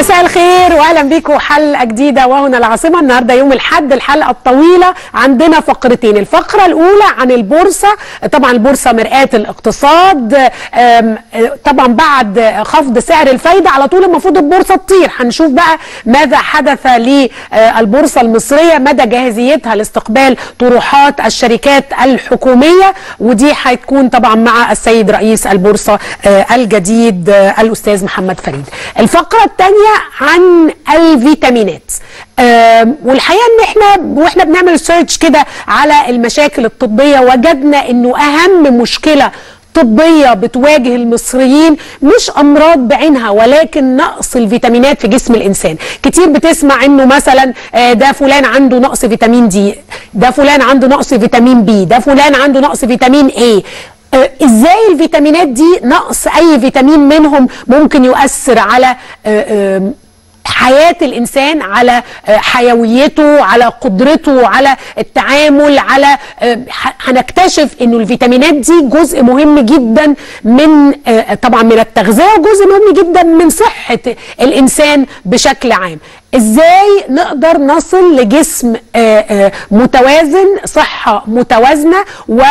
مساء الخير واهلا بيكم حلقه جديده وهنا العاصمه النهارده يوم الاحد الحلقه الطويله عندنا فقرتين الفقره الاولى عن البورصه طبعا البورصه مرآة الاقتصاد أم، طبعا بعد خفض سعر الفايده على طول المفروض البورصه تطير هنشوف بقى ماذا حدث للبورصه المصريه مدى جاهزيتها لاستقبال طروحات الشركات الحكوميه ودي هتكون طبعا مع السيد رئيس البورصه آه، الجديد آه، الاستاذ محمد فريد الفقره الثانيه عن الفيتامينات آم، والحقيقه ان احنا واحنا بنعمل سيرش كده على المشاكل الطبيه وجدنا انه اهم مشكله طبيه بتواجه المصريين مش امراض بعينها ولكن نقص الفيتامينات في جسم الانسان كتير بتسمع انه مثلا آه، ده فلان عنده نقص فيتامين دي ده فلان عنده نقص فيتامين بي ده فلان عنده نقص فيتامين ايه آه، ازاي الفيتامينات دي نقص اي فيتامين منهم ممكن يؤثر على آه، آم، حياة الإنسان على آه، حيويته على قدرته على التعامل على آه، ح- هنكتشف إنه الفيتامينات دي جزء مهم جدا من آه، طبعا من التغذية وجزء مهم جدا من صحة الإنسان بشكل عام ازاي نقدر نصل لجسم آه، آه، متوازن صحة متوازنة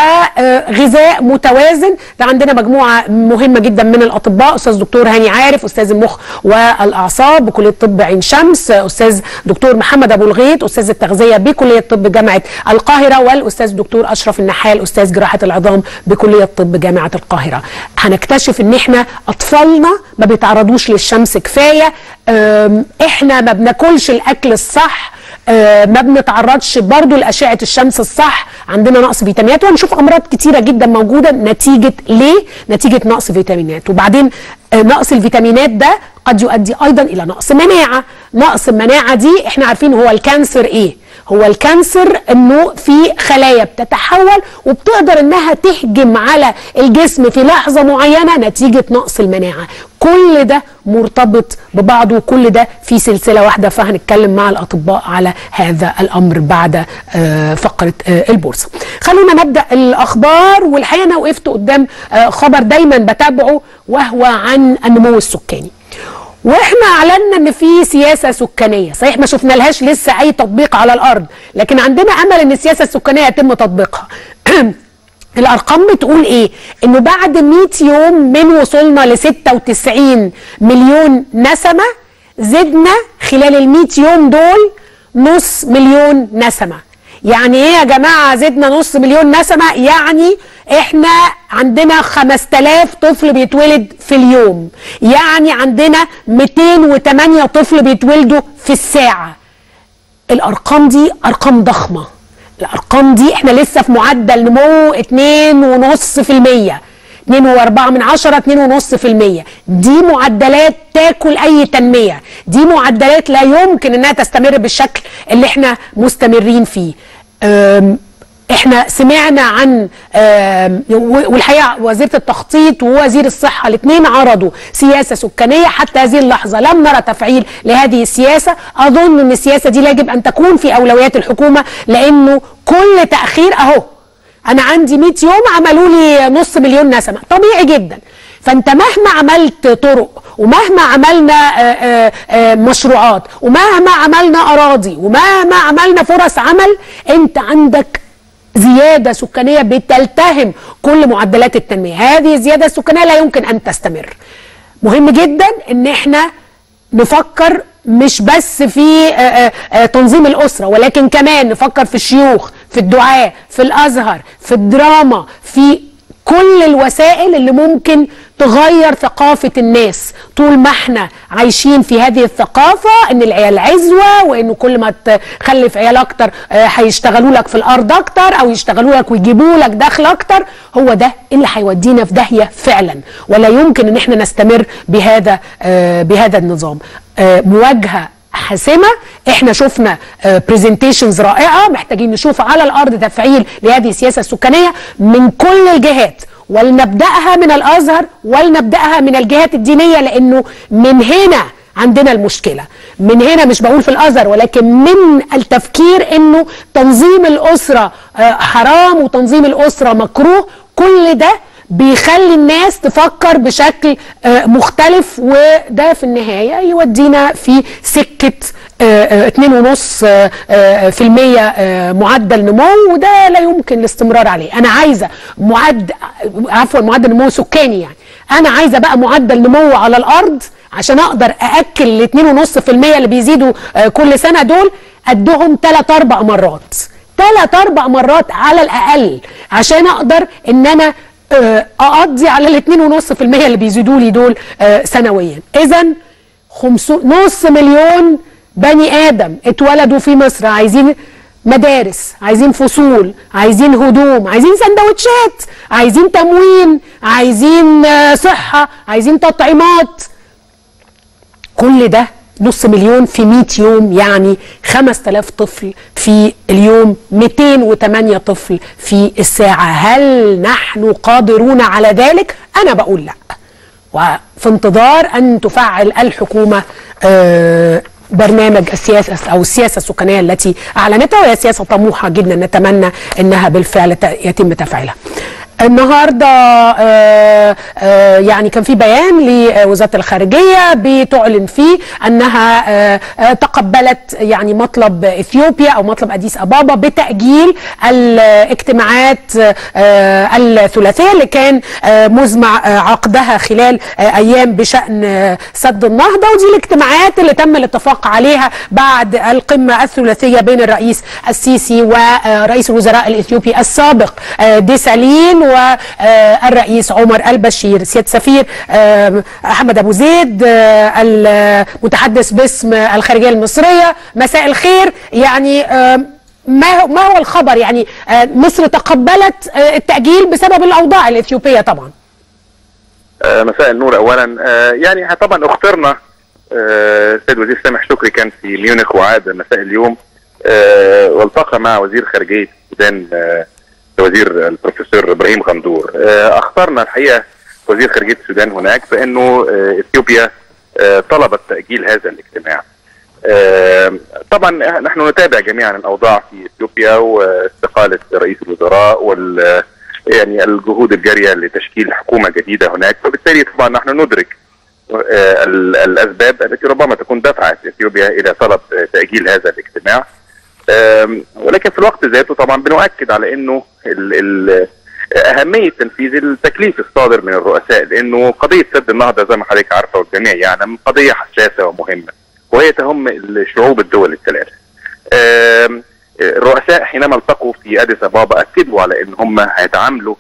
وغذاء متوازن ده عندنا مجموعة مهمة جدا من الأطباء أستاذ دكتور هاني عارف أستاذ المخ والأعصاب بكلية طب عين شمس أستاذ دكتور محمد أبو الغيط أستاذ التغذية بكلية طب جامعة القاهرة والأستاذ دكتور أشرف النحال أستاذ جراحة العظام بكلية طب جامعة القاهرة هنكتشف إن إحنا أطفالنا ما بيتعرضوش للشمس كفاية أم، إحنا ما بناكلش الأكل الصح آه، ما بنتعرضش برضو لأشعة الشمس الصح عندنا نقص فيتامينات وهنشوف أمراض كتيرة جدا موجودة نتيجة ليه؟ نتيجة نقص فيتامينات وبعدين آه، نقص الفيتامينات ده قد يؤدي أيضا إلى نقص مناعة نقص المناعة دي احنا عارفين هو الكانسر ايه هو الكانسر انه في خلايا بتتحول وبتقدر انها تهجم على الجسم في لحظة معينة نتيجة نقص المناعة كل ده مرتبط ببعضه وكل ده في سلسلة واحدة فهنتكلم مع الأطباء على هذا الأمر بعد آه، فقرة آه، البورصة خلونا نبدأ الأخبار والحقيقة أنا وقفت قدام آه، خبر دايما بتابعه وهو عن النمو السكاني واحنا اعلنا ان في سياسه سكانيه صحيح ما شفنا لهاش لسه اي تطبيق على الارض لكن عندنا امل ان السياسه السكانيه يتم تطبيقها الارقام بتقول ايه انه بعد 100 يوم من وصولنا ل 96 مليون نسمه زدنا خلال ال 100 يوم دول نص مليون نسمه يعني ايه يا جماعه زدنا نص مليون نسمه يعني احنا عندنا 5000 طفل بيتولد في اليوم يعني عندنا 208 طفل بيتولدوا في الساعه الارقام دي ارقام ضخمه الارقام دي احنا لسه في معدل نمو 2.5% 2.4 من عشرة 2.5% دي معدلات تاكل اي تنميه دي معدلات لا يمكن انها تستمر بالشكل اللي احنا مستمرين فيه أم، احنا سمعنا عن آم، و- والحقيقه وزيره التخطيط ووزير الصحه الاثنين عرضوا سياسه سكانيه حتى هذه اللحظه لم نرى تفعيل لهذه السياسه اظن ان السياسه دي يجب ان تكون في اولويات الحكومه لانه كل تاخير اهو انا عندي 100 يوم عملوا لي نص مليون نسمه طبيعي جدا فانت مهما عملت طرق ومهما عملنا آه، آه، آه، مشروعات ومهما عملنا اراضي ومهما عملنا فرص عمل انت عندك زيادة سكانية بتلتهم كل معدلات التنمية هذه الزيادة السكانية لا يمكن أن تستمر مهم جدا ان احنا نفكر مش بس في آه، آه، آه، تنظيم الأسرة ولكن كمان نفكر في الشيوخ في الدعاء في الأزهر في الدراما في كل الوسائل اللي ممكن تغير ثقافة الناس طول ما احنا عايشين في هذه الثقافة ان العيال عزوة وانه كل ما تخلف عيال اكتر آه، هيشتغلوا لك في الارض اكتر او يشتغلوا لك ويجيبوا لك دخل اكتر هو ده اللي هيودينا في داهية فعلا ولا يمكن ان احنا نستمر بهذا آه، بهذا النظام آه، مواجهة حاسمه احنا شفنا برزنتيشنز رائعه محتاجين نشوف على الارض تفعيل لهذه السياسه السكانيه من كل الجهات ولنبداها من الازهر ولنبداها من الجهات الدينيه لانه من هنا عندنا المشكله من هنا مش بقول في الازهر ولكن من التفكير انه تنظيم الاسره آه، حرام وتنظيم الاسره مكروه كل ده بيخلي الناس تفكر بشكل آه، مختلف وده في النهايه يودينا في سكه آه، آه، 2.5% آه، آه، في المية آه، معدل نمو وده لا يمكن الاستمرار عليه انا عايزه معدل عفوا معدل نمو سكاني يعني انا عايزه بقى معدل نمو على الارض عشان اقدر ااكل ال 2.5% اللي بيزيدوا آه، كل سنه دول قدهم 3 4 مرات ثلاث اربع مرات على الاقل عشان اقدر ان انا آه، اقضي على الاثنين ونص في المية اللي بيزيدوا لي دول آه، سنويا اذا نص مليون بني ادم اتولدوا في مصر عايزين مدارس عايزين فصول عايزين هدوم عايزين سندوتشات عايزين تموين عايزين آه، صحة عايزين تطعيمات كل ده نص مليون في 100 يوم يعني 5000 طفل في اليوم 208 طفل في الساعة هل نحن قادرون على ذلك؟ أنا بقول لا وفي انتظار أن تفعل الحكومة آه، برنامج السياسة أو السياسة السكانية التي أعلنتها وهي سياسة طموحة جدا نتمنى أنها بالفعل ت- يتم تفعيلها النهارده آه، آه، يعني كان في بيان لوزاره الخارجيه بتعلن فيه انها آه، آه، تقبلت يعني مطلب اثيوبيا او مطلب اديس ابابا بتاجيل الاجتماعات آه، الثلاثيه اللي كان آه، مزمع آه، عقدها خلال آه، ايام بشان آه، سد النهضه ودي الاجتماعات اللي تم الاتفاق عليها بعد القمه الثلاثيه بين الرئيس السيسي ورئيس الوزراء الاثيوبي السابق آه، ديسالين والرئيس عمر البشير سياده سفير آه، احمد ابو زيد آه، المتحدث باسم الخارجيه المصريه مساء الخير يعني آه، ما هو ما هو الخبر يعني آه، مصر تقبلت آه، التاجيل بسبب الاوضاع الاثيوبيه طبعا آه، مساء النور اولا آه، يعني طبعا اخترنا آه، السيد وزير سامح شكري كان في ميونخ وعاد مساء اليوم آه، والتقى مع وزير خارجيه السودان آه، وزير البروفيسور ابراهيم غندور آه، اخترنا الحقيقه وزير خارجيه السودان هناك بانه آه، اثيوبيا آه، طلبت تاجيل هذا الاجتماع آه، طبعا نحن نتابع جميعا الاوضاع في اثيوبيا واستقاله رئيس الوزراء وال يعني الجهود الجاريه لتشكيل حكومه جديده هناك وبالتالي طبعا نحن ندرك آه، ال- الاسباب التي ربما تكون دفعت اثيوبيا الى طلب آه، تاجيل هذا الاجتماع آم، ولكن في الوقت ذاته طبعا بنؤكد على انه ال ال اهميه تنفيذ التكليف الصادر من الرؤساء لانه قضيه سد النهضه زي ما حضرتك عارفه والجميع يعلم قضيه حساسه ومهمه وهي تهم الشعوب الدول الثلاث. آم، الرؤساء حينما التقوا في اديس ابابا اكدوا على ان هم هيتعاملوا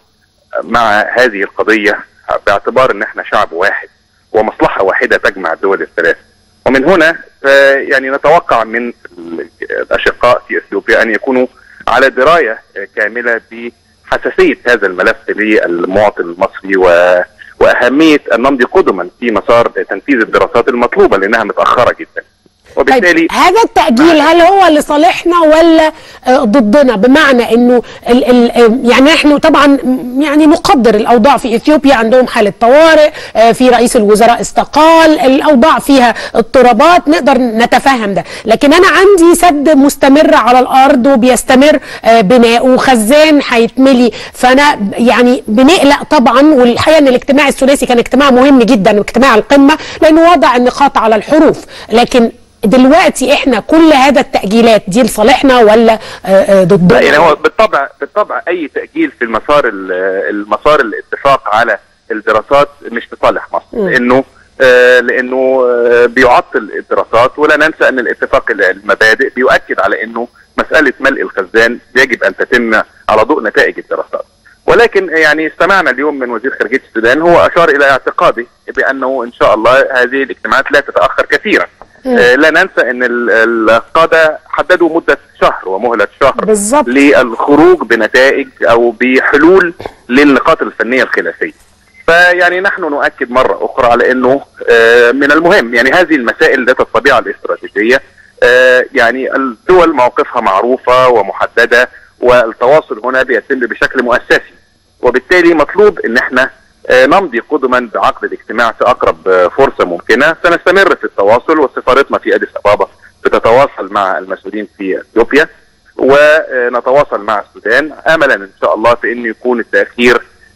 مع هذه القضيه باعتبار ان احنا شعب واحد ومصلحه واحده تجمع الدول الثلاث. ومن هنا ف- يعني نتوقع من ال- الاشقاء في اثيوبيا ان يكونوا على درايه كامله بحساسيه هذا الملف للمواطن المصري و واهميه ان نمضي قدما في مسار تنفيذ الدراسات المطلوبه لانها متاخره جدا. وبالتالي طيب هذا التأجيل هل هو لصالحنا ولا آه، ضدنا بمعنى انه ال ال آه، يعني نحن طبعا م- يعني نقدر الاوضاع في اثيوبيا عندهم حالة طوارئ آه، في رئيس الوزراء استقال الاوضاع فيها اضطرابات نقدر نتفهم ده لكن انا عندي سد مستمر على الارض وبيستمر آه، بناء وخزان هيتملي فانا يعني بنقلق طبعا والحقيقه ان الاجتماع الثلاثي كان اجتماع مهم جدا اجتماع القمه لانه وضع النقاط على الحروف لكن دلوقتي احنا كل هذا التأجيلات دي لصالحنا ولا آه، آه، ضدنا؟ لا، يعني هو بالطبع بالطبع اي تاجيل في المسار ال- المسار الاتفاق على الدراسات مش لصالح مصر مم. لانه آه لانه آه بيعطل الدراسات ولا ننسى ان الاتفاق ال- المبادئ بيؤكد على انه مساله ملء الخزان يجب ان تتم على ضوء نتائج الدراسات ولكن يعني استمعنا اليوم من وزير خارجيه السودان هو اشار الى اعتقاده بانه ان شاء الله هذه الاجتماعات لا تتاخر كثيرا مم. آه لا ننسى ان ال- القاده حددوا مده شهر ومهله شهر بالظبط للخروج بنتائج او بحلول للنقاط الفنيه الخلافيه. فيعني نحن نؤكد مره اخرى على انه آه، من المهم يعني هذه المسائل ذات الطبيعه الاستراتيجيه آه، يعني الدول موقفها معروفه ومحدده والتواصل هنا بيتم بشكل مؤسسي وبالتالي مطلوب ان احنا آه، نمضي قدما بعقد الاجتماع في اقرب آه، فرصه ممكنه سنستمر في التواصل وسفارتنا في اديس ابابا بتتواصل مع المسؤولين في اثيوبيا ونتواصل مع السودان املا ان شاء الله في انه يكون التاخير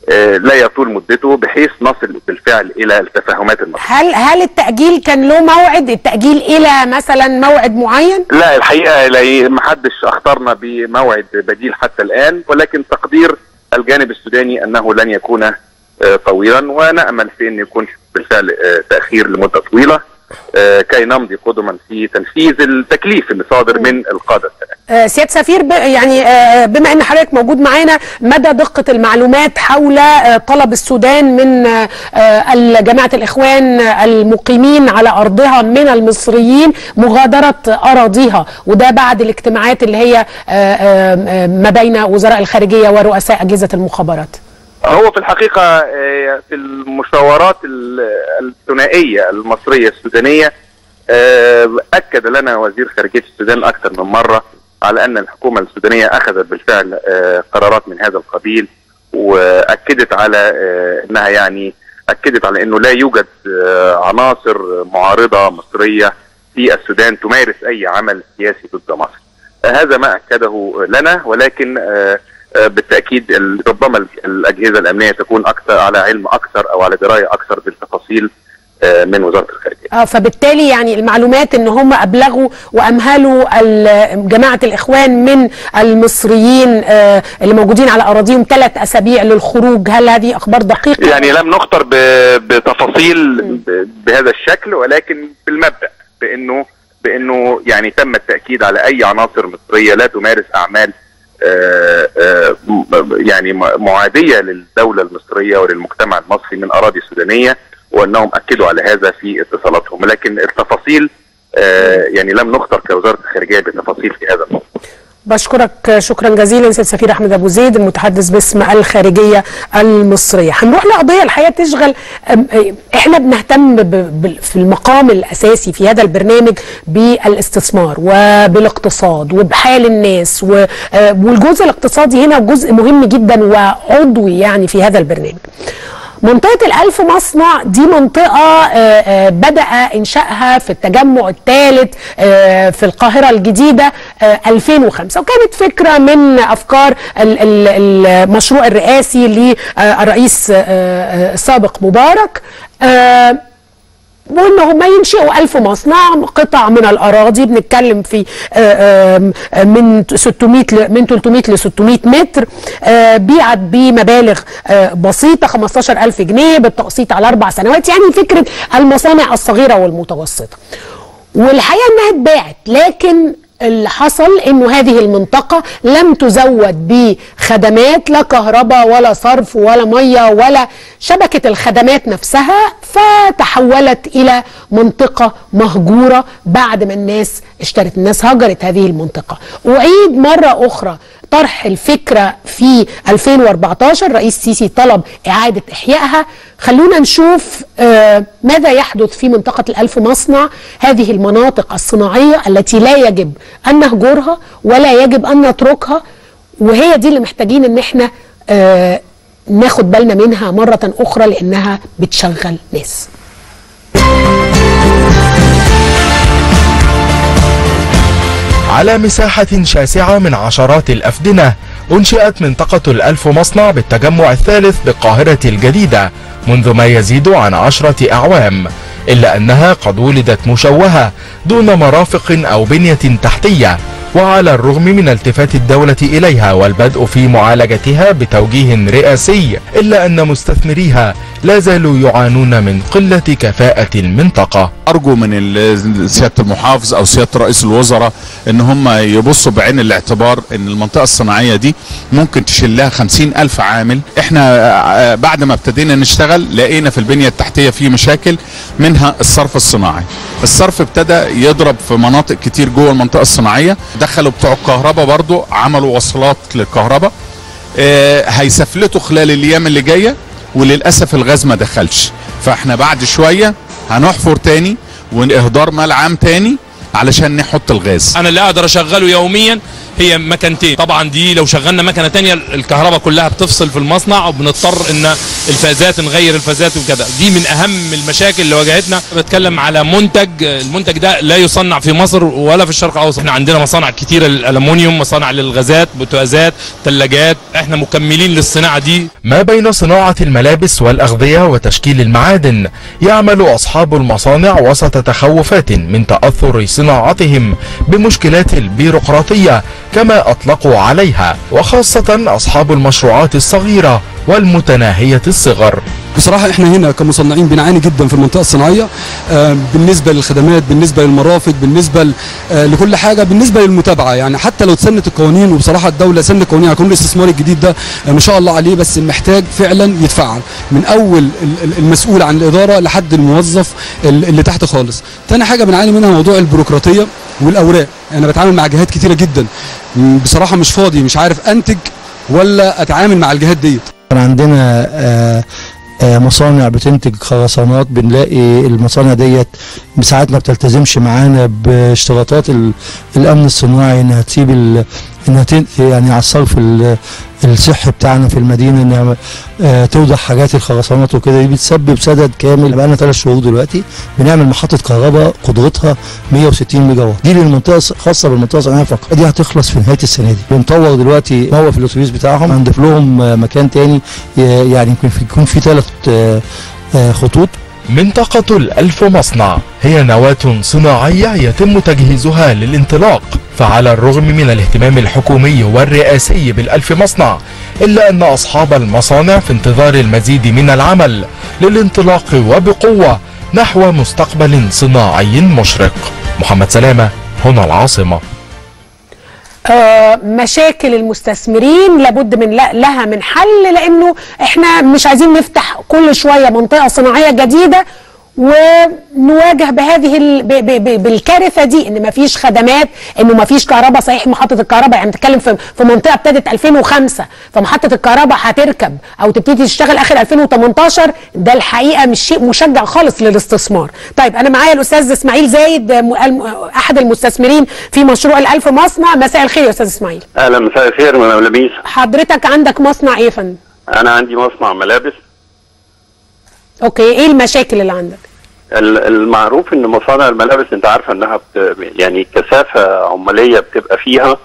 آه، لا يطول مدته بحيث نصل بالفعل الى التفاهمات المصريه هل هل التاجيل كان له موعد التاجيل الى مثلا موعد معين لا الحقيقه لا ما حدش اخطرنا بموعد بديل حتى الان ولكن تقدير الجانب السوداني انه لن يكون آه، طويلا ونامل في ان يكون بالفعل آه، تاخير لمده طويله آه، كي نمضي قدما في تنفيذ التكليف اللي صادر من القاده السنة. آه، سياده سفير ب- يعني آه، بما ان حضرتك موجود معانا مدى دقه المعلومات حول آه، طلب السودان من آه، آه، جماعه الاخوان المقيمين على ارضها من المصريين مغادره اراضيها وده بعد الاجتماعات اللي هي آه، آه، آه، ما بين وزراء الخارجيه ورؤساء اجهزه المخابرات هو في الحقيقه آه، في المشاورات ال- الثنائيه المصريه السودانيه آه، اكد لنا وزير خارجيه السودان اكثر من مره على ان الحكومه السودانيه اخذت بالفعل آه، قرارات من هذا القبيل واكدت على آه، انها يعني اكدت على انه لا يوجد آه، عناصر معارضه مصريه في السودان تمارس اي عمل سياسي ضد مصر. آه، هذا ما اكده لنا ولكن آه، آه، بالتاكيد ال- ربما ال- الاجهزه الامنيه تكون اكثر على علم اكثر او على درايه اكثر بالتفاصيل آه، من وزاره الخارجيه. اه فبالتالي يعني المعلومات ان هم ابلغوا وامهلوا ال- جماعه الاخوان من المصريين آه، اللي موجودين على اراضيهم ثلاث اسابيع للخروج هل هذه اخبار دقيقه؟ يعني لم نخطر ب- بتفاصيل ب- بهذا الشكل ولكن بالمبدا بانه بانه يعني تم التاكيد على اي عناصر مصريه لا تمارس اعمال آه، آه، م- يعني م- معاديه للدوله المصريه وللمجتمع المصري من اراضي سودانيه وانهم اكدوا على هذا في اتصالاتهم لكن التفاصيل آه، يعني لم نخطر كوزاره الخارجيه بتفاصيل في هذا الموضوع بشكرك شكرا جزيلا سيد سفير احمد ابو زيد المتحدث باسم الخارجيه المصريه هنروح لقضيه الحقيقه تشغل أم، احنا بنهتم ب- ب- في المقام الاساسي في هذا البرنامج بالاستثمار وبالاقتصاد وبحال الناس و- آه، والجزء الاقتصادي هنا جزء مهم جدا وعضوي يعني في هذا البرنامج منطقة الألف مصنع دي منطقة آه، آه، بدأ إنشائها في التجمع الثالث آه، في القاهرة الجديدة آه، 2005 وكانت فكرة من أفكار ال- ال- المشروع الرئاسي للرئيس آه، آه، السابق مبارك آه، وان هم ينشئوا ألف مصنع قطع من الأراضي بنتكلم في آه، آم، آه، من 600 ل- من 300 ل 600 متر آه، بيعت بمبالغ آه، بسيطة 15000 جنيه بالتقسيط على أربع سنوات يعني فكرة المصانع الصغيرة والمتوسطة والحقيقة إنها اتباعت لكن اللي حصل انه هذه المنطقة لم تزود بخدمات لا كهرباء ولا صرف ولا مية ولا شبكة الخدمات نفسها فتحولت الى منطقة مهجورة بعد ما الناس اشترت الناس هجرت هذه المنطقة اعيد مرة اخرى طرح الفكرة في 2014 رئيس سيسي طلب إعادة إحيائها خلونا نشوف آه ماذا يحدث في منطقة الألف مصنع هذه المناطق الصناعية التي لا يجب أن نهجرها ولا يجب أن نتركها وهي دي اللي محتاجين أن احنا آه ناخد بالنا منها مرة أخرى لأنها بتشغل ناس على مساحة شاسعة من عشرات الأفدنة أنشئت منطقة الألف مصنع بالتجمع الثالث بالقاهرة الجديدة منذ ما يزيد عن عشرة أعوام إلا أنها قد ولدت مشوهة دون مرافق أو بنية تحتية وعلى الرغم من التفات الدولة إليها والبدء في معالجتها بتوجيه رئاسي إلا أن مستثمريها لا زالوا يعانون من قلة كفاءة المنطقة ارجو من ال- سياده المحافظ او سياده رئيس الوزراء ان هم يبصوا بعين الاعتبار ان المنطقه الصناعيه دي ممكن تشيل لها خمسين الف عامل احنا آه، بعد ما ابتدينا نشتغل لقينا في البنيه التحتيه في مشاكل منها الصرف الصناعي الصرف ابتدى يضرب في مناطق كتير جوه المنطقه الصناعيه دخلوا بتوع الكهرباء برضو عملوا وصلات للكهرباء آه، هيسفلتوا خلال الايام اللي جايه وللاسف الغاز ما دخلش فاحنا بعد شويه هنحفر تاني واهدار مال عام تاني علشان نحط الغاز انا اللي اقدر اشغله يوميا هي مكانتين طبعا دي لو شغلنا مكنه تانية الكهرباء كلها بتفصل في المصنع وبنضطر ان الفازات نغير الفازات وكده دي من اهم المشاكل اللي واجهتنا بتكلم على منتج المنتج ده لا يصنع في مصر ولا في الشرق الاوسط احنا عندنا مصانع كتيره للالومنيوم مصانع للغازات بوتاجازات ثلاجات احنا مكملين للصناعه دي ما بين صناعة الملابس والأغذية وتشكيل المعادن يعمل أصحاب المصانع وسط تخوفات من تأثر صناعتهم بمشكلات البيروقراطية كما أطلقوا عليها وخاصة أصحاب المشروعات الصغيرة والمتناهية الصغر بصراحة احنا هنا كمصنعين بنعاني جدا في المنطقة الصناعية آه، بالنسبة للخدمات بالنسبة للمرافق بالنسبة ل- آه، لكل حاجة بالنسبة للمتابعة يعني حتى لو اتسنت القوانين وبصراحة الدولة سنت قوانين على قانون الاستثمار الجديد ده آه، ما شاء الله عليه بس محتاج فعلا يتفعل من اول ال- ال- المسؤول عن الإدارة لحد الموظف ال- اللي تحت خالص تاني حاجة بنعاني منها موضوع البيروقراطية والاوراق انا بتعامل مع جهات كتيرة جدا م، بصراحة مش فاضي مش عارف انتج ولا اتعامل مع الجهات ديت كان عندنا آه، آه، مصانع بتنتج خرسانات بنلاقي المصانع ديت ساعات ما بتلتزمش معانا باشتراطات ال- الامن الصناعي انها تسيب ال- انها تن- يعني على الصرف ال- الصحي بتاعنا في المدينه انها آه، توضع حاجات الخرسانات وكده دي بتسبب سدد كامل بقالنا ثلاث شهور دلوقتي بنعمل محطه كهرباء قدرتها 160 ميجا واط دي للمنطقه الص- خاصه بالمنطقه الصناعيه فقط دي هتخلص في نهايه السنه دي بنطور دلوقتي موقف الاتوبيس بتاعهم هنضيف لهم آه، مكان تاني ي- يعني يمكن في- يكون في ثلاث خطوط منطقة الألف مصنع هي نواة صناعية يتم تجهيزها للانطلاق فعلى الرغم من الاهتمام الحكومي والرئاسي بالألف مصنع إلا أن أصحاب المصانع في انتظار المزيد من العمل للانطلاق وبقوة نحو مستقبل صناعي مشرق محمد سلامة هنا العاصمة آه، مشاكل المستثمرين لابد من لا- لها من حل لانه احنا مش عايزين نفتح كل شويه منطقه صناعيه جديده ونواجه بهذه ال... ب... ب... ب... بالكارثه دي ان مفيش خدمات انه مفيش كهرباء صحيح محطه الكهرباء يعني بتتكلم في في منطقه ابتدت 2005 فمحطه الكهرباء هتركب او تبتدي تشتغل اخر 2018 ده الحقيقه مش شيء مشجع خالص للاستثمار طيب انا معايا الاستاذ اسماعيل زايد م- الم- احد المستثمرين في مشروع الالف مصنع مساء الخير يا استاذ اسماعيل اهلا مساء الخير من لميس حضرتك عندك مصنع ايه يا فندم انا عندي مصنع ملابس اوكي ايه المشاكل اللي عندك ال- المعروف ان مصانع الملابس انت عارفه انها بت... يعني كثافه عماليه بتبقى فيها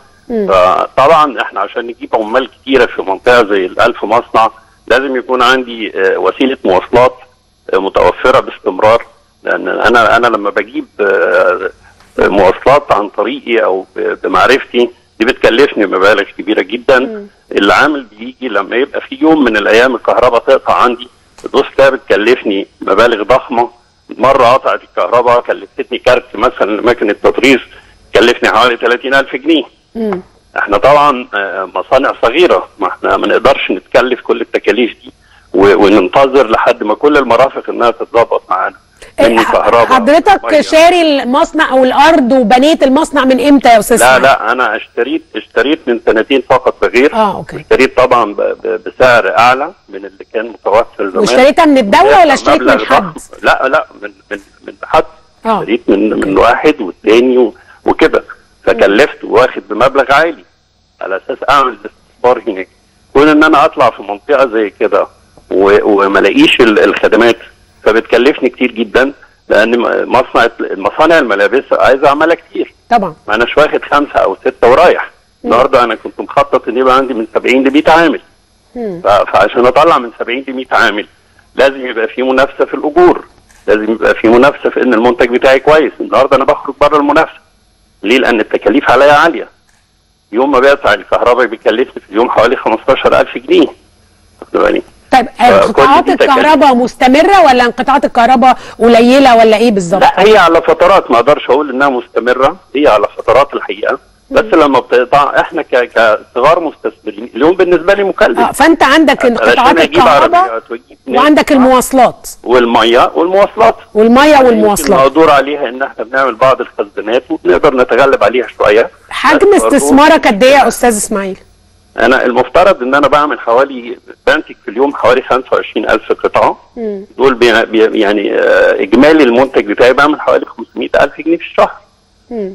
فطبعا احنا عشان نجيب عمال كتيره في منطقه زي الالف مصنع لازم يكون عندي آه، وسيله مواصلات آه، متوفره باستمرار لان انا انا لما بجيب آه، مواصلات عن طريقي او ب- بمعرفتي دي بتكلفني مبالغ كبيره جدا العامل بيجي لما يبقى في يوم من الايام الكهرباء تقطع عندي الدوس ده بتكلفني مبالغ ضخمه مره قطعت الكهرباء كلفتني كارت مثلا لمكنه تطريز كلفني حوالي 30000 جنيه احنا طبعا آه، مصانع صغيره ما احنا ما نقدرش نتكلف كل التكاليف دي و- وننتظر لحد ما كل المرافق انها تتظبط معانا مني كهرباء حضرتك مية. شاري المصنع او الارض وبنيت المصنع من امتى يا استاذ لا اسماعيل؟ لا انا اشتريت اشتريت من سنتين فقط بغير اه اوكي اشتريت طبعا ب- ب- بسعر اعلى من اللي كان متوفر زمان واشتريتها من الدوله ولا اشتريت مبلغ من حد؟ ضخم. لا لا من من من حد اه اشتريت من من واحد والتاني و- وكده فكلفت واخد بمبلغ عالي على اساس اعمل استثمار هناك كون ان انا اطلع في منطقه زي كده و- وما الاقيش ال- الخدمات فبتكلفني كتير جدا لان م- مصنع مصانع الملابس عايزه عماله كتير طبعا ما اناش واخد خمسه او سته ورايح النهارده انا كنت مخطط ان يبقى عندي من 70 ل 100 عامل ف- فعشان اطلع من 70 ل 100 عامل لازم يبقى في منافسه في الاجور لازم يبقى في منافسه في ان المنتج بتاعي كويس النهارده انا بخرج بره المنافسه ليه لان التكاليف عليا عاليه يوم ما بقطع الكهرباء بيكلفني في اليوم حوالي 15000 جنيه واخد بالك؟ طيب كل انقطاعات دي تكاليف. الكهرباء مستمره ولا انقطاعات الكهرباء قليله ولا ايه بالظبط؟ لا هي على فترات ما اقدرش اقول انها مستمره هي على فترات الحقيقه بس لما بتقطع احنا ك- كصغار مستثمرين اليوم بالنسبه لي مكلف اه فانت عندك انقطاعات علشان اجيب الكهرباء عربيات واجيب ناس وعندك المواصلات والميه والمواصلات والميه يمكن والمواصلات مقدور عليها ان احنا بنعمل بعض الخزانات وبنقدر نتغلب عليها شويه حجم بس برضو استثمارك قد ايه يا استاذ اسماعيل؟ انا المفترض ان انا بعمل حوالي بنتج في اليوم حوالي 25000 قطعه دول بي بي يعني آه، اجمالي المنتج بتاعي بعمل حوالي 500000 جنيه في الشهر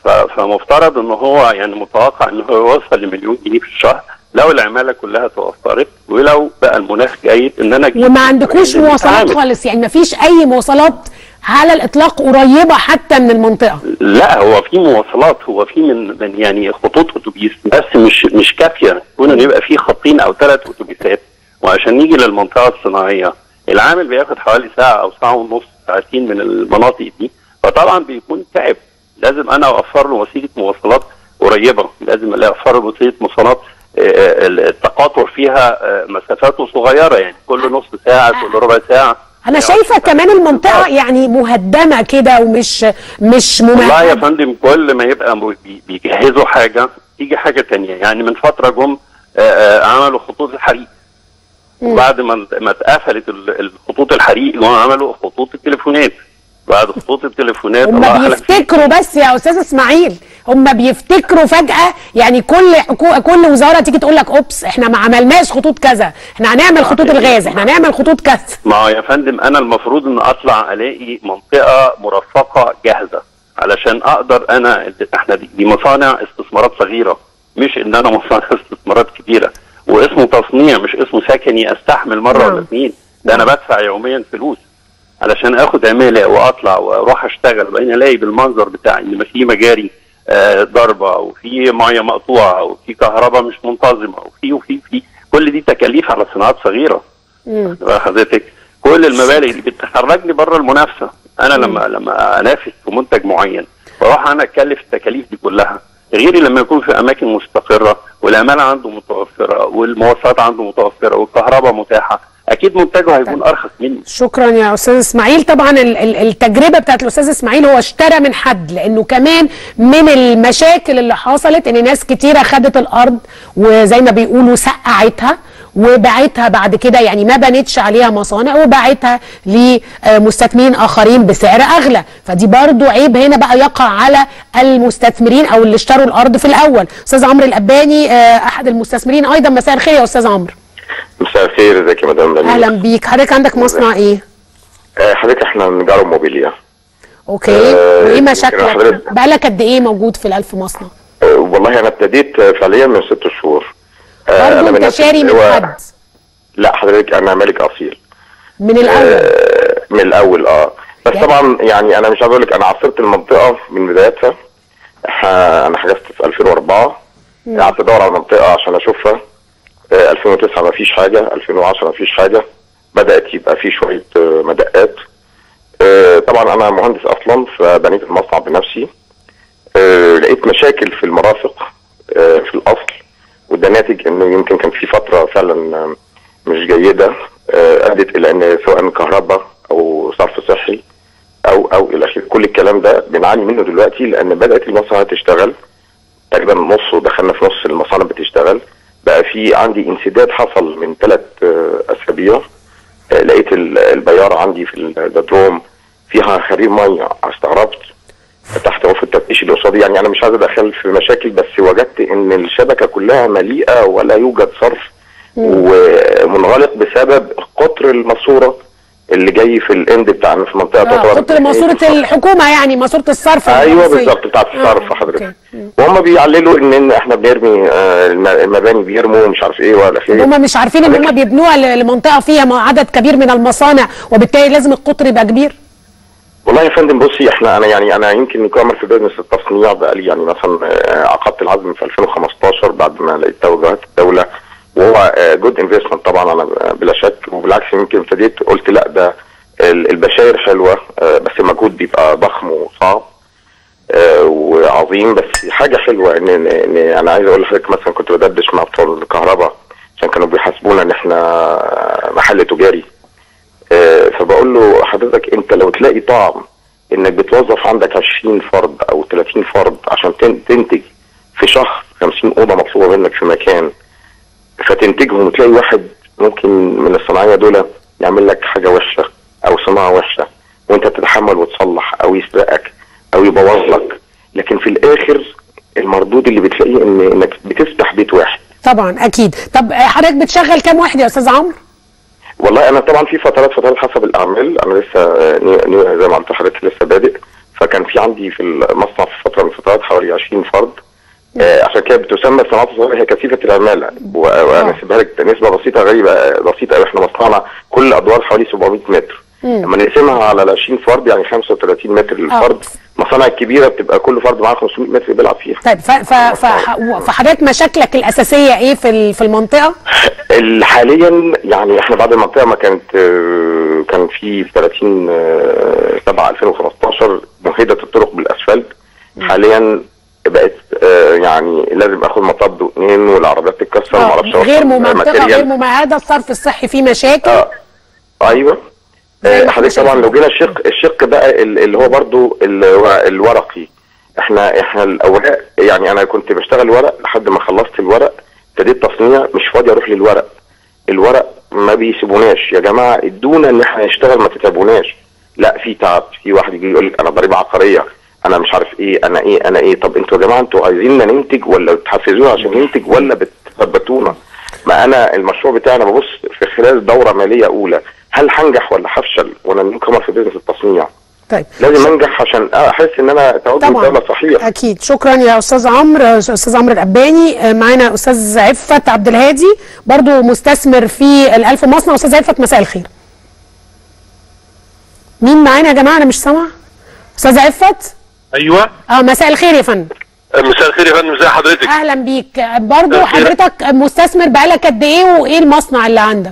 ف- فمفترض ان هو يعني متوقع ان هو يوصل لمليون جنيه في الشهر لو العماله كلها توفرت ولو بقى المناخ جيد ان انا أجيب وما عندكوش اللي مواصلات بيتعامل. خالص يعني ما فيش اي مواصلات على الاطلاق قريبه حتى من المنطقه لا هو في مواصلات هو في من من يعني خطوط اتوبيس بس مش مش كافيه يكون ان يبقى في خطين او ثلاث اتوبيسات وعشان نيجي للمنطقه الصناعيه العامل بياخد حوالي ساعه او ساعه ونص ساعتين من المناطق دي فطبعا بيكون تعب لازم انا اوفر له وسيله مواصلات قريبه لازم اوفر له وسيله مواصلات آه، آه، التقاطر فيها آه، مسافاته صغيره يعني كل نص ساعه كل ربع ساعه انا شايفه كمان المنطقه يعني مهدمه كده ومش مش والله يا ممهده فندم كل ما يبقى م- بي- بيجهزوا حاجه تيجي حاجه تانية يعني من فتره جم آه، آه، عملوا خطوط الحريق وبعد ما ما اتقفلت ال- الخطوط الحريق جم عملوا خطوط التليفونات بعد خطوط التليفونات هم الله أعلم بيفتكروا بس يا استاذ اسماعيل هم بيفتكروا فجاه يعني كل حكو... كل وزاره تيجي تقول لك اوبس احنا ما عملناش خطوط كذا احنا هنعمل خطوط الغاز احنا هنعمل خطوط كذا ما هو يا فندم انا المفروض ان اطلع الاقي منطقه مرفقه جاهزه علشان اقدر انا احنا دي, دي مصانع استثمارات صغيره مش ان انا مصانع استثمارات كبيره واسمه تصنيع مش اسمه سكني استحمل مره نعم. ولا اثنين ده انا بدفع يوميا فلوس علشان اخد عماله واطلع واروح اشتغل وبعدين الاقي بالمنظر بتاعي ان في مجاري آه، ضربه وفي ميه مقطوعه وفي كهرباء مش منتظمه وفي وفي في كل دي تكاليف على صناعات صغيره بقى حضرتك كل المبالغ دي بتخرجني بره المنافسه انا لما لما انافس في منتج معين بروح انا اتكلف التكاليف دي كلها غيري لما يكون في اماكن مستقره والعماله عنده متوفره والمواصلات عنده متوفره والكهرباء متاحه اكيد منتجه هيكون ارخص مني شكرا يا استاذ اسماعيل طبعا ال- ال- التجربه بتاعت الاستاذ اسماعيل هو اشترى من حد لانه كمان من المشاكل اللي حصلت ان ناس كتيره خدت الارض وزي ما بيقولوا سقعتها وباعتها بعد كده يعني ما بنتش عليها مصانع وباعتها لمستثمرين اخرين بسعر اغلى فدي برضو عيب هنا بقى يقع على المستثمرين او اللي اشتروا الارض في الاول استاذ عمرو الاباني آه، احد المستثمرين ايضا مساء الخير يا استاذ عمرو مساء الخير ازيك يا مدام لميس اهلا بيك حضرتك عندك مصنع ايه آه، حضرتك احنا نجار موبيليا اوكي آه، وايه يمكن مشاكلك حضرتك- بقالك قد ايه موجود في الالف مصنع آه، والله انا ابتديت آه، فعليا من ست شهور آه، برضه من انت الناس شاري اللي من هو- حد لا حضرتك انا مالك اصيل من الاول آه، من الاول اه بس يعني- طبعا يعني انا مش عايز اقول لك انا عاصرت المنطقه من بدايتها ح- انا حجزت في 2004 قعدت ادور على المنطقه عشان اشوفها آه، 2009 ما فيش حاجه 2010 ما فيش حاجه بدات يبقى في شويه آه، مدقات آه، طبعا انا مهندس اصلا فبنيت المصنع بنفسي آه، لقيت مشاكل في المرافق آه، في الاصل وده ناتج انه يمكن كان في فتره فعلا آه، مش جيده آه، ادت الى ان سواء كهرباء او صرف صحي او او الى اخره كل الكلام ده بنعاني منه دلوقتي لان بدات المصانع تشتغل تقريبا نص ودخلنا في نص المصانع بتشتغل بقى في عندي انسداد حصل من ثلاث اسابيع آه، لقيت ال- البياره عندي في البدروم فيها خرير ميه استغربت فتحت غرفه التفتيش اللي قصادي يعني انا مش عايز ادخل في مشاكل بس وجدت ان الشبكه كلها مليئه ولا يوجد صرف ومنغلق بسبب قطر الماسوره اللي جاي في الاند بتاعنا في المنطقه اه تعتبر قلت ماسوره الحكومه يعني ماسوره الصرف ايوه الرئيسية. بالظبط بتاعت الصرف آه، حضرتك أوكي. مم. وهم بيعللوا ان إن احنا بنرمي آه، الم- المباني بيرموا مش عارف ايه ولا خير هم مش عارفين ان هم بيبنوها ل- لمنطقه فيها م- عدد كبير من المصانع وبالتالي لازم القطر يبقى كبير والله يا فندم بصي احنا انا يعني انا يمكن كامل في بزنس التصنيع بقالي يعني مثلا آه، عقدت العزم في 2015 بعد ما لقيت توجهات الدوله وهو جود انفستمنت طبعا انا بلا شك وبالعكس يمكن ابتديت قلت لا ده ال- البشاير حلوه آه، بس المجهود بيبقى ضخم وصعب آه، وعظيم بس حاجه حلوه ان ان إن انا عايز اقول لحضرتك مثلا كنت بدردش مع بتوع الكهرباء عشان كانوا بيحاسبونا ان احنا محل تجاري آه، فبقول له حضرتك انت لو تلاقي طعم انك بتوظف عندك 20 فرد او 30 فرد عشان تن- تنتج في شهر 50 اوضه مطلوبه منك في مكان فتنتجهم وتلاقي واحد ممكن من الصناعيه دول يعمل لك حاجه وحشه او صناعه وحشه وانت تتحمل وتصلح او يسرقك او يبوظ لك لكن في الاخر المردود اللي بتلاقيه ان انك بتفتح بيت واحد طبعا اكيد طب آه، حضرتك بتشغل كام واحد يا استاذ عمرو والله انا طبعا في فترات فترات حسب الاعمال انا لسه آه، نيو نيو زي ما قلت لحضرتك لسه بادئ فكان في عندي في المصنع في فتره من الفترات حوالي حوالي 20 فرد آه عشان كده بتسمى الصناعات الصغيره هي كثيفه العماله و- وانا اسيبها لك نسبه بسيطه غريبه بسيطه قوي احنا مصنعنا كل ادوار حوالي 700 متر لما نقسمها على ال 20 فرد يعني 35 متر للفرد المصانع الكبيره بتبقى كل فرد معاه 500 متر بيلعب فيها طيب ف- ف- ف- فحضرتك مشاكلك الاساسيه ايه في ال- في المنطقه؟ ال- حاليا يعني احنا بعد المنطقه ما كانت آه، كان في 30 آه، 7 2015 مهدة الطرق بالاسفلت حاليا بقت آه، يعني لازم اخد مطب واثنين والعربيات تتكسر آه، معرفش غير أوصل منطقه ماتيريال. غير ممهده الصرف الصحي فيه مشاكل آه. ايوه زي ما آه، احنا حضرتك طبعا شايفين. لو جينا الشق الشق بقى ال- اللي هو برضو ال- الورقي احنا احنا الاوراق يعني انا كنت بشتغل ورق لحد ما خلصت الورق ابتديت تصنيع مش فاضي اروح للورق الورق ما بيسيبوناش يا جماعه ادونا ان احنا نشتغل ما تتعبوناش لا في تعب في واحد يجي يقول لك انا ضريبه عقاريه انا مش عارف ايه انا ايه انا ايه طب انتوا يا جماعه انتوا عايزيننا ننتج ولا بتحفزونا عشان ننتج ولا بتثبتونا ما انا المشروع بتاعي انا ببص في خلال دوره ماليه اولى هل هنجح ولا هفشل وانا نيو كمر في بيزنس التصنيع طيب لازم انجح عشان احس ان انا توجه طبعا الدوله صحيح اكيد شكرا يا استاذ عمرو استاذ عمرو الاباني آه، معانا استاذ عفت عبد الهادي برضو مستثمر في الالف مصنع استاذ عفت مساء الخير مين معانا يا جماعه انا مش سامعه استاذ عفت ايوه اه مساء الخير يا فندم مساء الخير يا فندم ازي حضرتك اهلا بيك آه، برضو مساء الخير. حضرتك مستثمر بقالك قد ايه وايه المصنع اللي عندك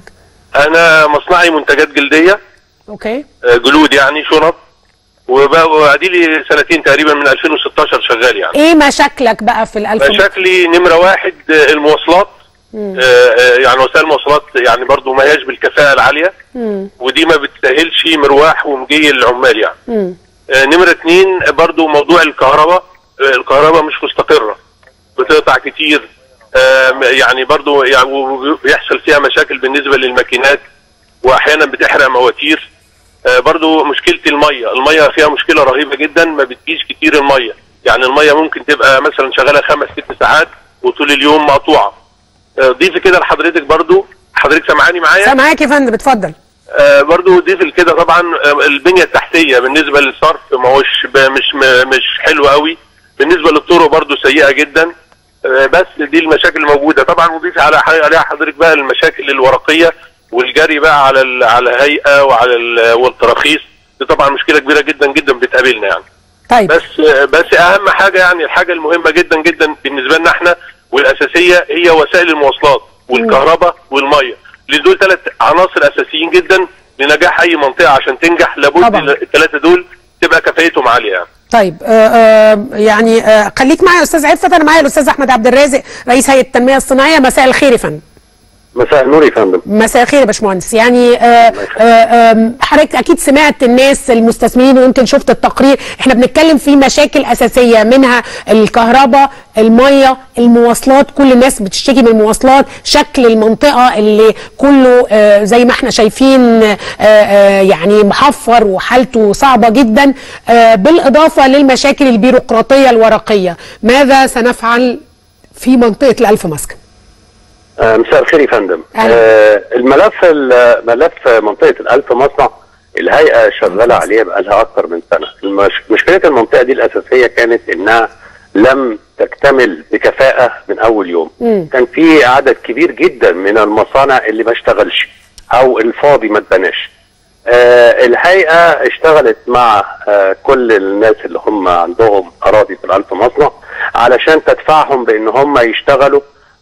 انا مصنعي منتجات جلديه اوكي آه، جلود يعني شنط وبقى وادي لي سنتين تقريبا من 2016 شغال يعني ايه مشاكلك بقى في الالف مصنع مشاكلي نمره واحد آه، المواصلات مم. آه، آه، يعني وسائل المواصلات يعني برضو ما هياش بالكفاءه العاليه مم. ودي ما بتسهلش مروح ومجي العمال يعني مم. آه، نمرة اتنين برضو موضوع الكهرباء آه، الكهرباء مش مستقرة بتقطع كتير آه، يعني برضو يعني وبيحصل فيها مشاكل بالنسبة للماكينات واحيانا بتحرق مواتير آه، برضو مشكلة المية المية فيها مشكلة رهيبة جدا ما بتجيش كتير المية يعني المية ممكن تبقى مثلا شغالة خمس ست ساعات وطول اليوم مقطوعة آه، ضيف كده لحضرتك برضو حضرتك سامعاني معايا سامعاك يا فندم اتفضل آه، برضو ضيف كده طبعا آه، البنيه التحتيه بالنسبه للصرف ما هوش ب- مش م- مش حلو قوي بالنسبه للطرق برضو سيئه جدا آه، بس دي المشاكل الموجوده طبعا وضيف على ح- عليها حضرتك بقى المشاكل الورقيه والجري بقى على ال- على هيئه وعلى ال- والتراخيص دي طبعا مشكله كبيره جدا جدا بتقابلنا يعني طيب بس آه، بس اهم حاجه يعني الحاجه المهمه جدا جدا بالنسبه لنا احنا والاساسيه هي وسائل المواصلات والكهرباء والميه لان دول ثلاث عناصر اساسيين جدا لنجاح اي منطقه عشان تنجح لابد طبعاً. الثلاثه دول تبقى كفاءتهم عاليه يعني. طيب آه آه يعني آه خليك معايا يا استاذ عفت انا معايا الاستاذ احمد عبد الرازق رئيس هيئه التنميه الصناعيه مساء الخير يا فندم مساء النور يا فندم مساء الخير يا باشمهندس يعني آه آه آم، حضرتك اكيد سمعت الناس المستثمرين ويمكن شفت التقرير احنا بنتكلم في مشاكل اساسيه منها الكهرباء الميه المواصلات كل الناس بتشتكي من المواصلات شكل المنطقه اللي كله آه زي ما احنا شايفين آه آه يعني محفر وحالته صعبه جدا آه بالاضافه للمشاكل البيروقراطيه الورقيه ماذا سنفعل في منطقه الالف مسكن آه مساء الخير يا فندم أهلا. آه الملف ملف منطقه الالف مصنع الهيئه شغاله عليه بقالها اكثر من سنه المش... مشكله المنطقه دي الاساسيه كانت انها لم تكتمل بكفاءه من اول يوم مم. كان في عدد كبير جدا من المصانع اللي ما اشتغلش او الفاضي ما اتبناش آه الهيئه اشتغلت مع آه كل الناس اللي هم عندهم اراضي في الالف مصنع علشان تدفعهم بان هم يشتغلوا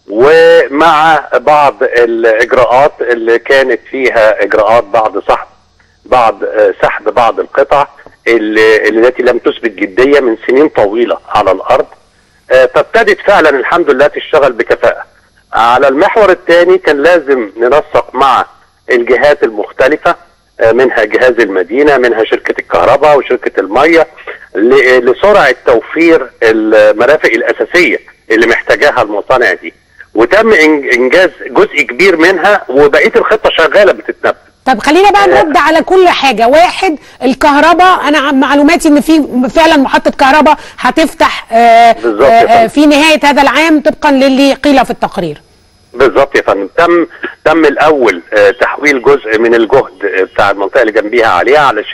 ومع بعض الاجراءات اللي كانت فيها اجراءات بعض سحب بعض آه، سحب بعض القطع اللي اللي التي لم تثبت جديه من سنين طويله على الارض آه، فابتدت فعلا الحمد لله تشتغل بكفاءه. على المحور الثاني كان لازم ننسق مع الجهات المختلفه آه، منها جهاز المدينه منها شركه الكهرباء وشركه الميه ل- لسرعه توفير المرافق الاساسيه اللي محتاجاها المصانع دي. وتم إن- انجاز جزء كبير منها وبقيه الخطه شغاله بتتنفذ. طب خلينا بقى نرد على كل حاجه واحد الكهرباء انا عن معلوماتي ان في فعلا محطه كهرباء هتفتح آه بالظبط يا آه فندم. في نهايه هذا العام طبقا للي قيل في التقرير بالظبط يا فندم تم تم الاول آه، تحويل جزء من الجهد آه، بتاع المنطقه اللي جنبيها عليها علشان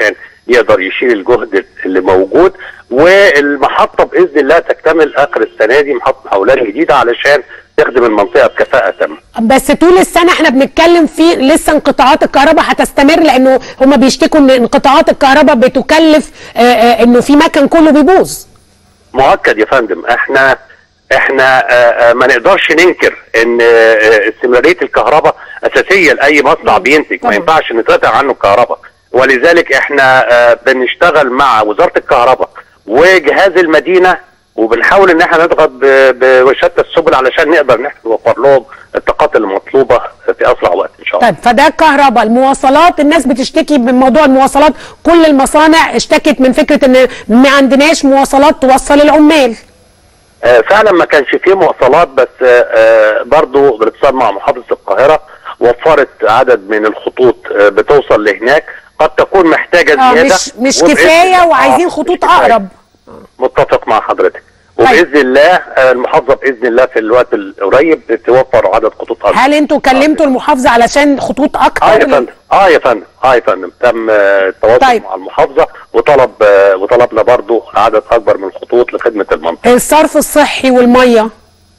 يقدر يشيل الجهد اللي موجود والمحطه باذن الله تكتمل اخر السنه دي محطه حولان جديده علشان تخدم المنطقه بكفاءه تامه بس طول السنه احنا بنتكلم في لسه انقطاعات الكهرباء هتستمر لانه هم بيشتكوا ان انقطاعات الكهرباء بتكلف آه، آه، انه في مكن كله بيبوظ مؤكد يا فندم احنا احنا آه، آه، ما نقدرش ننكر ان آه، استمراريه الكهرباء اساسيه لاي مصنع بينتج ما ينفعش نتقطع عنه الكهرباء ولذلك احنا آه، بنشتغل مع وزاره الكهرباء وجهاز المدينه وبنحاول ان احنا نضغط ب- بشتى السبل علشان نقدر ان احنا نوفر لهم الطاقات المطلوبه في اسرع وقت ان شاء الله طيب فده الكهرباء المواصلات الناس بتشتكي من موضوع المواصلات كل المصانع اشتكت من فكره ان ما عندناش مواصلات توصل العمال آه، فعلا ما كانش فيه مواصلات بس آه، آه، برضو بالاتصال مع محافظه القاهره وفرت عدد من الخطوط آه، بتوصل لهناك قد تكون محتاجه اه زياده مش مش وبإذن- كفايه آه، وعايزين مش خطوط كفاية. اقرب متفق مع حضرتك وباذن الله آه، المحافظه باذن الله في الوقت القريب توفر عدد خطوط اكبر هل انتوا كلمتوا المحافظه علشان خطوط اكتر اه يا فندم اه يا فندم اه يا فندم تم آه، التواصل طيب. مع المحافظه وطلب آه، وطلبنا برضو عدد اكبر من الخطوط لخدمه المنطقه الصرف الصحي والميه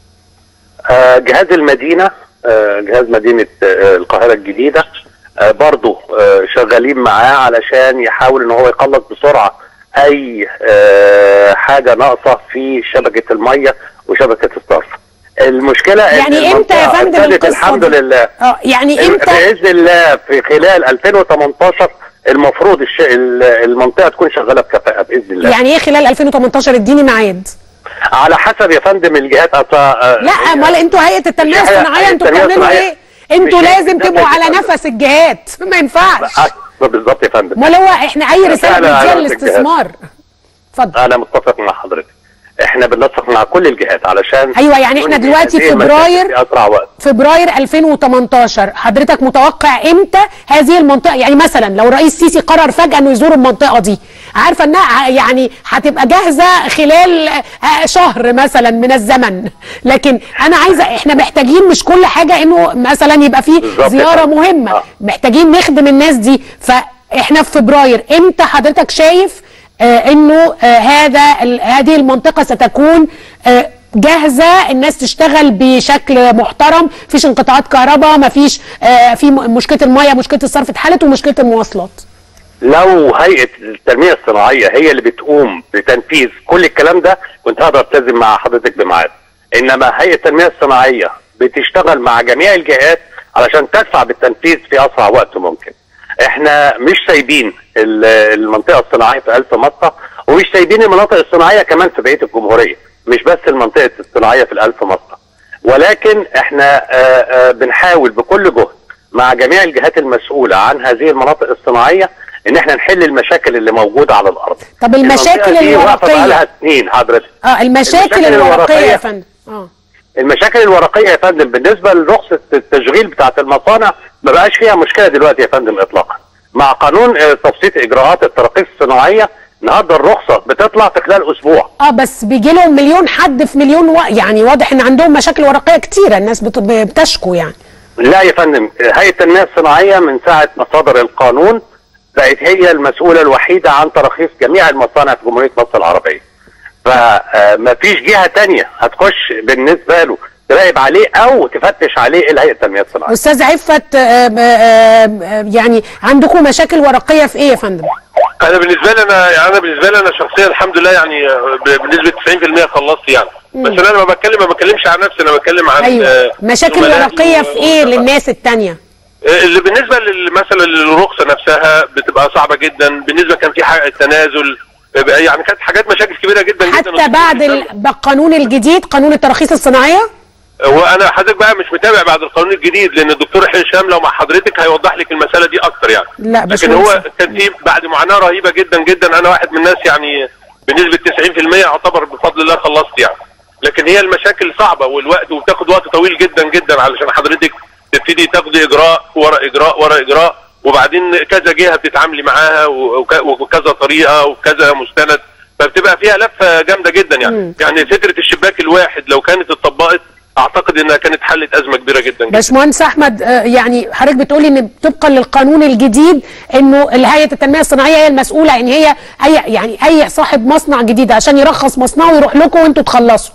آه، جهاز المدينة آه، جهاز مدينة آه، القاهرة الجديدة آه، برضو آه، شغالين معاه علشان يحاول ان هو يخلص بسرعة اي آه، حاجة ناقصة في شبكة المية وشبكة الصرف المشكلة إن يعني امتى يا المنطقة فندم ابتدت القصة الحمد دي؟ لله اه يعني امتى باذن الله في خلال 2018 المفروض الش... ال- المنطقة تكون شغالة بكفاءة باذن الله يعني ايه خلال 2018 اديني ميعاد على حسب يا فندم الجهات أصلا لا امال انتوا هيئه التنميه مش هيئة- الصناعيه هيئة انتوا التنمية بتعملوا الصناعية. ايه انتوا مش هيئة لازم تبقوا التنمية على الصناعية. نفس الجهات ما ينفعش آه، بالظبط يا فندم امال هو احنا اي رساله فعلا على بنديها نفس الجهات. للاستثمار اتفضل انا متفق مع حضرتك احنا بننسق مع كل الجهات علشان أيوة، يعني إحنا ننهي دلوقتي هذه المشاكل فبراير. في اسرع وقت فبراير 2018 حضرتك متوقع امتى هذه المنطقه يعني مثلا لو الرئيس السيسي قرر فجاه انه يزور المنطقه دي عارفه انها ع- يعني هتبقى جاهزه خلال آه، شهر مثلا من الزمن لكن انا عايزه احنا محتاجين مش كل حاجه انه مثلا يبقى في بالظبط زياره كده. مهمه آه. محتاجين نخدم الناس دي فاحنا في فبراير امتى حضرتك شايف آه انه آه هذا ال- هذه المنطقه ستكون آه جاهزه الناس تشتغل بشكل محترم مفيش انقطاعات كهرباء مفيش آه في م- مشكله الميه مشكله الصرف اتحلت ومشكله المواصلات لو هيئه التنميه الصناعيه هي اللي بتقوم بتنفيذ كل الكلام ده كنت هقدر التزم مع حضرتك بميعاد انما هيئه التنميه الصناعيه بتشتغل مع جميع الجهات علشان تدفع بالتنفيذ في اسرع وقت ممكن احنا مش سايبين ال- المنطقه الصناعيه في ألف مصنع ومش سايبين المناطق الصناعيه كمان في بقيه الجمهوريه مش بس المنطقه الصناعيه في الألف مصنع ولكن احنا آه، آه، بنحاول بكل جهد مع جميع الجهات المسؤوله عن هذه المناطق الصناعيه ان احنا نحل المشاكل اللي موجوده على الارض طب المشاكل المنطقة دي واقفة الورقيه بقالها سنين حضرتك اه المشاكل المشاكل الورقيه يا الورقية. فندم اه المشاكل الورقيه يا فندم بالنسبه لرخصه التشغيل بتاعه المصانع ما بقاش فيها مشكله دلوقتي يا فندم اطلاقا مع قانون آه، تبسيط اجراءات التراخيص الصناعيه النهارده الرخصه بتطلع في خلال اسبوع اه بس بيجي لهم مليون حد في مليون و... يعني واضح ان عندهم مشاكل ورقيه كتيره الناس بت... بتشكو يعني لا يا فندم هيئه التنميه الصناعيه من ساعه ما صدر القانون بقت هي المسؤوله الوحيده عن تراخيص جميع المصانع في جمهوريه مصر العربيه فما فيش جهه تانية هتخش بالنسبه له تراقب عليه او تفتش عليه الا هيئه التنميه الصناعيه استاذ عفت آه، آه، آه، يعني عندكم مشاكل ورقيه في ايه يا فندم انا بالنسبه لي انا يعني انا بالنسبه لي انا شخصيا الحمد لله يعني آه، ب- بنسبه 90% خلصت يعني بس انا لما بتكلم ما بتكلمش عن نفسي انا بتكلم عن ايوه آه، مشاكل زملائي ورقيه و- في ايه للناس التانية آه، اللي بالنسبه لل- مثلا للرخصه نفسها بتبقى صعبه جدا بالنسبه كان في حق التنازل آه، يعني كانت حاجات مشاكل كبيره جدا جدا حتى بعد ال- بالقانون الجديد قانون التراخيص الصناعيه وانا حضرتك بقى مش متابع بعد القانون الجديد لان الدكتور هشام لو مع حضرتك هيوضح لك المساله دي اكتر يعني لا لكن باشمهندس. هو كان في بعد معاناه رهيبه جدا جدا انا واحد من الناس يعني بنسبه 90% يعتبر بفضل الله خلصت يعني لكن هي المشاكل صعبه والوقت وبتاخد وقت طويل جدا جدا علشان حضرتك تبتدي تاخدي اجراء ورا اجراء ورا اجراء وبعدين كذا جهه بتتعاملي معاها وك- وكذا طريقه وكذا مستند فبتبقى فيها لفه جامده جدا يعني يعني فكره الشباك الواحد لو كانت اتطبقت اعتقد انها كانت حلت ازمه كبيره جدا جدا باشمهندس احمد آه، يعني حضرتك بتقولي ان طبقا للقانون الجديد انه هيئه التنميه الصناعيه هي المسؤوله يعني هي اي يعني اي صاحب مصنع جديد عشان يرخص مصنعه يروح لكم وانتوا تخلصوا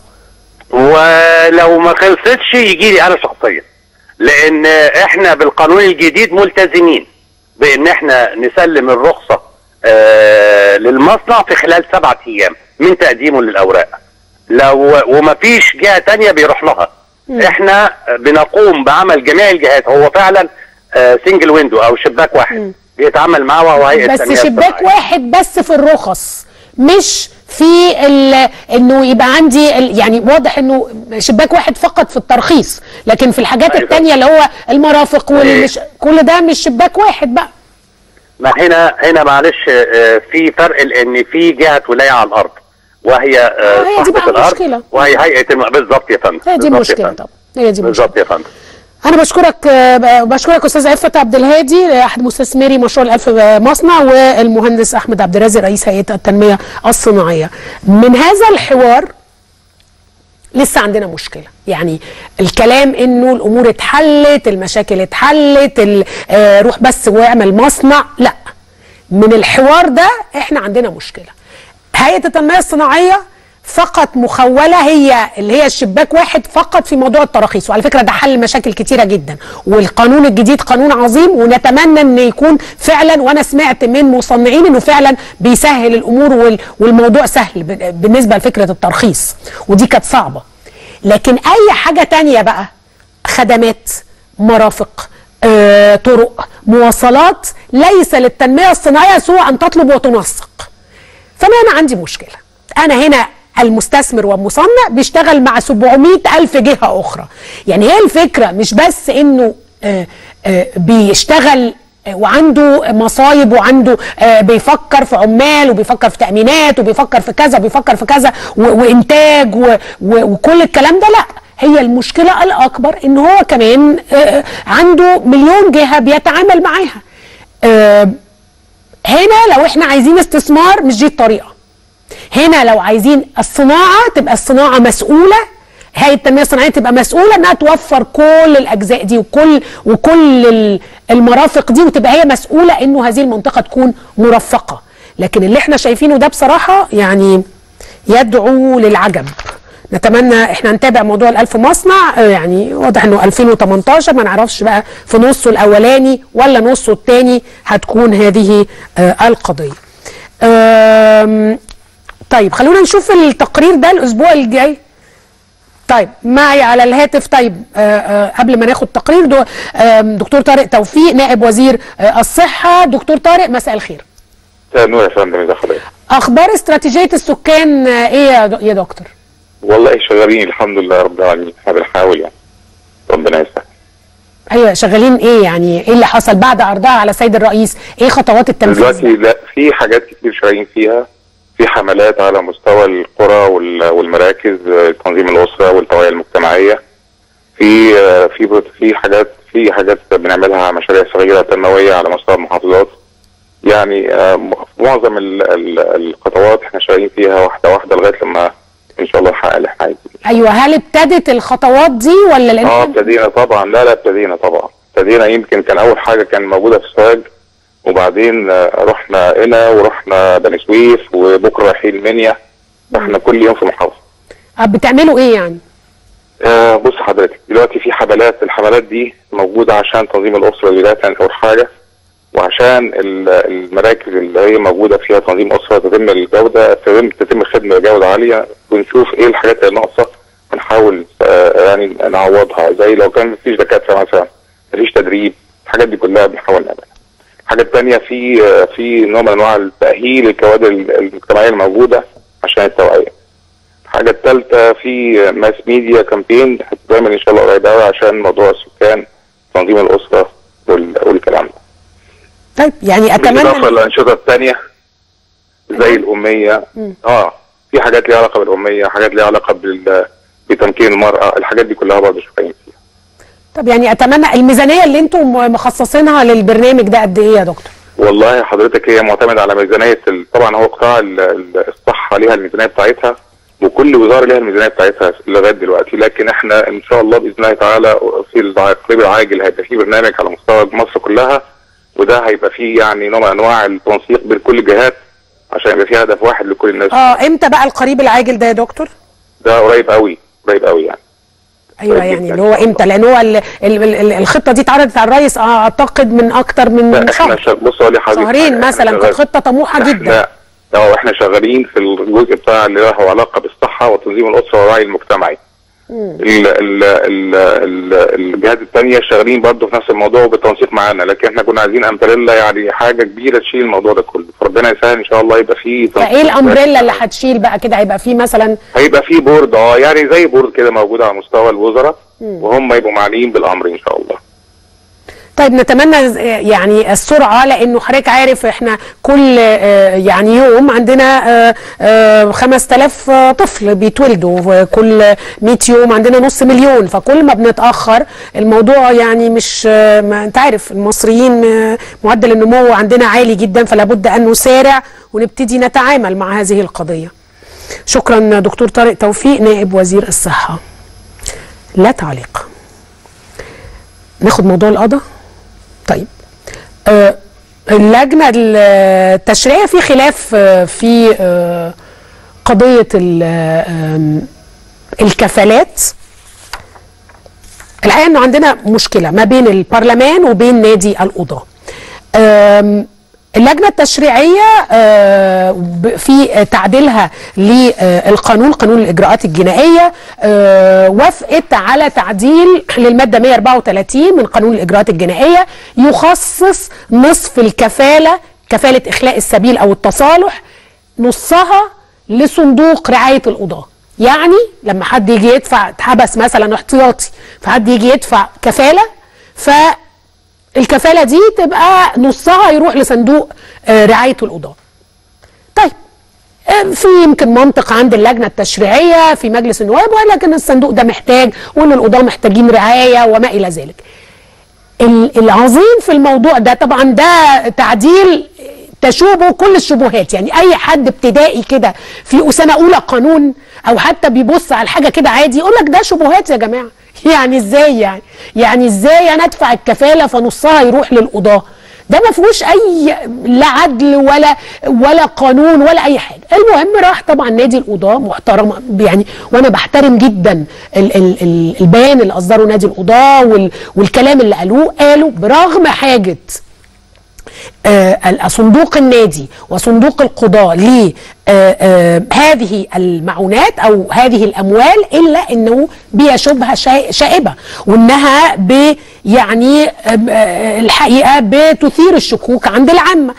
ولو ما خلصتش يجي لي انا شخصيا لان احنا بالقانون الجديد ملتزمين بان احنا نسلم الرخصه آه للمصنع في خلال سبعة ايام من تقديمه للاوراق لو ومفيش جهه تانية بيروح لها احنا بنقوم بعمل جميع الجهات هو فعلا آه سنجل ويندو او شباك واحد بيتعامل معاه وهو هيئه بس التنمية شباك الصناعية. واحد بس في الرخص مش في ال- انه يبقى عندي ال- يعني واضح انه شباك واحد فقط في الترخيص لكن في الحاجات أيوة. التانية اللي هو المرافق والمش كل ده مش شباك واحد بقى ما هنا هنا معلش آه، في فرق لان في جهه ولايه على الارض وهي آه، آه، هي دي صاحبة بقى الارض المشكلة. وهي هيئه الم... بالظبط يا فندم هي دي بالظبط يا المشكلة فندم. طبعا هي دي المشكلة بالظبط يا فندم انا بشكرك آه، بشكرك استاذ عفت عبد الهادي احد مستثمري مشروع الالف مصنع والمهندس احمد عبد الرازق رئيس هيئه التنميه الصناعيه من هذا الحوار لسه عندنا مشكله يعني الكلام انه الامور اتحلت المشاكل اتحلت ال- آه، روح بس واعمل مصنع لا من الحوار ده احنا عندنا مشكله هيئه التنميه الصناعيه فقط مخوله هي اللي هي الشباك واحد فقط في موضوع التراخيص وعلى فكره ده حل مشاكل كتيره جدا والقانون الجديد قانون عظيم ونتمنى ان يكون فعلا وانا سمعت من مصنعين انه فعلا بيسهل الامور وال- والموضوع سهل ب- بالنسبه لفكره الترخيص ودي كانت صعبه لكن اي حاجه تانية بقى خدمات مرافق آه، طرق مواصلات ليس للتنميه الصناعيه سوى ان تطلب وتنسق فانا انا عندي مشكله انا هنا المستثمر والمصنع بيشتغل مع 700 ألف جهة أخرى يعني هي الفكرة مش بس إنه آه، آه، بيشتغل آه، وعنده مصايب وعنده آه، بيفكر في عمال وبيفكر في تأمينات وبيفكر في كذا وبيفكر في كذا و- وإنتاج و- و- وكل الكلام ده لا هي المشكلة الأكبر إن هو كمان آه، عنده مليون جهة بيتعامل معاها آه، هنا لو احنا عايزين استثمار مش دي الطريقه هنا لو عايزين الصناعه تبقى الصناعه مسؤوله هيئه التنميه الصناعيه تبقى مسؤوله انها توفر كل الاجزاء دي وكل وكل ال- المرافق دي وتبقى هي مسؤوله انه هذه المنطقه تكون مرفقه لكن اللي احنا شايفينه ده بصراحه يعني يدعو للعجب نتمنى احنا نتابع موضوع الالف مصنع آه، يعني واضح انه 2018 ما نعرفش بقى في نصه الاولاني ولا نصه الثاني هتكون هذه آه، القضيه آم، طيب خلونا نشوف التقرير ده الاسبوع الجاي طيب معي على الهاتف طيب آه آه قبل ما ناخد تقرير دو آم، دكتور طارق توفيق نائب وزير آه الصحه دكتور طارق مساء مساء الخير نور يا فندم ازي حضرتك اخبار استراتيجيه السكان آه، ايه يا دو- يا دكتور والله شغالين الحمد لله رب العالمين احنا بنحاول يعني ربنا يسهل ايوه شغالين ايه يعني ايه اللي حصل بعد عرضها على السيد الرئيس ايه خطوات التنفيذ دلوقتي لا في حاجات كتير شغالين فيها في حملات على مستوى القرى وال- والمراكز آه، تنظيم الاسره والتوعيه المجتمعيه في آه، في بروت- في حاجات في حاجات بنعملها مشاريع صغيره تنمويه على مستوى المحافظات يعني آه، م- معظم ال- ال- الخطوات احنا شغالين فيها واحده واحده لغايه لما ان شاء الله نحقق اللي احنا عايزينه ايوه هل ابتدت الخطوات دي ولا لان اه ابتدينا طبعا لا لا ابتدينا طبعا ابتدينا يمكن كان اول حاجه كان موجوده في سوهاج وبعدين آه، رحنا هنا ورحنا بني سويف وبكره رايحين المنيا احنا كل يوم في محافظه آه، بتعملوا ايه يعني آه بص حضرتك دلوقتي في حملات الحملات دي موجوده عشان تنظيم الاسره بدايه اول حاجه وعشان ال- المراكز اللي هي موجوده فيها تنظيم اسره تتم الجوده تتم تتم الخدمه بجوده عاليه ونشوف ايه الحاجات اللي ناقصه ونحاول آه يعني نعوضها زي لو كان مفيش دكاتره مثلا مفيش تدريب الحاجات دي كلها بنحاول نعملها. الحاجه الثانيه في آه في نوع من انواع التاهيل الكوادر المجتمعيه الموجوده عشان التوعيه. الحاجه الثالثه في ماس ميديا كامبين هتتعمل ان شاء الله قريب قوي عشان موضوع السكان تنظيم الاسره وال- والكلام ده. طيب يعني بالاضافه اتمنى للانشطه الثانيه زي الاميه مم. اه في حاجات ليها علاقه بالاميه حاجات ليها علاقه بال بتمكين المراه الحاجات دي كلها برضه شغالين فيها طب يعني اتمنى الميزانيه اللي انتم م- مخصصينها للبرنامج ده قد ايه يا دكتور والله حضرتك هي معتمده على ميزانيه ال- طبعا هو قطاع ال- ال- الصحه ليها الميزانيه بتاعتها وكل وزاره لها الميزانيه بتاعتها لغايه دلوقتي لكن احنا ان شاء الله باذن الله تعالى في القريب العاجل هيبقى في برنامج على مستوى مصر كلها وده هيبقى فيه يعني نوع من انواع التنسيق بين كل الجهات عشان يبقى فيه هدف واحد لكل الناس اه امتى بقى القريب العاجل ده يا دكتور ده قريب قوي قريب قوي يعني ايوه طيب يعني جداً. اللي هو امتى لان هو ال ال ال الخطه دي اتعرضت على الرئيس آه، اعتقد من اكتر من لا، احنا شهر شغ... بص اقول لحضرتك حاجة، شهرين احنا مثلا كانت شغال- خطه طموحه جدا لا اه احنا شغالين في الجزء بتاع اللي له علاقه بالصحه وتنظيم الاسره والوعي المجتمعي ال ال ال ال الجهات الثانيه شغالين برضه في نفس الموضوع وبالتنسيق معانا لكن احنا كنا عايزين امبريلا يعني حاجه كبيره تشيل الموضوع ده كله فربنا يسهل ان شاء الله يبقى فيه تنسيق. فايه الامبريلا اللي هتشيل بقى كده هيبقى فيه مثلا هيبقى فيه بورد اه يعني زي بورد كده موجود على مستوى الوزراء وهم يبقوا معنيين بالامر ان شاء الله طيب نتمنى ز- يعني السرعه لانه حضرتك عارف احنا كل آه، يعني يوم عندنا آه، آه، 5000 آه، طفل بيتولدوا كل 100 يوم عندنا نص مليون فكل ما بنتاخر الموضوع يعني مش آه، ما انت عارف المصريين آه، معدل النمو عندنا عالي جدا فلا بد ان نسارع ونبتدي نتعامل مع هذه القضيه شكرا دكتور طارق توفيق نائب وزير الصحه لا تعليق ناخد موضوع القضاء طيب آه اللجنة التشريعية في خلاف آه في آه قضية ال- آم، الكفالات الحقيقة انه عندنا مشكلة ما بين البرلمان وبين نادي القضاة آم، اللجنة التشريعية آه، ب- في تعديلها للقانون قانون الإجراءات الجنائية آه، وافقت على تعديل للمادة 134 من قانون الإجراءات الجنائية يخصص نصف الكفالة كفالة إخلاء السبيل أو التصالح نصها لصندوق رعاية القضاة يعني لما حد يجي يدفع اتحبس مثلا احتياطي فحد يجي يدفع كفالة ف الكفاله دي تبقى نصها يروح لصندوق آه، رعايه القضاه. طيب آه، في يمكن منطق عند اللجنه التشريعيه في مجلس النواب ولكن الصندوق ده محتاج وان القضاه محتاجين رعايه وما الى ذلك. ال- العظيم في الموضوع ده طبعا ده تعديل تشوبه كل الشبهات يعني اي حد ابتدائي كده في سنه اولى قانون او حتى بيبص على الحاجه كده عادي يقول لك ده شبهات يا جماعه يعني ازاي يعني يعني ازاي انا ادفع الكفاله فنصها يروح للقضاه ده ما فيهوش اي لا عدل ولا ولا قانون ولا اي حاجه المهم راح طبعا نادي القضاه محترم يعني وانا بحترم جدا ال ال ال البيان اللي اصدره نادي القضاه وال والكلام اللي قالوه قالوا برغم حاجه آه، صندوق النادي وصندوق القضاء لهذه المعونات او هذه الاموال الا انه بها شبهه شا- شائبه وانها ب يعني آم، آه، الحقيقه بتثير الشكوك عند العامه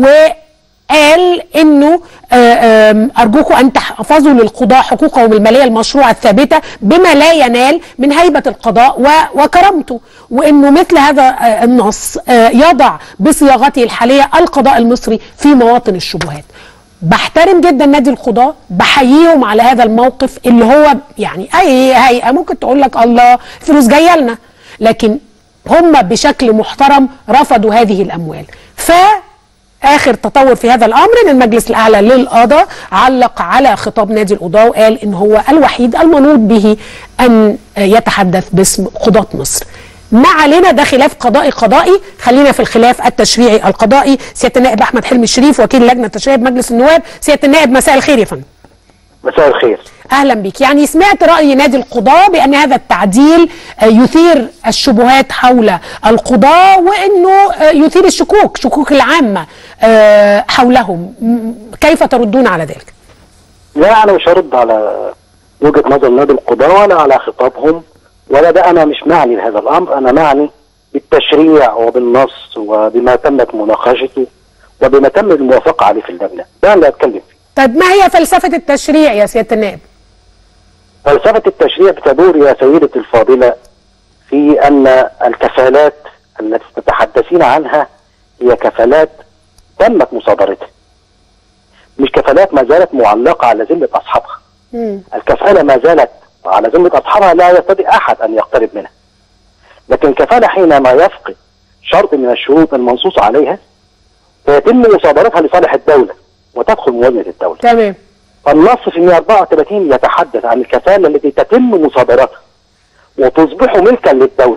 وقال انه آه، آم، ارجوكم ان تحفظوا للقضاء حقوقهم الماليه المشروعه الثابته بما لا ينال من هيبه القضاء و- وكرامته وانه مثل هذا آه، النص آه، يضع بصياغته الحاليه القضاء المصري في مواطن الشبهات بحترم جدا نادي القضاء بحييهم على هذا الموقف اللي هو يعني اي هيئه ممكن تقول لك الله فلوس جايه لنا لكن هم بشكل محترم رفضوا هذه الاموال ف اخر تطور في هذا الامر ان المجلس الاعلى للقضاء علق على خطاب نادي القضاء وقال ان هو الوحيد المنوط به ان يتحدث باسم قضاة مصر ما علينا ده خلاف قضائي قضائي خلينا في الخلاف التشريعي القضائي سياده النائب احمد حلمي الشريف وكيل لجنه التشريع بمجلس النواب سياده النائب مساء الخير يا فندم مساء الخير اهلا بك يعني سمعت راي نادي القضاء بان هذا التعديل آه، يثير الشبهات حول القضاء وانه آه، يثير الشكوك شكوك العامه آه، حولهم م- كيف تردون على ذلك لا انا مش هرد على وجهه نظر نادي القضاء ولا على خطابهم ولا ده انا مش معني بهذا الامر انا معني بالتشريع وبالنص وبما تمت مناقشته وبما تم الموافقه عليه في اللجنه ده اللي اتكلم فيه طيب ما هي فلسفه التشريع يا سياده النائب فلسفه التشريع بتدور يا سيدتي الفاضله في ان الكفالات التي تتحدثين عنها هي كفالات تمت مصادرتها مش كفالات ما زالت معلقه على ذمه اصحابها الكفالة ما زالت على ذمة أصحابها لا يستطيع أحد أن يقترب منها لكن كفالة حينما يفقد شرط من الشروط المنصوص عليها فيتم مصادرتها لصالح الدولة وتدخل موازنة الدولة تمام فالنص في 134 يتحدث عن الكفاله التي تتم مصادرتها وتصبح ملكا للدوله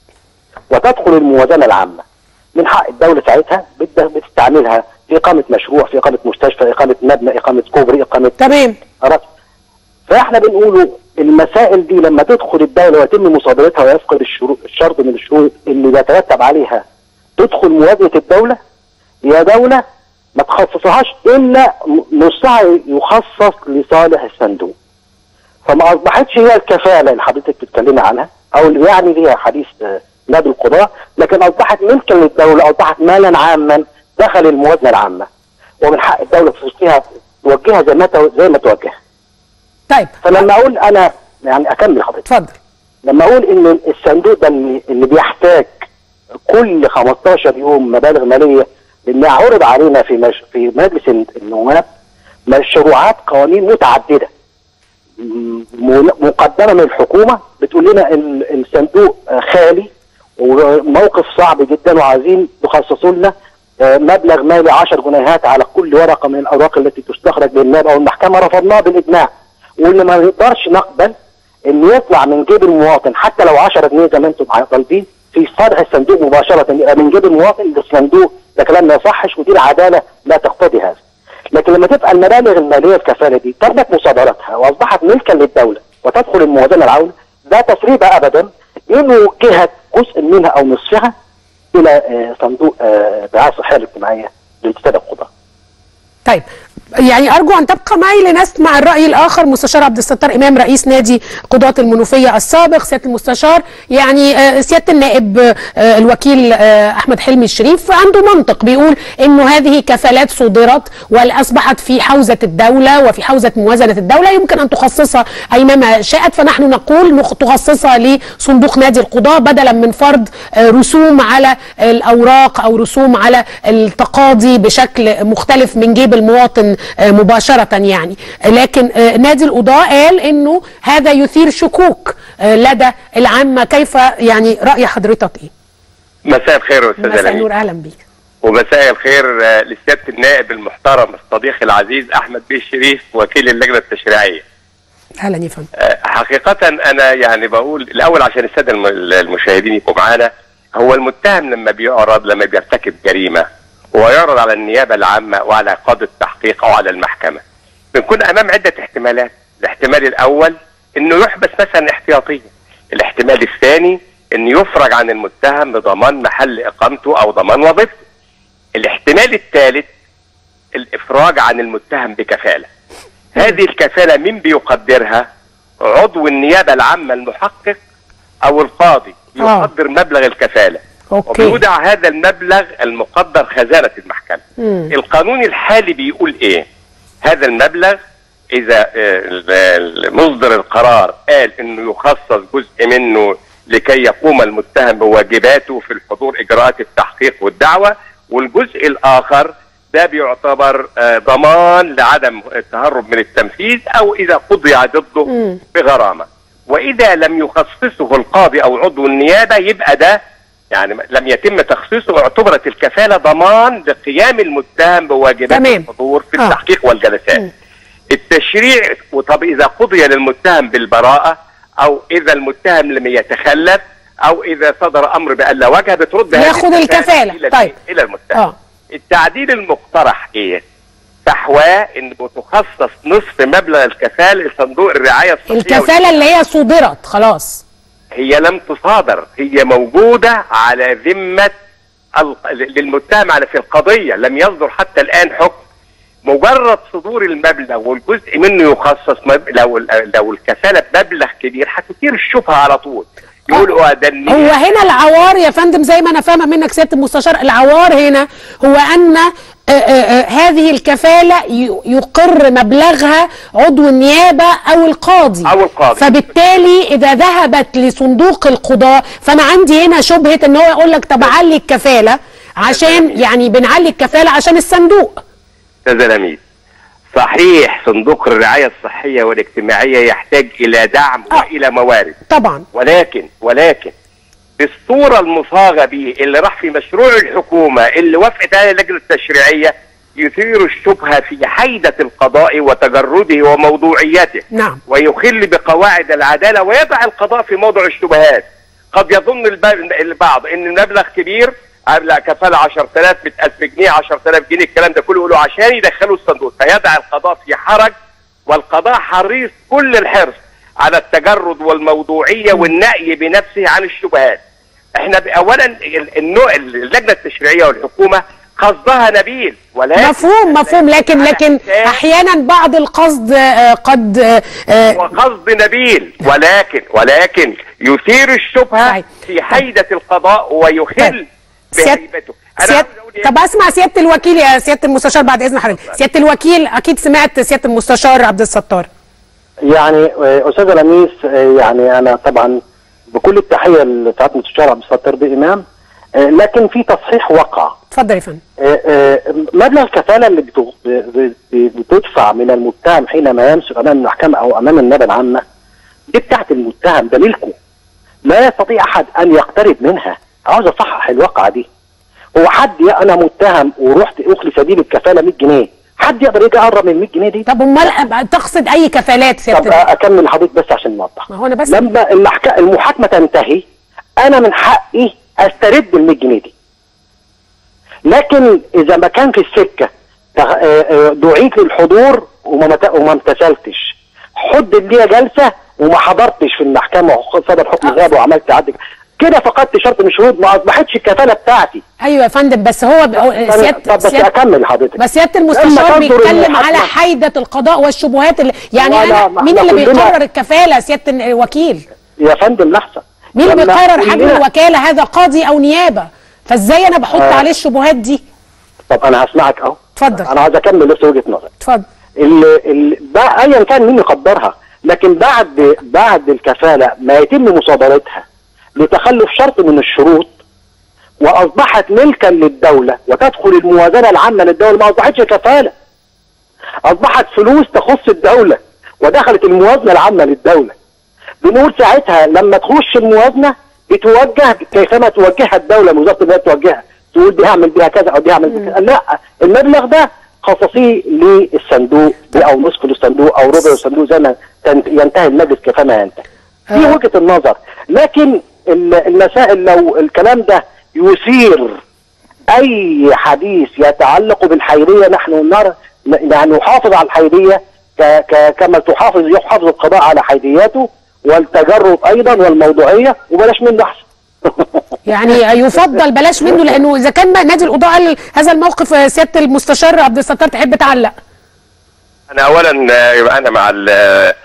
وتدخل الموازنه العامه من حق الدوله ساعتها بت- بتستعملها في اقامه مشروع في اقامه مستشفى اقامه مبنى اقامه كوبري اقامه تمام خلاص فاحنا بنقوله المسائل دي لما تدخل الدوله ويتم مصادرتها ويفقد الشروط الشرط من الشروط اللي يترتب عليها تدخل موازنه الدوله يا دوله ما تخصصهاش الا نصها يخصص لصالح الصندوق فما اصبحتش هي الكفاله اللي حضرتك بتتكلمي عنها او اللي يعني ليها حديث آه، نادي القضاء لكن اصبحت ملكا للدوله اصبحت مالا عاما دخل الموازنه العامه ومن حق الدوله فيها توجهها زي ما تو- زي ما توجهها طيب فلما اقول انا يعني اكمل حضرتك اتفضل لما اقول ان الصندوق ده اللي, اللي بيحتاج كل 15 يوم مبالغ ماليه لان عرض علينا في مش في مجلس النواب مشروعات قوانين متعدده م- م- مقدمه من الحكومه بتقول لنا ال- الصندوق آه، خالي وموقف صعب جدا وعايزين تخصصوا لنا آه، مبلغ مالي 10 جنيهات على كل ورقه من الاوراق التي تستخرج للنائب او المحكمه رفضناها بالاجماع واللي ما نقدرش نقبل ان يطلع من جيب المواطن حتى لو 10 جنيه زي ما انتم طالبين في فرع الصندوق مباشره يبقى من جيب المواطن للصندوق ده كلام ما يصحش ودي العداله لا تقتضي هذا. لكن لما تبقى المبالغ الماليه الكفاله دي تمت مصادرتها واصبحت ملكا للدوله وتدخل الموازنه العامه ده تسريب ابدا انه جهه جزء منها او نصفها الى آه، صندوق آه، الرعايه الصحيه الاجتماعيه لانتداب القضاء. طيب يعني ارجو ان تبقى معي لنسمع الراي الاخر مستشار عبد الستار امام رئيس نادي قضاة المنوفيه السابق سياده المستشار يعني آه، سياده النائب آه، الوكيل آه، احمد حلمي الشريف عنده منطق بيقول انه هذه كفالات صدرت واصبحت في حوزه الدوله وفي حوزه موازنه الدوله يمكن ان تخصصها اينما شاءت فنحن نقول نخ- تخصصها لصندوق نادي القضاء بدلا من فرض آه، رسوم على الاوراق او رسوم على التقاضي بشكل مختلف من جيب المواطن آه، مباشره يعني لكن آه، نادي القضاء قال انه هذا يثير شكوك آه، لدى العامه كيف يعني راي حضرتك ايه؟ مساء الخير يا استاذ مساء لميس النور اهلا بيك ومساء الخير آه، لسياده النائب المحترم الصديق العزيز احمد بيه الشريف وكيل اللجنه التشريعيه اهلا يا فندم آه، حقيقه انا يعني بقول الاول عشان الساده الم- المشاهدين يبقوا معانا هو المتهم لما بيعرض لما بيرتكب جريمه ويعرض على النيابه العامه وعلى قاضي التحقيق او على المحكمه بنكون امام عده احتمالات الاحتمال الاول انه يحبس مثلا احتياطيا الاحتمال الثاني ان يفرج عن المتهم بضمان محل اقامته او ضمان وظيفته الاحتمال الثالث الافراج عن المتهم بكفاله هذه الكفاله مين بيقدرها عضو النيابه العامه المحقق او القاضي آه. يقدر مبلغ الكفاله اوكي وبيودع هذا المبلغ المقدر خزانه المحكمه مم. القانون الحالي بيقول ايه هذا المبلغ اذا آه، ال- ال- مصدر القرار قال انه يخصص جزء منه لكي يقوم المتهم بواجباته في الحضور اجراءات التحقيق والدعوه والجزء الاخر ده بيعتبر آه، ضمان لعدم التهرب من التنفيذ او اذا قضي ضده مم. بغرامه واذا لم يخصصه القاضي او عضو النيابه يبقى ده يعني لم يتم تخصيصه واعتبرت الكفاله ضمان لقيام المتهم بواجبات تمام. الحضور في آه. التحقيق والجلسات. مم. التشريع وطب اذا قضي للمتهم بالبراءه او اذا المتهم لم يتخلف او اذا صدر امر بألا وجه بترد هذه ياخد الكفالة. الى طيب. الى المتهم. اه التعديل المقترح ايه؟ فحواه انه تخصص نصف مبلغ الكفاله لصندوق الرعايه الصحيه الكفاله اللي هي صدرت خلاص هي لم تصادر هي موجودة على ذمة ال- للمتهم على في القضية لم يصدر حتى الآن حكم مجرد صدور المبلغ والجزء منه يخصص مب... لو لو الكفالة بمبلغ كبير هتثير الشبهة على طول يقولوا ده النية. هو هنا العوار يا فندم زي ما انا فاهمه منك سياده المستشار العوار هنا هو ان آه، آه، آه، هذه الكفاله ي- يقر مبلغها عضو النيابه او القاضي أو القاضي. فبالتالي اذا ذهبت لصندوق القضاء فانا عندي هنا شبهه ان هو يقول لك طب علي الكفاله عشان يعني بنعلي الكفاله عشان الصندوق استاذ لميس صحيح صندوق الرعاية الصحية والاجتماعية يحتاج إلى دعم آه. وإلى موارد طبعا ولكن ولكن بالصورة المصاغة به اللي راح في مشروع الحكومة اللي وافقت عليه اللجنة التشريعية يثير الشبهه في حيده القضاء وتجرده وموضوعيته نعم ويخل بقواعد العداله ويضع القضاء في موضع الشبهات قد يظن الب- البعض ان المبلغ كبير لا كفاله 10000 100000 جنيه 10000 جنيه الكلام ده كله يقولوا عشان يدخلوا الصندوق فيضع القضاء في حرج والقضاء حريص كل الحرص على التجرد والموضوعيه والنأي بنفسه عن الشبهات احنا ب- اولا ال- النوع اللجنه التشريعيه والحكومه قصدها نبيل ولكن مفهوم مفهوم لكن لكن احيانا بعض القصد آه، قد آه، آه، وقصد نبيل ولكن ولكن يثير الشبهه في حيده القضاء ويخل سيادة بهيبته سيادة طب اسمع سياده الوكيل يا سياده المستشار بعد اذن حضرتك سياده الوكيل اكيد سمعت سياده المستشار عبد الستار يعني آه، استاذ لميس آه، يعني انا طبعا بكل التحيه لسعاده المستشار عبد الستار بيه امام آه، لكن في تصحيح وقع اتفضل يا فندم آه، آه، مبلغ الكفاله اللي بتغ- ب- ب- بتدفع من المتهم حينما يمسك امام المحكمه او امام النيابه العامه دي بتاعت المتهم ده ملكه لا يستطيع احد ان يقترب منها عاوز اصحح الواقعه دي هو حد يا انا متهم ورحت اخلي سبيل الكفاله 100 جنيه حد يقدر يجي يقرب من 100 جنيه دي طب امال تقصد اي كفالات طب سياده اكمل لحضرتك بس عشان نوضح ما هو انا بس لما المحك... المحاكمه تنتهي انا من حقي استرد ال 100 جنيه دي لكن اذا ما كان في السكه تغ- آه، آه، دعيت للحضور وما مت- وما امتثلتش حد ليا جلسه وما حضرتش في المحكمه وصدر حكم غياب وعملت عد كده فقدت شرط من الشروط ما اصبحتش الكفاله بتاعتي ايوه يا فندم بس هو ب- هو طب سياده بس سياده اكمل حضرتك بس سياده لما المستشار تنظر بيتكلم المحاكمة- على حيده القضاء والشبهات اللي يعني ولا انا ما مين احنا اللي كلنا- بيقرر الكفاله سياده الوكيل يا فندم لحظه مين اللي لما بيقرر حجم كلنا- الوكاله هذا قاضي او نيابه فازاي انا بحط آه. عليه الشبهات دي طب انا هسمعك اهو اتفضل انا عايز اكمل بس وجهه نظري اتفضل ال ال بقى ايا كان مين يقدرها لكن بعد بعد الكفاله ما يتم مصادرتها لتخلف شرط من الشروط واصبحت ملكا للدوله وتدخل الموازنه العامه للدوله ما اصبحتش كفاله اصبحت فلوس تخص الدوله ودخلت الموازنه العامه للدوله بنقول ساعتها لما تخش الموازنه بتوجه كيفما توجهها الدوله وزاره الماليه توجهها تقول دي هعمل بيها كذا او دي هعمل بيها كذا لا المبلغ ده خصصيه للصندوق او نصف للصندوق او ربع للصندوق زي ما تنت- ينتهي المجلس كيفما ينتهي دي وجهه النظر لكن ال- المسائل لو الكلام ده يثير اي حديث يتعلق بالحيريه نحن نرى يعني نحافظ على الحيريه ك ك كما تحافظ يحافظ القضاء على حيدياته والتجرد ايضا والموضوعيه وبلاش منه احسن يعني يفضل بلاش منه لانه اذا كان بقى نادي القضاء قال هذا الموقف آه، سياده المستشار عبد الستار تحب تعلق انا اولا آه، يبقى انا مع ال-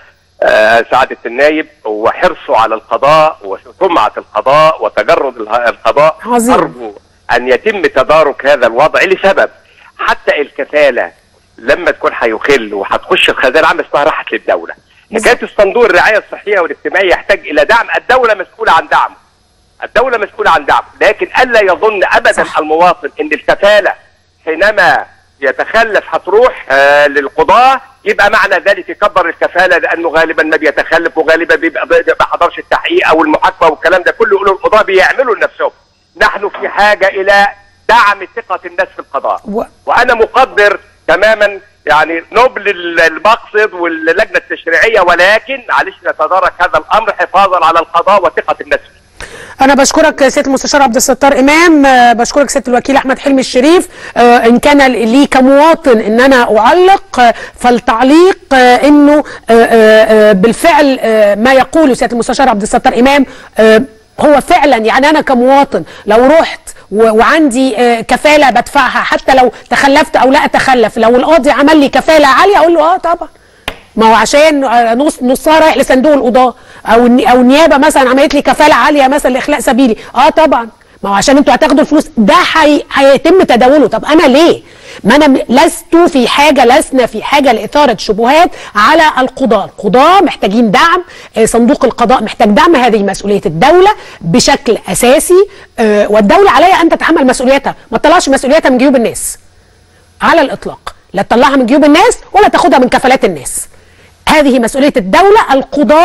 آه، سعاده النايب وحرصه على القضاء وسمعه القضاء وتجرد اله- القضاء عظيم. ارجو ان يتم تدارك هذا الوضع لسبب حتى الكفاله لما تكون هيخل وهتخش الخزانه العامه اسمها راحت للدوله حكايه الصندوق الرعايه الصحيه والاجتماعيه يحتاج الى دعم الدوله مسؤوله عن دعمه الدوله مسؤوله عن دعمه لكن الا يظن ابدا المواطن ان الكفاله حينما يتخلف هتروح آه للقضاه يبقى معنى ذلك يكبر الكفاله لانه غالبا ما بيتخلف وغالبا بيبقى ما حضرش التحقيق او المحاكمه والكلام ده كله يقولوا القضاه بيعملوا لنفسهم نحن في حاجه الى دعم ثقه الناس في القضاء و... وانا مقدر تماما يعني نبل ال- المقصد واللجنه التشريعيه ولكن معلش نتدارك هذا الامر حفاظا على القضاء وثقه الناس فيه انا بشكرك سياده المستشار عبد الستار امام آه، بشكرك سياده الوكيل احمد حلمي الشريف آه، ان كان لي كمواطن ان انا اعلق آه، فالتعليق آه، انه آه، آه، آه، بالفعل آه، ما يقوله سياده المستشار عبد الستار امام آه، هو فعلا يعني انا كمواطن لو رحت و- وعندي آه، كفاله بدفعها حتى لو تخلفت او لا اتخلف لو القاضي عمل لي كفاله عاليه اقول له اه طبعا ما هو عشان آه، نص نصها رايح لصندوق القضاه او الني- او النيابه مثلا عملت لي كفاله عاليه مثلا لاخلاء سبيلي اه طبعا ما هو عشان انتوا هتاخدوا الفلوس ده حي... هيتم تداوله طب انا ليه ما انا م- لست في حاجه لسنا في حاجه لاثاره شبهات على القضاه القضاه محتاجين دعم آه، صندوق القضاء محتاج دعم هذه مسؤوليه الدوله بشكل اساسي آه، والدوله عليها ان تتحمل مسؤوليتها ما تطلعش مسؤوليتها من جيوب الناس على الاطلاق لا تطلعها من جيوب الناس ولا تاخدها من كفالات الناس هذه مسؤوليه الدوله القضاه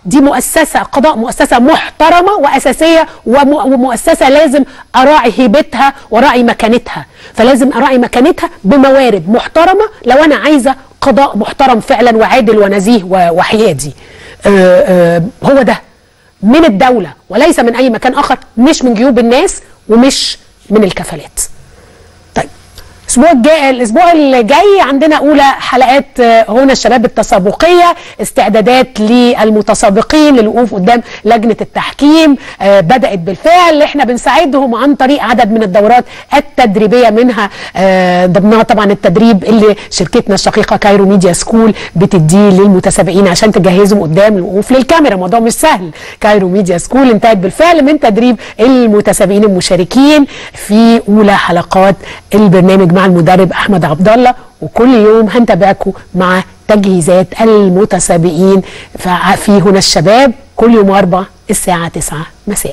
دي مؤسسه قضاء مؤسسه محترمه واساسيه وم- ومؤسسه لازم اراعي هيبتها واراعي مكانتها فلازم اراعي مكانتها بموارد محترمه لو انا عايزه قضاء محترم فعلا وعادل ونزيه و- وحيادي آه، آه، هو ده من الدوله وليس من اي مكان اخر مش من جيوب الناس ومش من الكفالات الاسبوع الجاي الاسبوع اللي جاي عندنا اولى حلقات آه، هنا الشباب التسابقيه استعدادات للمتسابقين للوقوف قدام لجنه التحكيم آه، بدات بالفعل احنا بنساعدهم عن طريق عدد من الدورات التدريبيه منها آه، ضمنها طبعا التدريب اللي شركتنا الشقيقه كايرو ميديا سكول بتديه للمتسابقين عشان تجهزهم قدام الوقوف للكاميرا الموضوع مش سهل كايرو ميديا سكول انتهت بالفعل من تدريب المتسابقين المشاركين في اولى حلقات البرنامج مع المدرب احمد عبد الله وكل يوم هنتابعكم مع تجهيزات المتسابقين فع- في هنا الشباب كل يوم اربع الساعه 9 مساء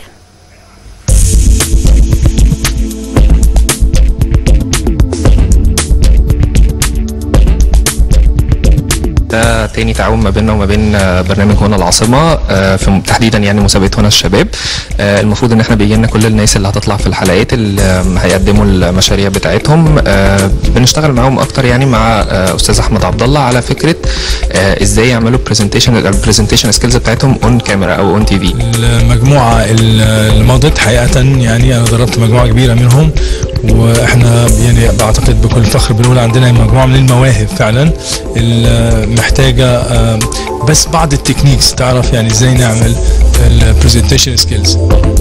ده تاني تعاون ما بيننا وما بين آه، برنامج هنا العاصمه آه، في تحديدا يعني مسابقه هنا الشباب آه، المفروض ان احنا بيجي لنا كل الناس اللي هتطلع في الحلقات اللي آم، هيقدموا المشاريع بتاعتهم آه، بنشتغل معاهم اكتر يعني مع آه، استاذ احمد عبد الله على فكره آه، ازاي يعملوا برزنتيشن البرزنتيشن سكيلز بتاعتهم اون كاميرا او اون تي في المجموعة اللي مضت حقيقة يعني أنا دربت مجموعة كبيرة منهم وإحنا يعني بعتقد بكل فخر بنقول عندنا مجموعة من المواهب فعلا اللي محتاجة آم، بس بعض التكنيكس تعرف يعني إزاي نعمل البرزنتيشن سكيلز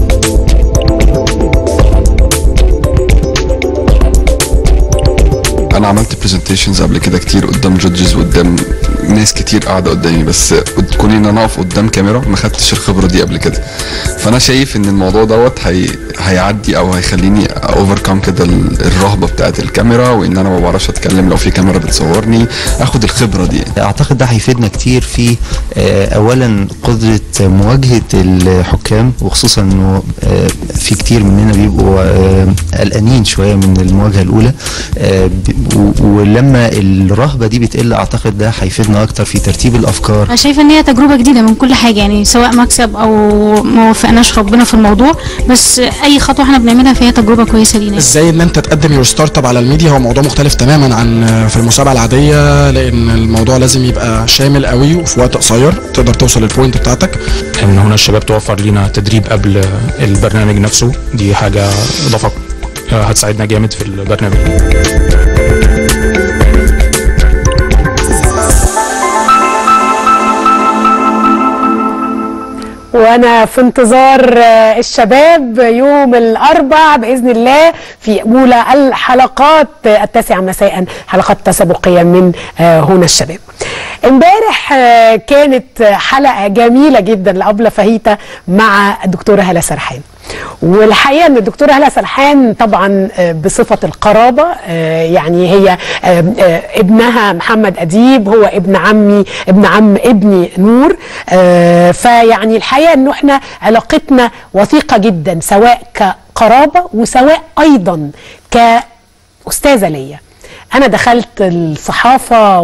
انا عملت برزنتيشنز قبل كده كتير قدام جودجز وقدام ناس كتير قاعده قدامي بس كوني ان انا اقف قدام كاميرا ما خدتش الخبره دي قبل كده فانا شايف ان الموضوع دوت هي... هيعدي او هيخليني اوفركم كده ال- الرهبه بتاعت الكاميرا وان انا ما بعرفش اتكلم لو في كاميرا بتصورني اخد الخبره دي اعتقد ده هيفيدنا كتير في آه، اولا قدره مواجهه الحكام وخصوصا انه آه، في كتير مننا بيبقوا آه، قلقانين شويه من المواجهه الاولى آه، ب- و- ولما الرهبه دي بتقل اعتقد ده هيفيدنا اكتر في ترتيب الافكار انا شايفه ان هي تجربه جديده من كل حاجه يعني سواء مكسب او ما وفقناش ربنا في الموضوع بس اي خطوه احنا بنعملها فهي تجربه كويسه لينا ازاي ان انت تقدم يور ستارت اب على الميديا هو موضوع مختلف تماما عن في المسابقه العاديه لان الموضوع لازم يبقى شامل قوي وفي وقت قصير تقدر توصل للبوينت بتاعتك ان هنا الشباب توفر لينا تدريب قبل البرنامج نفسه دي حاجه اضافه آه، هتساعدنا جامد في البرنامج وانا في انتظار آه، الشباب يوم الاربع باذن الله في اولى الحلقات آه، التاسعه مساء حلقات تسابقيه من آه، هنا الشباب امبارح آه، كانت حلقه جميله جدا لابله فهيته مع الدكتوره هاله سرحان والحقيقه ان الدكتوره هاله سرحان طبعا آه، بصفه القرابه آه، يعني هي آه، آه، ابنها محمد اديب هو ابن عمي ابن عم ابني نور آه، فيعني الحقيقه انه احنا علاقتنا وثيقه جدا سواء كقرابه وسواء ايضا كاستاذه ليا انا دخلت الصحافه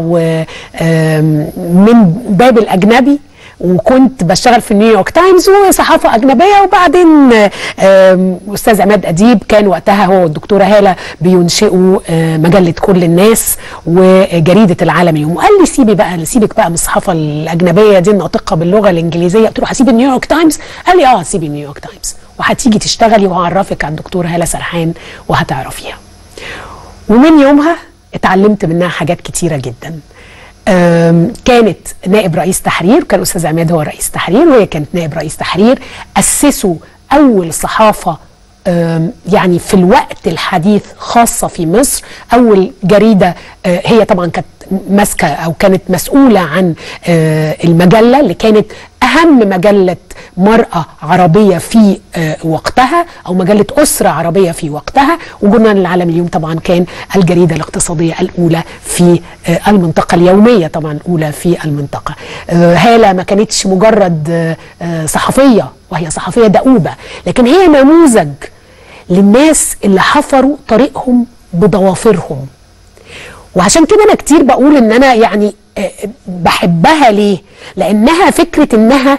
ومن باب الاجنبي وكنت بشتغل في نيويورك تايمز وصحافه اجنبيه وبعدين آم، استاذ عماد اديب كان وقتها هو والدكتوره هاله بينشئوا آه، مجله كل الناس وجريده العالم اليوم وقال لي سيبي بقى سيبك بقى من الصحافه الاجنبيه دي الناطقه باللغه الانجليزيه قلت له هسيب نيويورك تايمز قال لي اه سيبي نيويورك تايمز وهتيجي تشتغلي وهعرفك على الدكتوره هاله سرحان وهتعرفيها ومن يومها اتعلمت منها حاجات كتيره جدا أم، كانت نائب رئيس تحرير وكان استاذ عماد هو رئيس تحرير وهي كانت نائب رئيس تحرير اسسوا اول صحافه أم، يعني في الوقت الحديث خاصه في مصر اول جريده آه، هي طبعا كانت ماسكه او كانت مسؤوله عن آه، المجله اللي كانت اهم مجله مراه عربيه في آه، وقتها او مجله اسره عربيه في وقتها وجورنال العالم اليوم طبعا كان الجريده الاقتصاديه الاولى في آه، المنطقه اليوميه طبعا الاولى في المنطقه آه، هاله ما كانتش مجرد آه، آه، صحفيه وهي صحفيه دؤوبه لكن هي نموذج للناس اللي حفروا طريقهم بضوافرهم وعشان كده انا كتير بقول ان انا يعني آه، بحبها ليه لانها فكره انها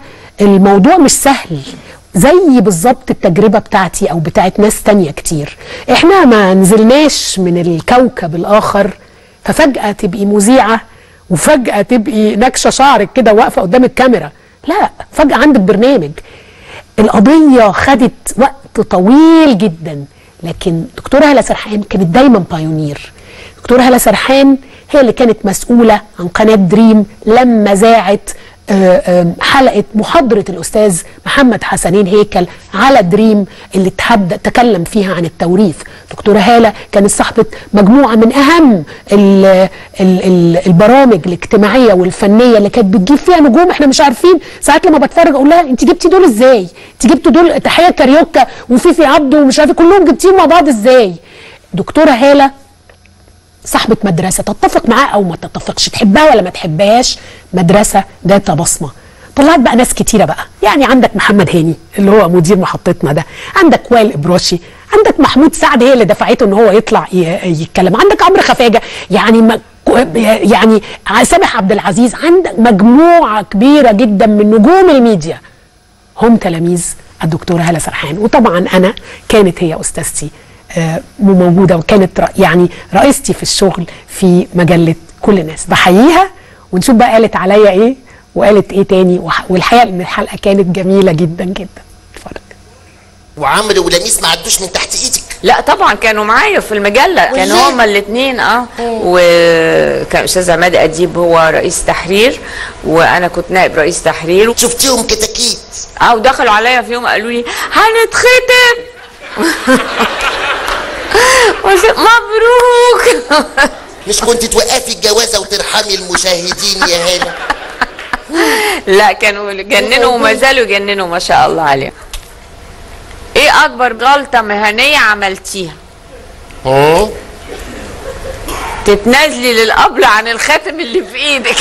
الموضوع مش سهل زي بالظبط التجربه بتاعتي او بتاعت ناس تانية كتير احنا ما نزلناش من الكوكب الاخر ففجاه تبقي مذيعه وفجاه تبقي نكشه شعرك كده واقفه قدام الكاميرا لا فجاه عندك برنامج القضيه خدت وقت طويل جدا لكن دكتوره هاله سرحان كانت دايما بايونير دكتوره هاله سرحان هي اللي كانت مسؤوله عن قناه دريم لما ذاعت آه، آه، حلقه محاضره الاستاذ محمد حسنين هيكل على دريم اللي تحد تكلم فيها عن التوريث دكتوره هاله كانت صاحبه مجموعه من اهم ال ال ال البرامج الاجتماعيه والفنيه اللي كانت بتجيب فيها نجوم احنا مش عارفين ساعات لما بتفرج اقول لها انت جبتي دول ازاي انت جبتي دول تحيه كاريوكا وفيفي عبده ومش عارفه كلهم جبتيهم مع بعض ازاي دكتوره هاله صاحبة مدرسة تتفق معاه أو ما تتفقش تحبها ولا ما تحبهاش مدرسة ذات بصمة طلعت بقى ناس كتيرة بقى يعني عندك محمد هاني اللي هو مدير محطتنا ده عندك وائل إبراشي عندك محمود سعد هي اللي دفعته ان هو يطلع ي- يتكلم عندك عمرو خفاجة يعني ما يعني سامح عبد العزيز عندك مجموعة كبيرة جدا من نجوم الميديا هم تلاميذ الدكتورة هالة سرحان وطبعا أنا كانت هي أستاذتي آه، موجودة وكانت رأ- يعني رئيستي في الشغل في مجلة كل الناس بحييها ونشوف بقى قالت عليا إيه وقالت إيه تاني وح- والحقيقة إن الحلقة كانت جميلة جدا جدا وعمرو ولميس ما عدوش من تحت ايدك لا طبعا كانوا معايا في المجله كانوا والله؟ هما الاثنين اه وكان استاذ عماد اديب هو رئيس تحرير وانا كنت نائب رئيس تحرير شفتيهم كتاكيت اه ودخلوا عليا في يوم قالوا لي هنتختم قلت مبروك مش كنت توقفي الجوازه وترحمي المشاهدين يا هاله لا كانوا جننوا وما زالوا يجننوا ما شاء الله عليهم ايه اكبر غلطه مهنيه عملتيها اه تتنازلي للقبل عن الخاتم اللي في ايدك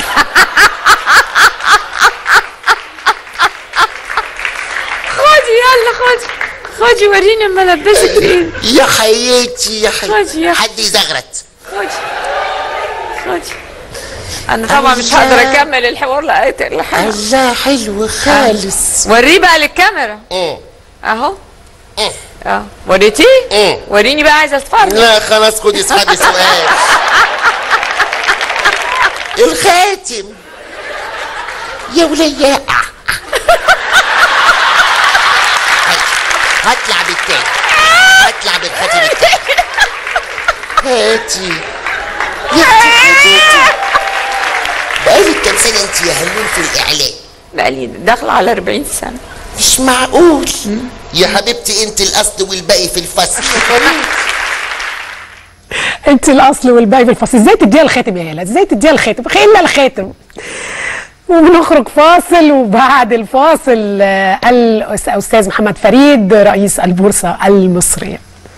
خدي يلا خدي خدي وريني اما البسك ايه يا حياتي يا خدي حياتي يا حد يزغرت خدي خدي انا طبعا مش هقدر اكمل الحوار لقيت الحاجه الله حلو خالص وريه بقى للكاميرا اهو اه وريتيه وريني بقى عايزه اتفرج لا خلاص خدي اسحبي سؤال الخاتم يا ولية هطلع بالتاني هطلع بالخاتم التاني هاتي يا اختي هاتي بقالك كام سنة انت يا هلول في الإعلام؟ بقالي داخله على 40 سنه مش معقول يا حبيبتي انت الأصل والباقي في الفصل انت الاصل والباقي في الفصل ازاي تديها الخاتم يا هاله ازاي تديها الخاتم خلينا الخاتم وبنخرج فاصل وبعد الفاصل آه، الاستاذ محمد فريد رئيس البورصه المصريه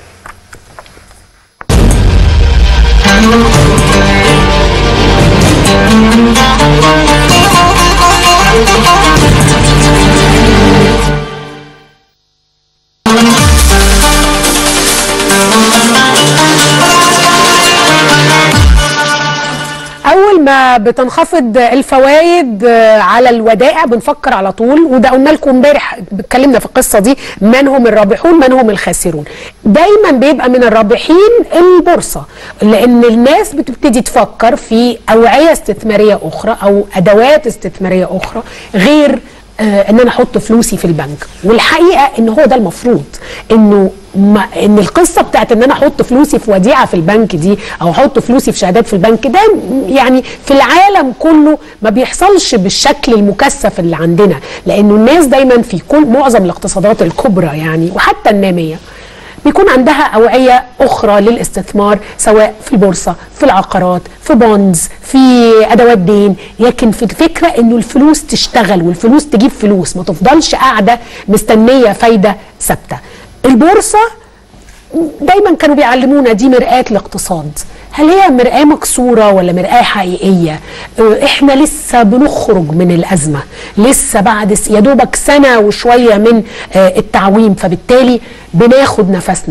اول ما بتنخفض الفوائد آه، على الودائع بنفكر على طول وده قلنا لكم امبارح اتكلمنا في القصه دي من هم الرابحون من هم الخاسرون دايما بيبقى من الرابحين البورصه لان الناس بتبتدي تفكر في اوعيه استثماريه اخرى او ادوات استثماريه اخرى غير آه، ان انا احط فلوسي في البنك والحقيقه ان هو ده المفروض انه ما ان القصه بتاعت ان انا احط فلوسي في وديعه في البنك دي او احط فلوسي في شهادات في البنك ده يعني في العالم كله ما بيحصلش بالشكل المكثف اللي عندنا لانه الناس دايما في كل معظم الاقتصادات الكبرى يعني وحتى الناميه بيكون عندها أوعية أخرى للاستثمار سواء في البورصة في العقارات في بونز في أدوات دين لكن في الفكرة أنه الفلوس تشتغل والفلوس تجيب فلوس ما تفضلش قاعدة مستنية فايدة ثابتة البورصة دايما كانوا بيعلمونا دي مرآة الاقتصاد هل هي مرآة مكسورة ولا مرآة حقيقية اه، احنا لسه بنخرج من الأزمة لسه بعد س- يا دوبك سنة وشوية من اه، التعويم فبالتالي بناخد نفسنا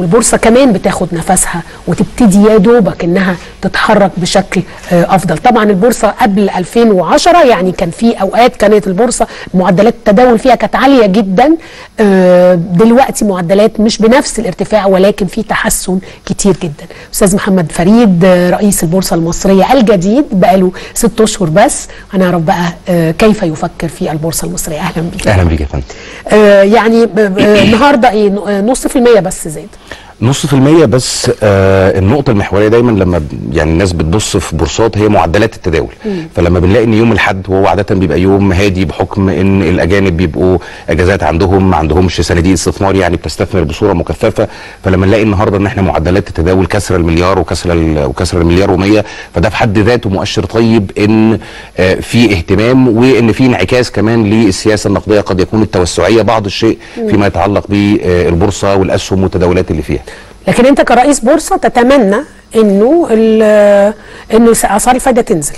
والبورصه كمان بتاخد نفسها وتبتدي يا دوبك انها تتحرك بشكل آه، افضل طبعا البورصه قبل 2010 يعني كان في اوقات كانت البورصه معدلات التداول فيها كانت عاليه جدا آه، دلوقتي معدلات مش بنفس الارتفاع ولكن في تحسن كتير جدا استاذ محمد فريد آه، رئيس البورصه المصريه الجديد بقاله ست اشهر بس هنعرف بقى آه، كيف يفكر في البورصه المصريه اهلا بك اهلا بيك يا فندم آه، يعني ب- ب- النهارده ايه ن- آه، نص في المية بس زاد نص في المية بس آه النقطة المحورية دايما لما ب- يعني الناس بتبص في بورصات هي معدلات التداول مم. فلما بنلاقي ان يوم الاحد وهو عادة بيبقى يوم هادي بحكم ان الاجانب بيبقوا اجازات عندهم ما عندهمش صناديق استثمار يعني بتستثمر بصورة مكثفة فلما نلاقي النهارده ان احنا معدلات التداول كسر المليار وكسر ال- وكسر المليار و100 فده في حد ذاته مؤشر طيب ان آه في اهتمام وان في انعكاس كمان للسياسة النقدية قد يكون التوسعية بعض الشيء مم. فيما يتعلق بالبورصة والاسهم والتداولات اللي فيها لكن انت كرئيس بورصه تتمنى انه ال- انه اسعار الفايده تنزل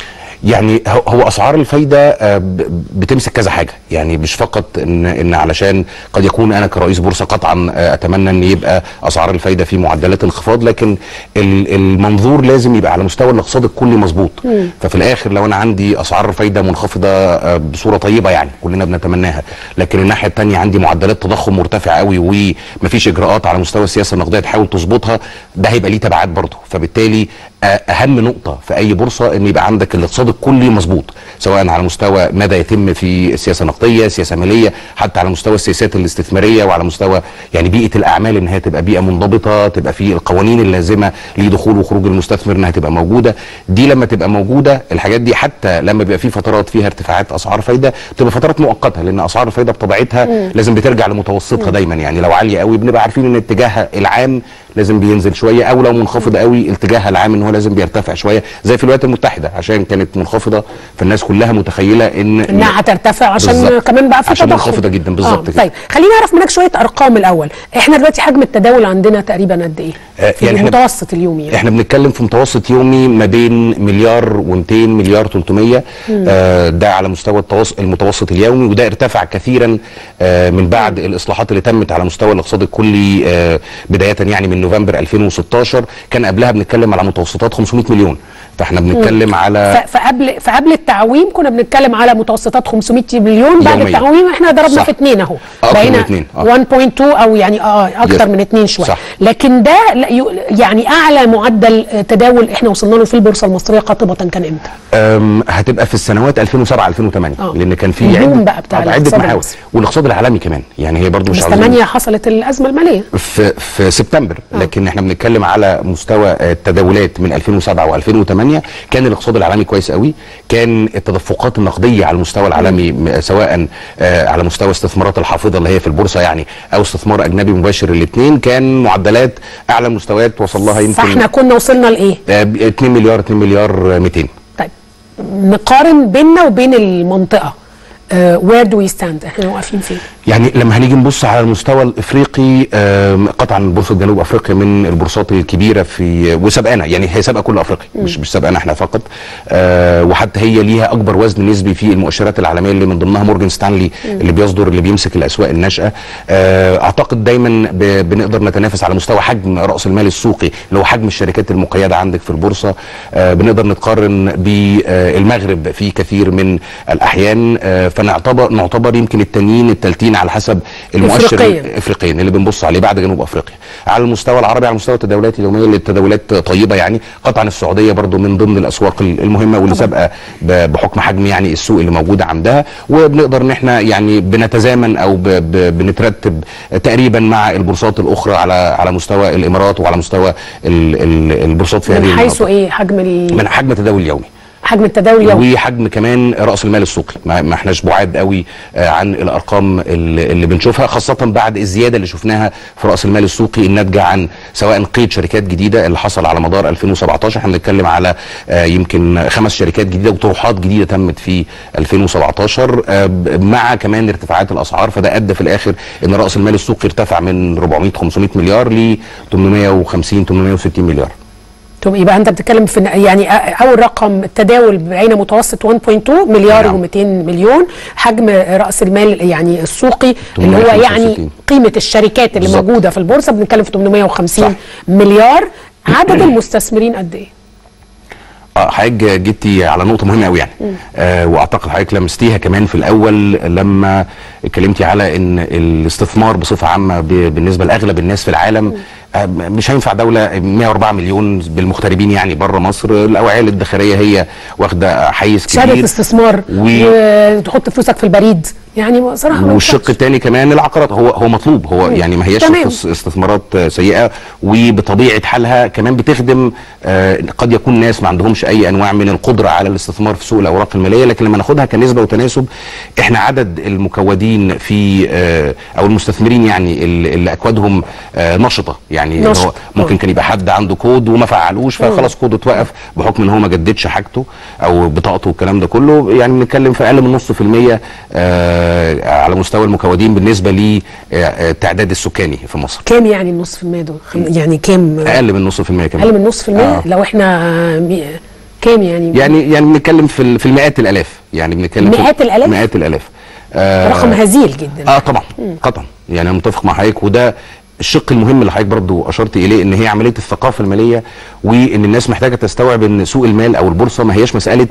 يعني هو- هو اسعار الفايده آه، ب- بتمسك كذا حاجه يعني مش فقط ان ان علشان قد يكون انا كرئيس بورصه قطعا آه، اتمنى ان يبقى اسعار الفايده في معدلات انخفاض لكن ال- المنظور لازم يبقى على مستوى الاقتصاد الكلي مظبوط مم. ففي الاخر لو انا عندي اسعار فايده منخفضه آه، بصوره طيبه يعني كلنا بنتمناها لكن الناحيه الثانيه عندي معدلات تضخم مرتفعه قوي ومفيش اجراءات على مستوى السياسه النقديه تحاول تظبطها ده هيبقى ليه تبعات برضه فبالتالي آه، اهم نقطه في اي بورصه ان يبقى عندك الاقتصاد الكلي مظبوط سواء على مستوى ماذا يتم في السياسه النقديه سياسه ماليه حتى على مستوى السياسات الاستثماريه وعلى مستوى يعني بيئه الاعمال ان هي تبقى بيئه منضبطه تبقى في القوانين اللازمه لدخول وخروج المستثمر انها تبقى موجوده دي لما تبقى موجوده الحاجات دي حتى لما بيبقى في فترات فيها ارتفاعات اسعار فايده بتبقى فترات مؤقته لان اسعار الفايده بطبيعتها مم. لازم بترجع لمتوسطها مم. دايما يعني لو عاليه قوي بنبقى عارفين ان اتجاهها العام لازم بينزل شويه او لو منخفضه قوي اتجاهها العام ان هو لازم بيرتفع شويه زي في الولايات المتحده عشان كانت منخفضه فالناس كلها متخيله ان انها هترتفع عشان بالظبط. كمان بقى في عشان تضخم منخفضه جدا بالظبط آه. كده طيب خليني اعرف منك شويه ارقام الاول احنا دلوقتي حجم التداول عندنا تقريبا قد ايه آه، في يعني إحنا- المتوسط اليومي يعني. احنا بنتكلم في متوسط يومي ما بين مليار و200 مليار 300 مم. آه ده على مستوى التوسط المتوسط اليومي وده ارتفع كثيرا آه من بعد الاصلاحات اللي تمت على مستوى الاقتصاد الكلي آه بدايه يعني من نوفمبر 2016 كان قبلها بنتكلم على متوسطات 500 مليون فاحنا بنتكلم مم. على ف- فقبل فقبل التعويم كنا بنتكلم على متوسطات 500 مليون بعد يومياً. التعويم احنا ضربنا صح. في اثنين اهو أكتر من بقينا اتنين، آه. 1.2 او يعني اه اكتر Yes. من اثنين شويه صح. لكن ده لا يو- يعني اعلى معدل آه، تداول احنا وصلنا له في البورصه المصريه قاطبه كان امتى؟ أم، هتبقى في السنوات 2007 2008 آه. لان كان في البوم عده بقى بتاع آه، عده الاقتصاد محاور المصري. والاقتصاد العالمي كمان يعني هي برضو مش بس عاوزين 8 حصلت الازمه الماليه في في سبتمبر لكن احنا بنتكلم على مستوى آه، التداولات من 2007 و2008 كان الاقتصاد العالمي كويس قوي كان التدفقات النقديه على المستوى العالمي م- سواء آه، على مستوى استثمارات الحافظه اللي هي في البورصه يعني او استثمار اجنبي مباشر الاثنين كان معدلات اعلى مستويات وصل لها يمكن فاحنا كنا وصلنا لايه؟ آه، 2 مليار 2 مليار 200 نقارن بيننا وبين المنطقه وير دو وي ستاند احنا واقفين فين؟ يعني لما هنيجي نبص على المستوى الافريقي آم، قطعا بورصه جنوب افريقيا من البورصات الكبيره في وسابقانا يعني هي سابقه كل افريقيا مش مش سابقانا احنا فقط آه، وحتى هي ليها اكبر وزن نسبي في المؤشرات العالميه اللي من ضمنها مورجان ستانلي مم. اللي بيصدر اللي بيمسك الاسواق الناشئه آه، اعتقد دايما ب- بنقدر نتنافس على مستوى حجم راس المال السوقي اللي هو حجم الشركات المقيده عندك في البورصه آه، بنقدر نتقارن بالمغرب في كثير من الاحيان آه، فنعتبر نعتبر يمكن التانيين التالتين على حسب المؤشر إفريقياً. افريقيا اللي بنبص عليه بعد جنوب افريقيا على المستوى العربي على مستوى التداولات اليوميه اللي التداولات طيبه يعني قطعا السعوديه برضو من ضمن الاسواق المهمه واللي سابقه ب- بحكم حجم يعني السوق اللي موجوده عندها وبنقدر ان احنا يعني بنتزامن او ب- ب- بنترتب تقريبا مع البورصات الاخرى على على مستوى الامارات وعلى مستوى ال- ال- البورصات في هذه من حيث المناطق. ايه حجم ال- من حجم التداول اليومي حجم التداول اليومي وحجم كمان راس المال السوقي ما, ما احناش بعاد قوي آه، عن الارقام اللي, اللي بنشوفها خاصه بعد الزياده اللي شفناها في راس المال السوقي الناتجه عن سواء قيد شركات جديده اللي حصل على مدار 2017 احنا بنتكلم على آه، يمكن خمس شركات جديده وطروحات جديده تمت في 2017 آه، ب- مع كمان ارتفاعات الاسعار فده ادى في الاخر ان راس المال السوقي ارتفع من 400 500 مليار ل 850 860 مليار طب يبقى انت بتتكلم في يعني اول رقم التداول بعين متوسط 1.2 مليار نعم. و200 مليون حجم راس المال يعني السوقي اللي هو 865. يعني قيمه الشركات اللي بالظبط. موجوده في البورصه بنتكلم في 850 مليار عدد المستثمرين قد ايه؟ اه حضرتك جيتي على نقطه مهمه قوي يعني مم. آه واعتقد حضرتك لمستيها كمان في الاول لما اتكلمتي على ان الاستثمار بصفه عامه ب- بالنسبه لاغلب الناس في العالم آه مش هينفع دوله 104 مليون بالمغتربين يعني بره مصر الاوعيه الادخاريه هي واخده حيز شهاده كبير استثمار و- وتحط فلوسك في البريد يعني صراحه ما والشق الثاني كمان العقارات هو هو مطلوب هو مم. يعني ما هياش تمام. است- استثمارات آه، سيئه وبطبيعه حالها كمان بتخدم آه، قد يكون ناس ما عندهمش اي انواع من القدره على الاستثمار في سوق الاوراق الماليه لكن لما ناخدها كنسبه وتناسب احنا عدد المكودين في آه، او المستثمرين يعني اللي اللي اكوادهم آه، نشطه يعني اللي نشط. هو ممكن كان يبقى حد عنده كود وما فعلوش مم. فخلاص كوده اتوقف بحكم ان هو ما جددش حاجته او بطاقته والكلام ده كله يعني بنتكلم في اقل من نص في المية آه، على مستوى المكودين بالنسبه للتعداد السكاني في مصر كام يعني النص في المية دول؟ خم- يعني كام اقل من نص في المية كمان اقل من نص في المية آه. لو احنا مي- كام يعني يعني يعني بنتكلم في ال- في المئات الالاف يعني بنتكلم في مئات الآلاف؟ مئات الالاف آه رقم هزيل جدا اه طبعا مم. قطعا يعني انا متفق مع حضرتك وده الشق المهم اللي حضرتك برضو اشرت اليه ان هي عمليه الثقافه الماليه وان الناس محتاجه تستوعب ان سوق المال او البورصه ما هياش مساله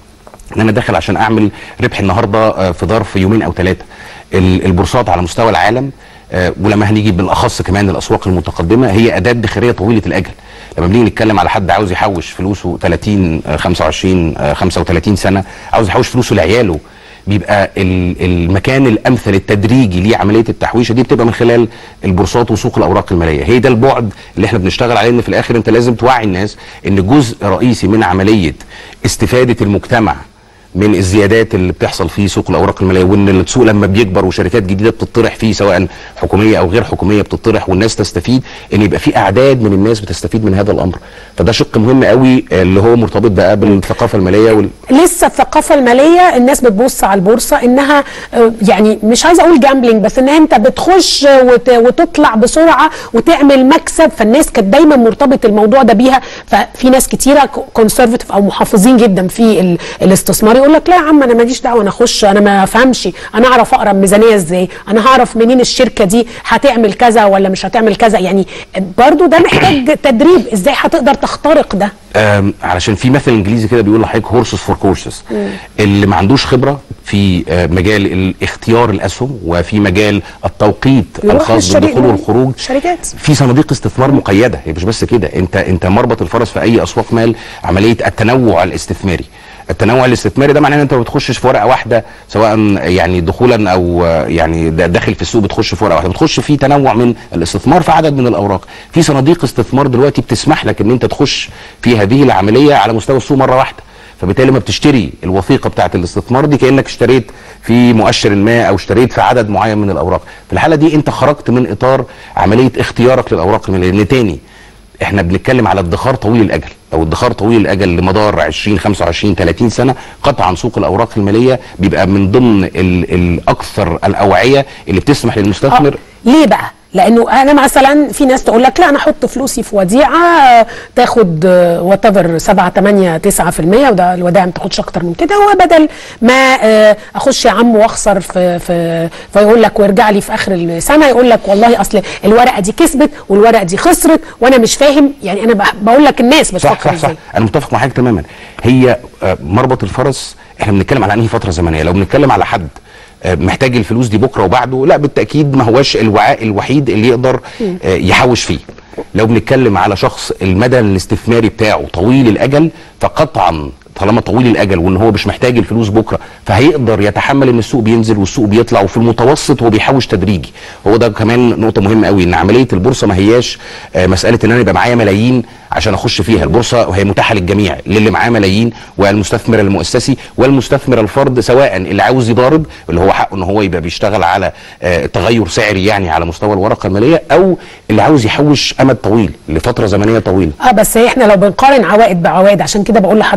ان انا داخل عشان اعمل ربح النهارده آه، في ظرف يومين او ثلاثه البورصات على مستوى العالم آه، ولما هنيجي بالاخص كمان الاسواق المتقدمه هي اداه ادخاريه طويله الاجل لما بنيجي نتكلم على حد عاوز يحوش فلوسه 30 آه، 25 آه، 35 سنه عاوز يحوش فلوسه لعياله بيبقى ال- المكان الامثل التدريجي لعمليه التحويشه دي بتبقى من خلال البورصات وسوق الاوراق الماليه هي ده البعد اللي احنا بنشتغل عليه ان في الاخر انت لازم توعي الناس ان جزء رئيسي من عمليه استفاده المجتمع من الزيادات اللي بتحصل في سوق الاوراق الماليه وان السوق لما بيكبر وشركات جديده بتطرح فيه سواء حكوميه او غير حكوميه بتطرح والناس تستفيد ان يبقى في اعداد من الناس بتستفيد من هذا الامر فده شق مهم قوي آه، اللي هو مرتبط بقى بالثقافه الماليه وال... لسه الثقافه الماليه الناس بتبص على البورصه انها آه، يعني مش عايزه اقول جامبلينج بس ان انت بتخش وت- وتطلع بسرعه وتعمل مكسب فالناس كانت دايما مرتبط الموضوع ده بيها ففي ناس كتيره كونسرفتيف او محافظين جدا في ال- الاستثمار يقول لك لا يا عم انا ماليش دعوه انا اخش انا ما افهمش انا اعرف اقرا الميزانيه ازاي انا هعرف منين الشركه دي هتعمل كذا ولا مش هتعمل كذا يعني برضو ده محتاج تدريب ازاي هتقدر تخترق ده آم، علشان في مثل انجليزي كده بيقول لحضرتك هورسز فور كورسز اللي ما عندوش خبره في آه، مجال ال- اختيار الاسهم وفي مجال التوقيت يروح الخاص للشريك- بالدخول والخروج شركات في صناديق استثمار مقيده هي مش بس كده انت انت مربط الفرس في اي اسواق مال عمليه التنوع الاستثماري التنوع الاستثماري ده معناه ان انت ما بتخشش في ورقه واحده سواء يعني دخولا او آه، يعني دا- داخل في السوق بتخش في ورقه واحده بتخش في تنوع من الاستثمار في عدد من الاوراق في صناديق استثمار دلوقتي بتسمح لك ان انت تخش في هذه العمليه على مستوى السوق مره واحده فبالتالي لما بتشتري الوثيقه بتاعه الاستثمار دي كانك اشتريت في مؤشر ما او اشتريت في عدد معين من الاوراق في الحاله دي انت خرجت من اطار عمليه اختيارك للاوراق الماليه لان تاني احنا بنتكلم على ادخار طويل الاجل او ادخار طويل الاجل لمدار 20 25 30 سنه قطعا سوق الاوراق الماليه بيبقى من ضمن ال- الاكثر الاوعيه اللي بتسمح للمستثمر ليه بقى؟ لانه انا مثلا في ناس تقول لك لا انا احط فلوسي في وديعه آه، تاخد وات ايفر 7 8 9% وده الودائع ما تاخدش اكتر من كده هو بدل ما آه، اخش يا عم واخسر في في فيقول لك وارجع لي في اخر السنه يقول لك والله اصل الورقه دي كسبت والورقه دي خسرت وانا مش فاهم يعني انا بح- بقول لك الناس صح بتفكر صح صح ازاي انا متفق مع حضرتك تماما هي آه، مربط الفرس احنا بنتكلم على انهي فتره زمنيه لو بنتكلم على حد آه، محتاج الفلوس دي بكره وبعده لا بالتاكيد ما هوش الوعاء الوحيد اللي يقدر آه، يحوش فيه لو بنتكلم على شخص المدى الاستثماري بتاعه طويل الاجل فقطعا طالما طويل الاجل وان هو مش محتاج الفلوس بكره فهيقدر يتحمل ان السوق بينزل والسوق بيطلع وفي المتوسط هو بيحوش تدريجي هو ده كمان نقطه مهمه قوي ان عمليه البورصه ما هياش آه، مساله ان انا يبقى معايا ملايين عشان اخش فيها البورصه وهي متاحه للجميع للي معاه ملايين والمستثمر المؤسسي والمستثمر الفرد سواء اللي عاوز يضارب اللي هو حقه ان هو يبقى بيشتغل على آه، تغير سعري يعني على مستوى الورقه الماليه او اللي عاوز يحوش امد طويل لفتره زمنيه طويله اه بس احنا لو بنقارن عوائد بعوائد عشان كده بقول لحضرتك لما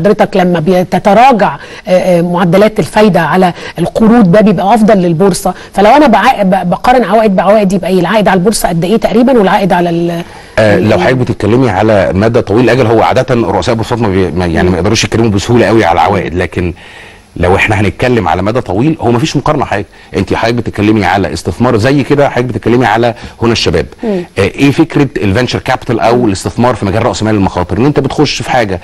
لما بتتراجع آه، آه، معدلات الفايده على القروض ده بيبقى افضل للبورصه فلو انا بع- ب- بقارن عوائد بعوائد يبقى ايه العائد على البورصه قد ايه تقريبا والعائد على ال- آه لو حضرتك بتتكلمي على مدى طويل الاجل هو عاده رؤساء البورصات ما بي ما- يعني ما يقدروش يتكلموا بسهوله قوي على العوائد لكن لو احنا هنتكلم على مدى طويل هو ما فيش مقارنه حضرتك انت حضرتك بتتكلمي على استثمار زي كده حضرتك بتتكلمي على هنا الشباب آه ايه فكره الفينشر كابيتال او الاستثمار في مجال راس مال المخاطر ان انت بتخش في حاجه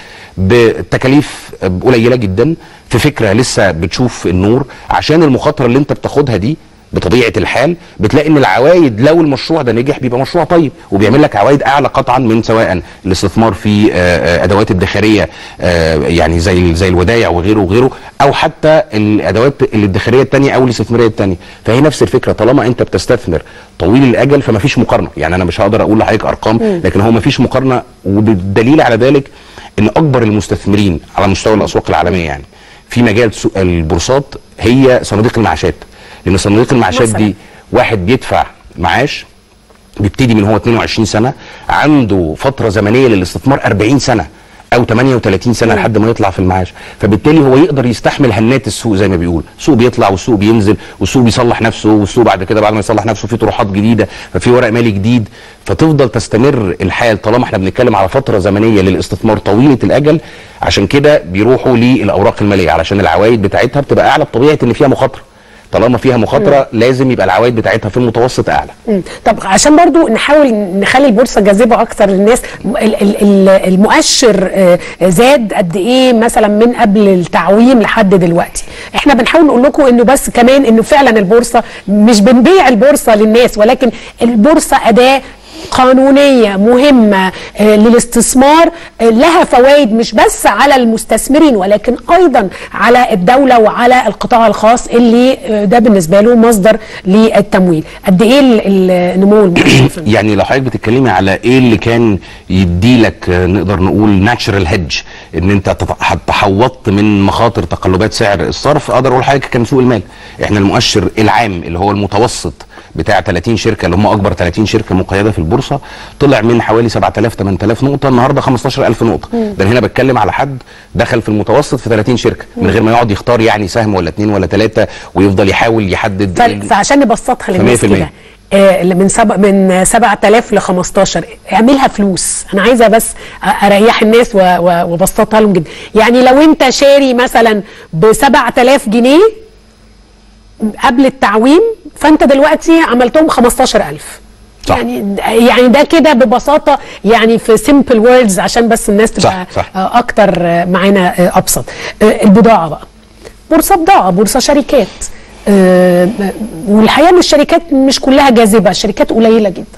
بتكاليف قليله جدا في فكره لسه بتشوف النور عشان المخاطره اللي انت بتاخدها دي بطبيعه الحال بتلاقي ان العوائد لو المشروع ده نجح بيبقى مشروع طيب وبيعمل لك عوائد اعلى قطعا من سواء الاستثمار في آه، آه، ادوات الادخاريه آه، يعني زي زي الودائع وغيره وغيره او حتى الادوات الادخاريه الثانيه او الاستثماريه الثانيه فهي نفس الفكره طالما انت بتستثمر طويل الاجل فما فيش مقارنه يعني انا مش هقدر اقول لحضرتك ارقام مم. لكن هو ما فيش مقارنه وبالدليل على ذلك ان اكبر المستثمرين على مستوى الاسواق العالميه يعني في مجال سوق البورصات هي صناديق المعاشات لان صناديق المعاشات مثلاً. دي واحد بيدفع معاش بيبتدي من هو 22 سنه عنده فتره زمنيه للاستثمار 40 سنه او 38 سنه لحد ما يطلع في المعاش فبالتالي هو يقدر يستحمل هنات السوق زي ما بيقول السوق بيطلع والسوق بينزل والسوق بيصلح نفسه والسوق بعد كده بعد ما يصلح نفسه في طروحات جديده ففي ورق مالي جديد فتفضل تستمر الحال طالما احنا بنتكلم على فتره زمنيه للاستثمار طويله الاجل عشان كده بيروحوا للاوراق الماليه علشان العوائد بتاعتها بتبقى اعلى بطبيعه ان فيها مخاطره طالما فيها مخاطره لازم يبقى العوائد بتاعتها في المتوسط اعلى مم. طب عشان برضو نحاول نخلي البورصه جاذبه اكثر للناس ال- ال- ال- المؤشر آه، زاد قد ايه مثلا من قبل التعويم لحد دلوقتي احنا بنحاول نقول لكم انه بس كمان انه فعلا البورصه مش بنبيع البورصه للناس ولكن البورصه اداه قانونيه مهمه آه، للاستثمار آه، لها فوائد مش بس على المستثمرين ولكن ايضا على الدوله وعلى القطاع الخاص اللي آه، ده بالنسبه له مصدر للتمويل قد ايه ال- النمو المؤشر في يعني لو حضرتك بتتكلمي على ايه اللي كان يديلك آه، نقدر نقول ناتشرال هيدج ان انت تت- تحوطت من مخاطر تقلبات سعر الصرف اقدر اقول لحضرتك كان سوق المال احنا المؤشر العام اللي هو المتوسط بتاع 30 شركه اللي هم اكبر 30 شركه مقيده في البورصه طلع من حوالي 7000 8000 نقطه النهارده 15000 نقطه مم. ده أنا هنا بتكلم على حد دخل في المتوسط في 30 شركه من مم. غير ما يقعد يختار يعني سهم ولا اتنين ولا ثلاثه ويفضل يحاول يحدد ف- فعشان نبسطها للناس 100%. كده آه، من سب... من 7000 ل 15 اعملها فلوس انا عايزه بس أ- اريح الناس و- و- وابسطها لهم جدا يعني لو انت شاري مثلا ب 7000 جنيه قبل التعويم فانت دلوقتي عملتهم 15000 صح. يعني يعني ده كده ببساطه يعني في سمبل ووردز عشان بس الناس تبقى صح، صح. آه، اكتر آه، معانا آه، ابسط آه، البضاعه بقى بورصه بضاعه بورصه شركات آه، والحقيقه ان الشركات مش كلها جاذبه الشركات قليله جدا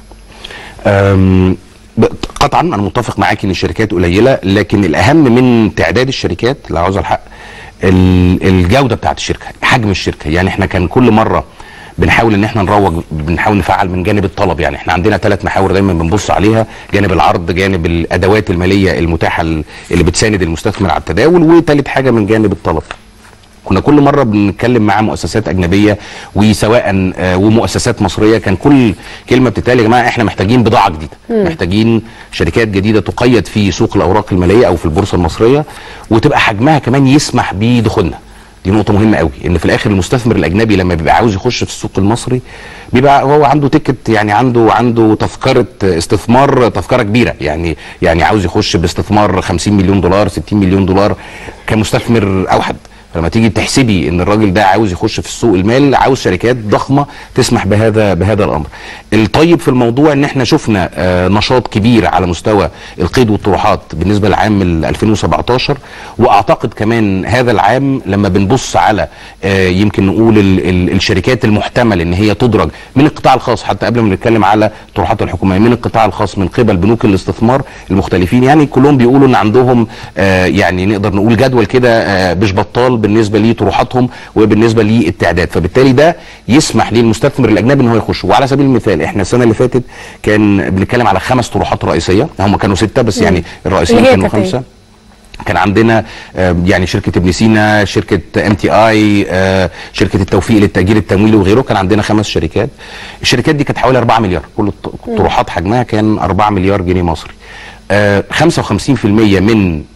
أم، ب- قطعا انا متفق معاك ان الشركات قليله لكن الاهم من تعداد الشركات لو عاوز الحق ال- الجوده بتاعت الشركه حجم الشركه يعني احنا كان كل مره بنحاول ان احنا نروج بنحاول نفعل من جانب الطلب يعني احنا عندنا ثلاث محاور دايما بنبص عليها جانب العرض جانب الادوات الماليه المتاحه ال- اللي بتساند المستثمر على التداول وثالث حاجه من جانب الطلب كنا كل مره بنتكلم مع مؤسسات اجنبيه وسواء آه، ومؤسسات مصريه كان كل كلمه بتتقال يا جماعه احنا محتاجين بضاعه جديده مم. محتاجين شركات جديده تقيد في سوق الاوراق الماليه او في البورصه المصريه وتبقى حجمها كمان يسمح بدخولنا دي نقطة مهمة قوي ان في الاخر المستثمر الاجنبي لما بيبقى عاوز يخش في السوق المصري بيبقى هو عنده تيكت يعني عنده عنده تذكرة استثمار تذكرة كبيرة يعني يعني عاوز يخش باستثمار 50 مليون دولار 60 مليون دولار كمستثمر اوحد فلما تيجي تحسبي ان الراجل ده عاوز يخش في السوق المال عاوز شركات ضخمه تسمح بهذا بهذا الامر. الطيب في الموضوع ان احنا شفنا آه، نشاط كبير على مستوى القيد والطروحات بالنسبه لعام ال 2017 واعتقد كمان هذا العام لما بنبص على آه، يمكن نقول ال ال الشركات المحتمل ان هي تدرج من القطاع الخاص حتى قبل ما نتكلم على الطروحات الحكوميه من القطاع الخاص من قبل بنوك الاستثمار المختلفين يعني كلهم بيقولوا ان عندهم آه، يعني نقدر نقول جدول كده آه، مش بطال بالنسبه لطروحاتهم وبالنسبه للتعداد فبالتالي ده يسمح للمستثمر الاجنبي ان هو يخش وعلى سبيل المثال احنا السنه اللي فاتت كان بنتكلم على خمس طروحات رئيسيه هم كانوا سته بس مم. يعني الرئيسيين اللي هي كانوا كانت إيه؟ خمسه كان عندنا آه، يعني شركه ابن سينا شركه ام تي اي شركه التوفيق للتاجير التمويلي وغيره كان عندنا خمس شركات الشركات دي كانت حوالي 4 مليار كل الط- الطروحات حجمها كان 4 مليار جنيه مصري آه، 55% من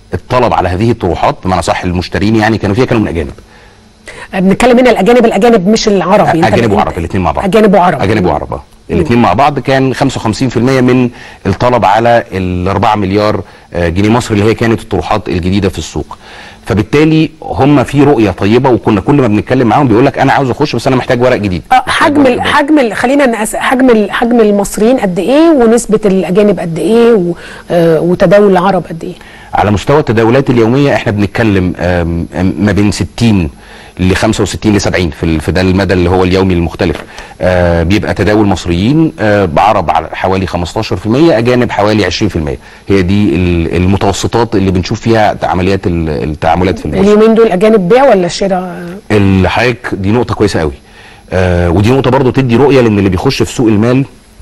الطلب على هذه الطروحات بمعنى صح المشترين يعني كانوا فيها كانوا من اجانب بنتكلم هنا الاجانب الاجانب مش العربي أنت اجانب بت- وعرب الاثنين مع بعض اجانب وعرب اجانب وعرب اه الاثنين مع بعض كان 55% من الطلب على ال 4 مليار آه، جنيه مصري اللي هي كانت الطروحات الجديده في السوق فبالتالي هم في رؤيه طيبه وكنا كل ما بنتكلم معاهم بيقول لك انا عاوز اخش بس انا محتاج ورق جديد آه، حجم ال- حجم ال- خلينا نقس حجم ال- حجم المصريين قد ايه ونسبه الاجانب قد ايه و- آه، وتداول العرب قد ايه على مستوى التداولات اليوميه احنا بنتكلم آم، آم، ما بين 60 ل 65 ل 70 في ال- في ده المدى اللي هو اليومي المختلف آه بيبقى تداول مصريين آه بعرب على حوالي 15% اجانب حوالي 20% هي دي ال- المتوسطات اللي بنشوف فيها عمليات ال- التعاملات في البورصه اليومين دول اجانب بيع ولا شراء اللي حضرتك دي نقطه كويسه قوي آه ودي نقطه برضو تدي رؤيه لان اللي بيخش في سوق المال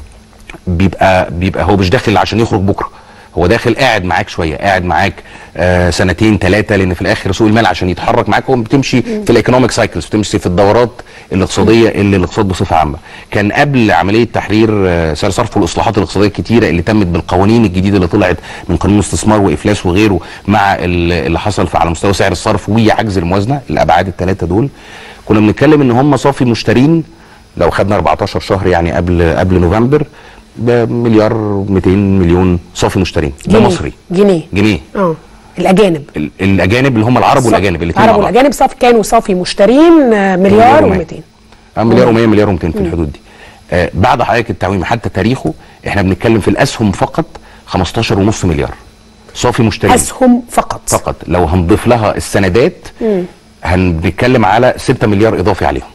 بيبقى بيبقى هو مش داخل عشان يخرج بكره هو داخل قاعد معاك شويه قاعد معاك آه سنتين ثلاثه لان في الاخر سوق المال عشان يتحرك معاك هو بتمشي في الايكونوميك سايكلز بتمشي في الدورات الاقتصاديه اللي الاقتصاد بصفه عامه كان قبل عمليه تحرير آه سعر صرف والاصلاحات الاقتصاديه الكتيره اللي تمت بالقوانين الجديده اللي طلعت من قانون الاستثمار وافلاس وغيره مع ال- اللي حصل في على مستوى سعر الصرف وعجز الموازنه الابعاد الثلاثه دول كنا بنتكلم ان هم صافي مشترين لو خدنا 14 شهر يعني قبل قبل نوفمبر بمليار 200 مليون صافي مشترين ده جنيه. مصري جنيه جنيه اه الاجانب ال- الاجانب اللي هم العرب والاجانب الاثنين العرب مع بعض والاجانب صافي كانوا صافي مشترين آه، مليار ومية. و200 آه، مليار و100 مليار و200 في الحدود دي آه بعد حضرتك التعويم حتى تاريخه احنا بنتكلم في الاسهم فقط 15.5 مليار صافي مشترين اسهم فقط فقط لو هنضيف لها السندات مم. هنتكلم على 6 مليار اضافي عليهم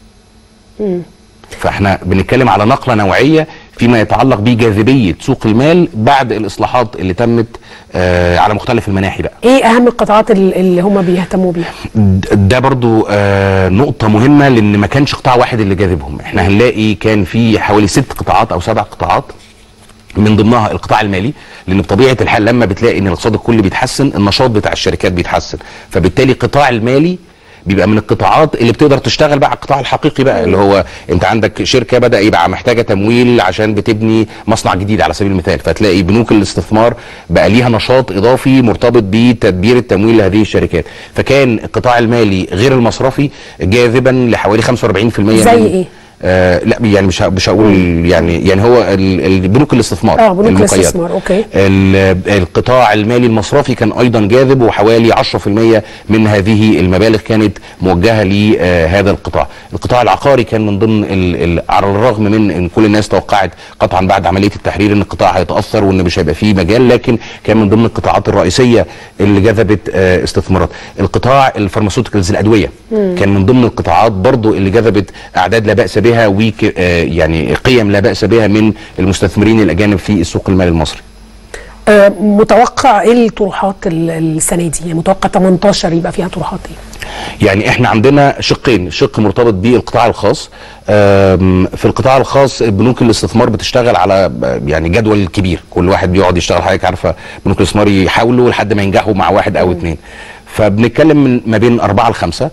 مم. فاحنا بنتكلم على نقله نوعيه فيما يتعلق بجاذبيه سوق المال بعد الاصلاحات اللي تمت آه على مختلف المناحي بقى ايه اهم القطاعات ال- اللي هم بيهتموا بيها د- ده برضو آه نقطة مهمة لأن ما كانش قطاع واحد اللي جاذبهم احنا هنلاقي كان في حوالي ست قطاعات أو سبع قطاعات من ضمنها القطاع المالي لان بطبيعه الحال لما بتلاقي ان الاقتصاد الكلي بيتحسن النشاط بتاع الشركات بيتحسن فبالتالي القطاع المالي بيبقى من القطاعات اللي بتقدر تشتغل بقى على القطاع الحقيقي بقى اللي هو انت عندك شركه بدا يبقى محتاجه تمويل عشان بتبني مصنع جديد على سبيل المثال فتلاقي بنوك الاستثمار بقى ليها نشاط اضافي مرتبط بتدبير التمويل لهذه الشركات فكان القطاع المالي غير المصرفي جاذبا لحوالي 45% زي من ايه؟ آه لا يعني مش ه- مش هقول يعني يعني هو ال- ال- بنوك الاستثمار اه بنوك المقيدة. الاستثمار اوكي ال- القطاع المالي المصرفي كان ايضا جاذب وحوالي 10% من هذه المبالغ كانت موجهه لهذا القطاع. القطاع العقاري كان من ضمن ال ال على الرغم من ان كل الناس توقعت قطعا بعد عمليه التحرير ان القطاع هيتاثر وان مش هيبقى فيه مجال لكن كان من ضمن القطاعات الرئيسيه اللي جذبت آه، استثمارات. القطاع الفارماسيوتيكالز الادويه مم. كان من ضمن القطاعات برضو اللي جذبت اعداد لا باس بها وك آه، يعني قيم لا باس بها من المستثمرين الاجانب في السوق المالي المصري. آه متوقع ايه الطروحات ال- السنه دي يعني متوقع 18 يبقى فيها طروحات ايه يعني احنا عندنا شقين شق مرتبط بالقطاع الخاص آم، في القطاع الخاص بنوك الاستثمار بتشتغل على آه، يعني جدول كبير كل واحد بيقعد يشتغل حضرتك عارفه بنوك الاستثمار يحاولوا لحد ما ينجحوا مع واحد او اثنين فبنتكلم من ما بين أربعة لخمسة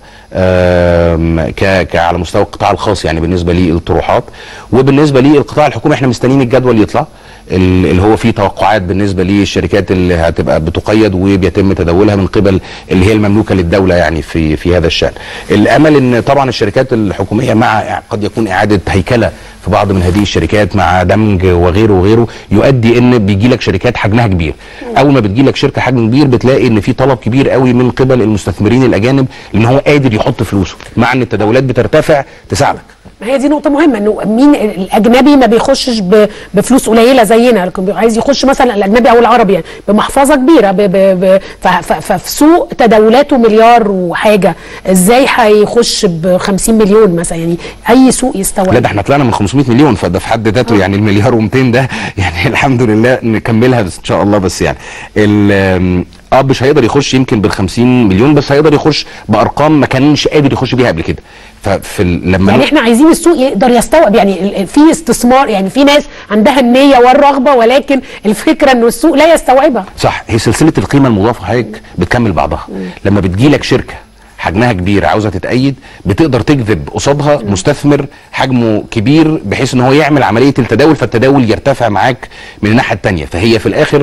آم، ك ك على مستوى القطاع الخاص يعني بالنسبة للطروحات وبالنسبة للقطاع الحكومي احنا مستنيين الجدول يطلع ال- اللي هو فيه توقعات بالنسبة للشركات اللي هتبقى بتقيد وبيتم تداولها من قبل اللي هي المملوكة للدولة يعني في في هذا الشأن الأمل ان طبعا الشركات الحكومية مع قد يكون إعادة هيكلة في بعض من هذه الشركات مع دمج وغيره وغيره يؤدي ان بيجي لك شركات حجمها كبير اول ما بتجي لك شركه حجم كبير بتلاقي ان في طلب كبير قوي من قبل المستثمرين الاجانب لان هو قادر يحط فلوسه مع ان التداولات بترتفع تساعدك ما هي دي نقطة مهمة انه مين الاجنبي ما بيخشش ب- بفلوس قليلة زينا لكن بيبقى عايز يخش مثلا الاجنبي او العربي يعني بمحفظة كبيرة ب ب ب ف- ف- ففي سوق تداولاته مليار وحاجة ازاي هيخش ب 50 مليون مثلا يعني اي سوق يستوعب لا ده احنا طلعنا من 500 مليون فده في حد ذاته يعني المليار و200 ده يعني الحمد لله نكملها بس ان شاء الله بس يعني ال- اه مش هيقدر يخش يمكن بال 50 مليون بس هيقدر يخش بارقام ما كانش قادر يخش بيها قبل كده ففي ال- لما يعني احنا عايزين السوق يقدر يستوعب يعني ال- ال- في استثمار يعني في ناس عندها النية والرغبة ولكن الفكرة انه السوق لا يستوعبها صح هي سلسله القيمه المضافه حضرتك بتكمل بعضها لما بتجي لك شركه حجمها كبير عاوزه تتأيد بتقدر تجذب قصادها مستثمر حجمه كبير بحيث ان هو يعمل عمليه التداول فالتداول يرتفع معاك من الناحيه الثانيه فهي في الاخر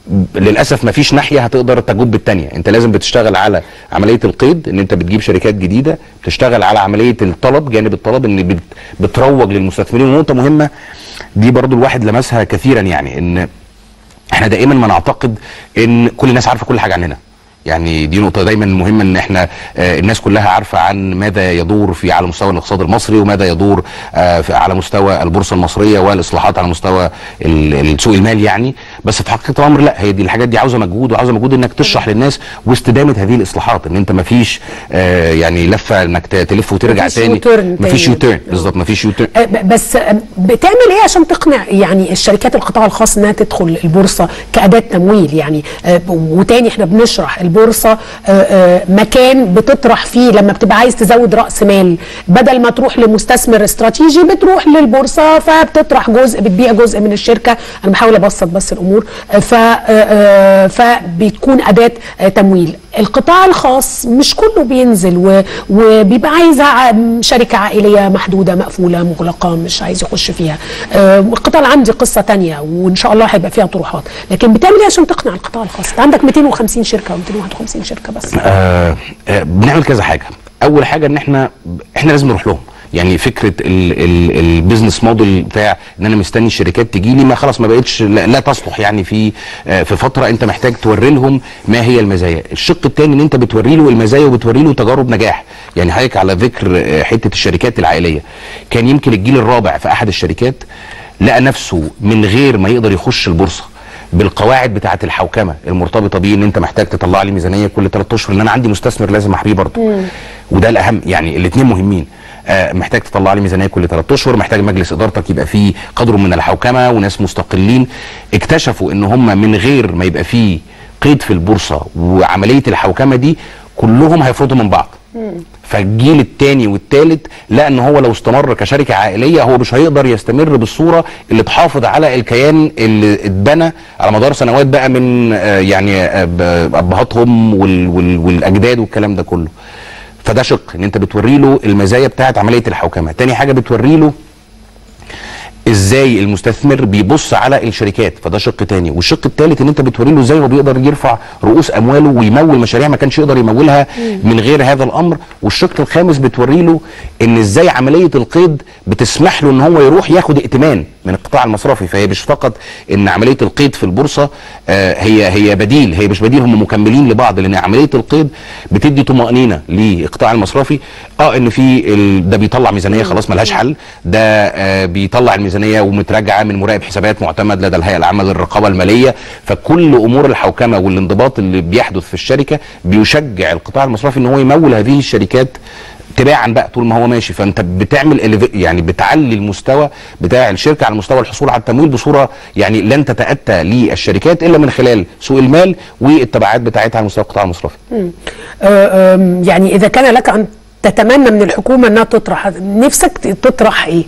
للاسف ما فيش ناحيه هتقدر تجوب الثانيه انت لازم بتشتغل على عمليه القيد ان انت بتجيب شركات جديده بتشتغل على عمليه الطلب جانب الطلب ان بت- بتروج للمستثمرين ونقطه مهمه دي برضو الواحد لمسها كثيرا يعني ان احنا دائما ما نعتقد ان كل الناس عارفه كل حاجه عننا يعني دي نقطة دايما مهمة ان احنا آه، الناس كلها عارفة عن ماذا يدور في على مستوى الاقتصاد المصري وماذا يدور آه، في- على مستوى البورصة المصرية والاصلاحات على مستوى ال- ال- سوق المال يعني بس في حقيقة الامر لا هي دي الحاجات دي عاوزة مجهود وعاوزة مجهود انك تشرح للناس واستدامة هذه الاصلاحات ان انت ما فيش آه، يعني لفة انك ت- تلف وترجع مفيش تاني U-turn ما فيش تاني. يوتيرن بالظبط ما فيش يوتيرن آه، ب- بس آه، بتعمل ايه عشان تقنع يعني الشركات القطاع الخاص انها تدخل البورصه كاداه تمويل يعني آه، وتاني احنا بنشرح البورصه آه، آه، مكان بتطرح فيه لما بتبقى عايز تزود راس مال بدل ما تروح لمستثمر استراتيجي بتروح للبورصه فبتطرح جزء بتبيع جزء من الشركه انا بحاول ابسط بس الامور آه، ف آه، آه، فبتكون اداه آه، تمويل القطاع الخاص مش كله بينزل و- وبيبقى عايز ع- شركه عائليه محدوده مقفوله مغلقه مش عايز يخش فيها آه، القطاع العام دي قصه تانية وان شاء الله هيبقى فيها طروحات لكن بتعمل ايه عشان تقنع القطاع الخاص انت عندك 250 شركه او 251 شركه بس آه آه بنعمل كذا حاجه اول حاجه ان احنا احنا لازم نروح لهم يعني فكره ال- ال- البيزنس موديل بتاع ان انا مستني الشركات تجي لي ما خلاص ما بقتش لا, لا تصلح يعني في آه في فتره انت محتاج توري لهم ما هي المزايا الشق الثاني ان انت بتوري له المزايا وبتوري له تجارب نجاح يعني حضرتك على ذكر آه، حته الشركات العائليه كان يمكن الجيل الرابع في احد الشركات لقى نفسه من غير ما يقدر يخش البورصه بالقواعد بتاعه الحوكمه المرتبطه بيه ان انت محتاج تطلع لي ميزانيه كل ثلاث اشهر ان انا عندي مستثمر لازم احميه برضه وده الاهم يعني الاثنين مهمين آه محتاج تطلع لي ميزانيه كل ثلاث اشهر محتاج مجلس ادارتك يبقى فيه قدر من الحوكمه وناس مستقلين اكتشفوا ان هم من غير ما يبقى فيه قيد في البورصه وعمليه الحوكمه دي كلهم هيفرطوا من بعض فالجيل الثاني والثالث لقى ان هو لو استمر كشركه عائليه هو مش هيقدر يستمر بالصوره اللي تحافظ على الكيان اللي اتبنى على مدار سنوات بقى من آه، يعني آه، ب- ابهاتهم وال- وال- والاجداد والكلام ده كله فده شق ان انت بتوري له المزايا بتاعت عمليه الحوكمه تاني حاجه بتوري له ازاي المستثمر بيبص على الشركات فده شق تاني والشق الثالث ان انت بتوري له ازاي هو بيقدر يرفع رؤوس امواله ويمول مشاريع ما كانش يقدر يمولها من غير هذا الامر والشق الخامس بتوري له ان ازاي عمليه القيد بتسمح له ان هو يروح ياخد ائتمان من القطاع المصرفي فهي مش فقط ان عمليه القيد في البورصه آه، هي هي بديل هي مش بديل هم مكملين لبعض لان عمليه القيد بتدي طمانينه للقطاع المصرفي اه ان في ال- ده بيطلع ميزانيه خلاص ملهاش حل ده آه، بيطلع الميزانيه ومتراجعه من مراقب حسابات معتمد لدى الهيئه العامه للرقابه الماليه فكل امور الحوكمه والانضباط اللي بيحدث في الشركه بيشجع القطاع المصرفي ان هو يمول هذه الشركات تباعا بقى طول ما هو ماشي فانت بتعمل eleva- يعني بتعلي المستوى بتاع الشركه على مستوى الحصول على التمويل بصوره يعني لن تتاتى للشركات الا من خلال سوق المال والتبعات بتاعتها على مستوى القطاع المصرفي مم. آه، آم، يعني اذا كان لك ان تتمنى من الحكومه انها تطرح نفسك تطرح ايه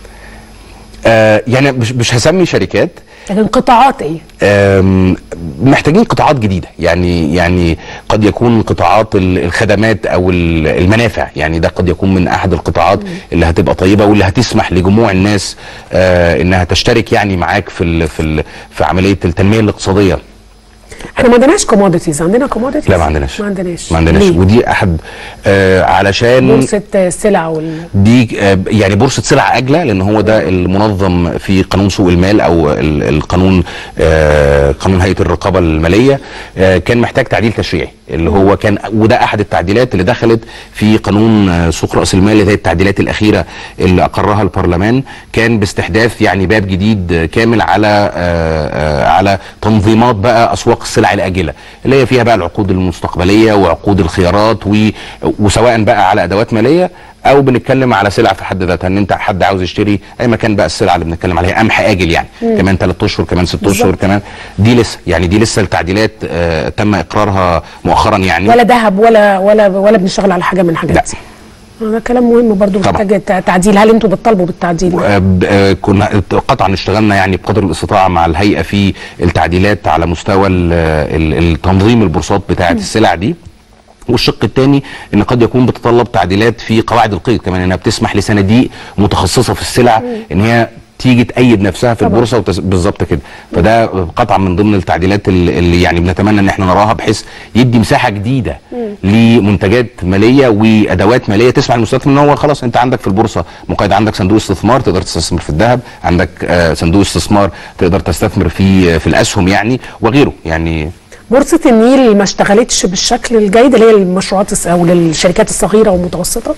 آه يعني مش, مش هسمي شركات لكن قطاعات ايه آم، محتاجين قطاعات جديده يعني يعني قد يكون قطاعات ال- الخدمات او ال- المنافع يعني ده قد يكون من احد القطاعات اللي هتبقى طيبه واللي هتسمح لجموع الناس آه انها تشترك يعني معاك في ال في ال في عمليه التنميه الاقتصاديه احنا ما عندناش كوموديتيز عندنا كوموديتيز لا ما عندناش ما عندناش ما عندناش ليه؟ ودي احد آه علشان بورصه السلع وال دي آه، يعني بورصه سلع اجله لان هو ده المنظم في قانون سوق المال او ال- القانون آه، قانون هيئه الرقابه الماليه آه، كان محتاج تعديل تشريعي اللي هو كان وده احد التعديلات اللي دخلت في قانون آه، سوق راس المال اللي هي التعديلات الاخيره اللي اقرها البرلمان كان باستحداث يعني باب جديد آه، كامل على آه، آه، على تنظيمات بقى اسواق السلع الاجله اللي هي فيها بقى العقود المستقبليه وعقود الخيارات و- وسواء بقى على ادوات ماليه او بنتكلم على سلع في حد ذاتها ان انت حد عاوز يشتري اي مكان بقى السلعه اللي بنتكلم عليها قمح اجل يعني مم. كمان ثلاث اشهر كمان ست اشهر بالظبط. كمان دي لسه يعني دي لسه التعديلات آه تم اقرارها مؤخرا يعني ولا ذهب ولا ولا ولا بنشتغل على حاجه من الحاجات دي ده كلام مهم برضو طبعا. محتاج تع- تعديل هل انتوا بتطالبوا بالتعديل آه، ب- آه، كنا قطعا اشتغلنا يعني بقدر الاستطاعه مع الهيئه في التعديلات على مستوى ال- ال- التنظيم البورصات بتاعه السلع دي والشق الثاني ان قد يكون بتتطلب تعديلات في قواعد القيد كمان انها بتسمح لصناديق متخصصه في السلع ان هي تيجي تأيد نفسها في طبعا. البورصه وتس... بالظبط كده فده قطعا من ضمن التعديلات اللي اللي يعني بنتمنى ان احنا نراها بحيث يدي مساحه جديده لمنتجات ماليه وادوات ماليه تسمح للمستثمر ان هو خلاص انت عندك في البورصه مقيد عندك صندوق استثمار تقدر تستثمر في الذهب عندك آه صندوق استثمار تقدر تستثمر في في الاسهم يعني وغيره يعني بورصه النيل ما اشتغلتش بالشكل الجيد اللي هي المشروعات الس- او للشركات الصغيره والمتوسطه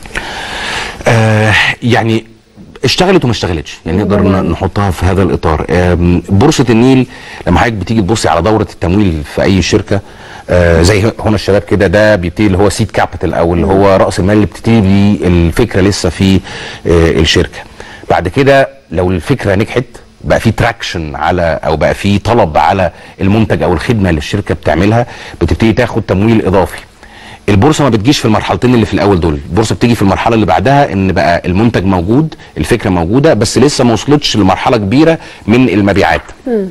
آه يعني اشتغلت وما اشتغلتش يعني نقدر ن- نحطها في هذا الاطار آم، بورصه النيل لما حضرتك بتيجي تبصي على دوره التمويل في اي شركه آه زي هنا الشباب كده ده بيبتدي اللي هو سيد كابيتال او اللي هو راس المال اللي بتبتدي بيه الفكره لسه في آه الشركه بعد كده لو الفكره نجحت بقى في تراكشن على او بقى في طلب على المنتج او الخدمه اللي الشركه بتعملها بتبتدي تاخد تمويل اضافي البورصه ما بتجيش في المرحلتين اللي في الاول دول البورصه بتيجي في المرحله اللي بعدها ان بقى المنتج موجود الفكره موجوده بس لسه ما وصلتش لمرحله كبيره من المبيعات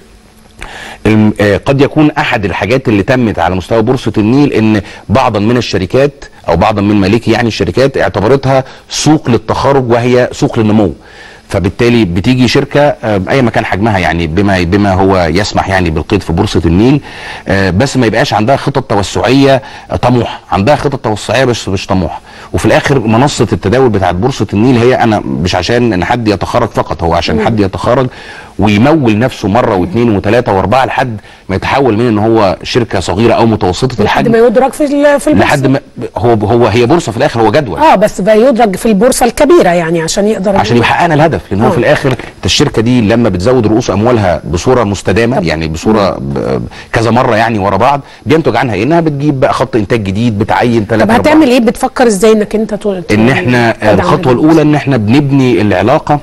الم- آه، قد يكون احد الحاجات اللي تمت على مستوى بورصه النيل ان بعضا من الشركات او بعضا من مالكي يعني الشركات اعتبرتها سوق للتخارج وهي سوق للنمو فبالتالي بتيجي شركه آه، اي مكان حجمها يعني بما بما هو يسمح يعني بالقيد في بورصه النيل آه، بس ما يبقاش عندها خطط توسعيه آه، طموحه عندها خطط توسعيه بس مش طموحه وفي الاخر منصه التداول بتاعت بورصه النيل هي انا مش عشان ان حد يتخرج فقط هو عشان مم. حد يتخرج ويمول نفسه مره واثنين وثلاثه واربعه لحد ما يتحول من ان هو شركه صغيره او متوسطه لحد الحجم ما يدرج في ال- في البورصه لحد ما هو هو هي بورصه في الاخر هو جدول اه بس بقى يدرج في البورصه الكبيره يعني عشان يقدر عشان يبقى حققنا الهدف لان هو آه. في الاخر انت الشركه دي لما بتزود رؤوس اموالها بصوره مستدامه يعني بصوره ب- كذا مره يعني ورا بعض بينتج عنها إيه؟ انها بتجيب بقى خط انتاج جديد بتعين طب ثلاثه هتعمل ايه بتفكر ازاي انك انت تقول ان احنا الخطوه الاولى ان احنا بنبني العلاقه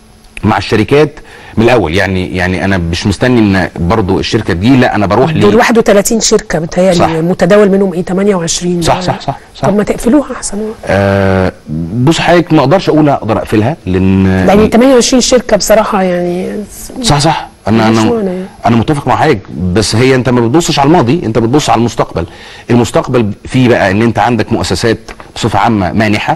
مع الشركات من الاول يعني يعني انا مش مستني ان برضو الشركه تجي لا انا بروح دول ليه 31 شركه بتهيألي صح. متداول منهم ايه 28 صح صح صح صح طب ما تقفلوها احسن آه بص حضرتك ما اقدرش اقول اقدر اقفلها لان يعني 28 شركه بصراحه يعني صح صح انا مش انا معنى يعني. انا متفق مع حضرتك بس هي انت ما بتبصش على الماضي انت بتبص على المستقبل المستقبل فيه بقى ان انت عندك مؤسسات بصفه عامه مانحه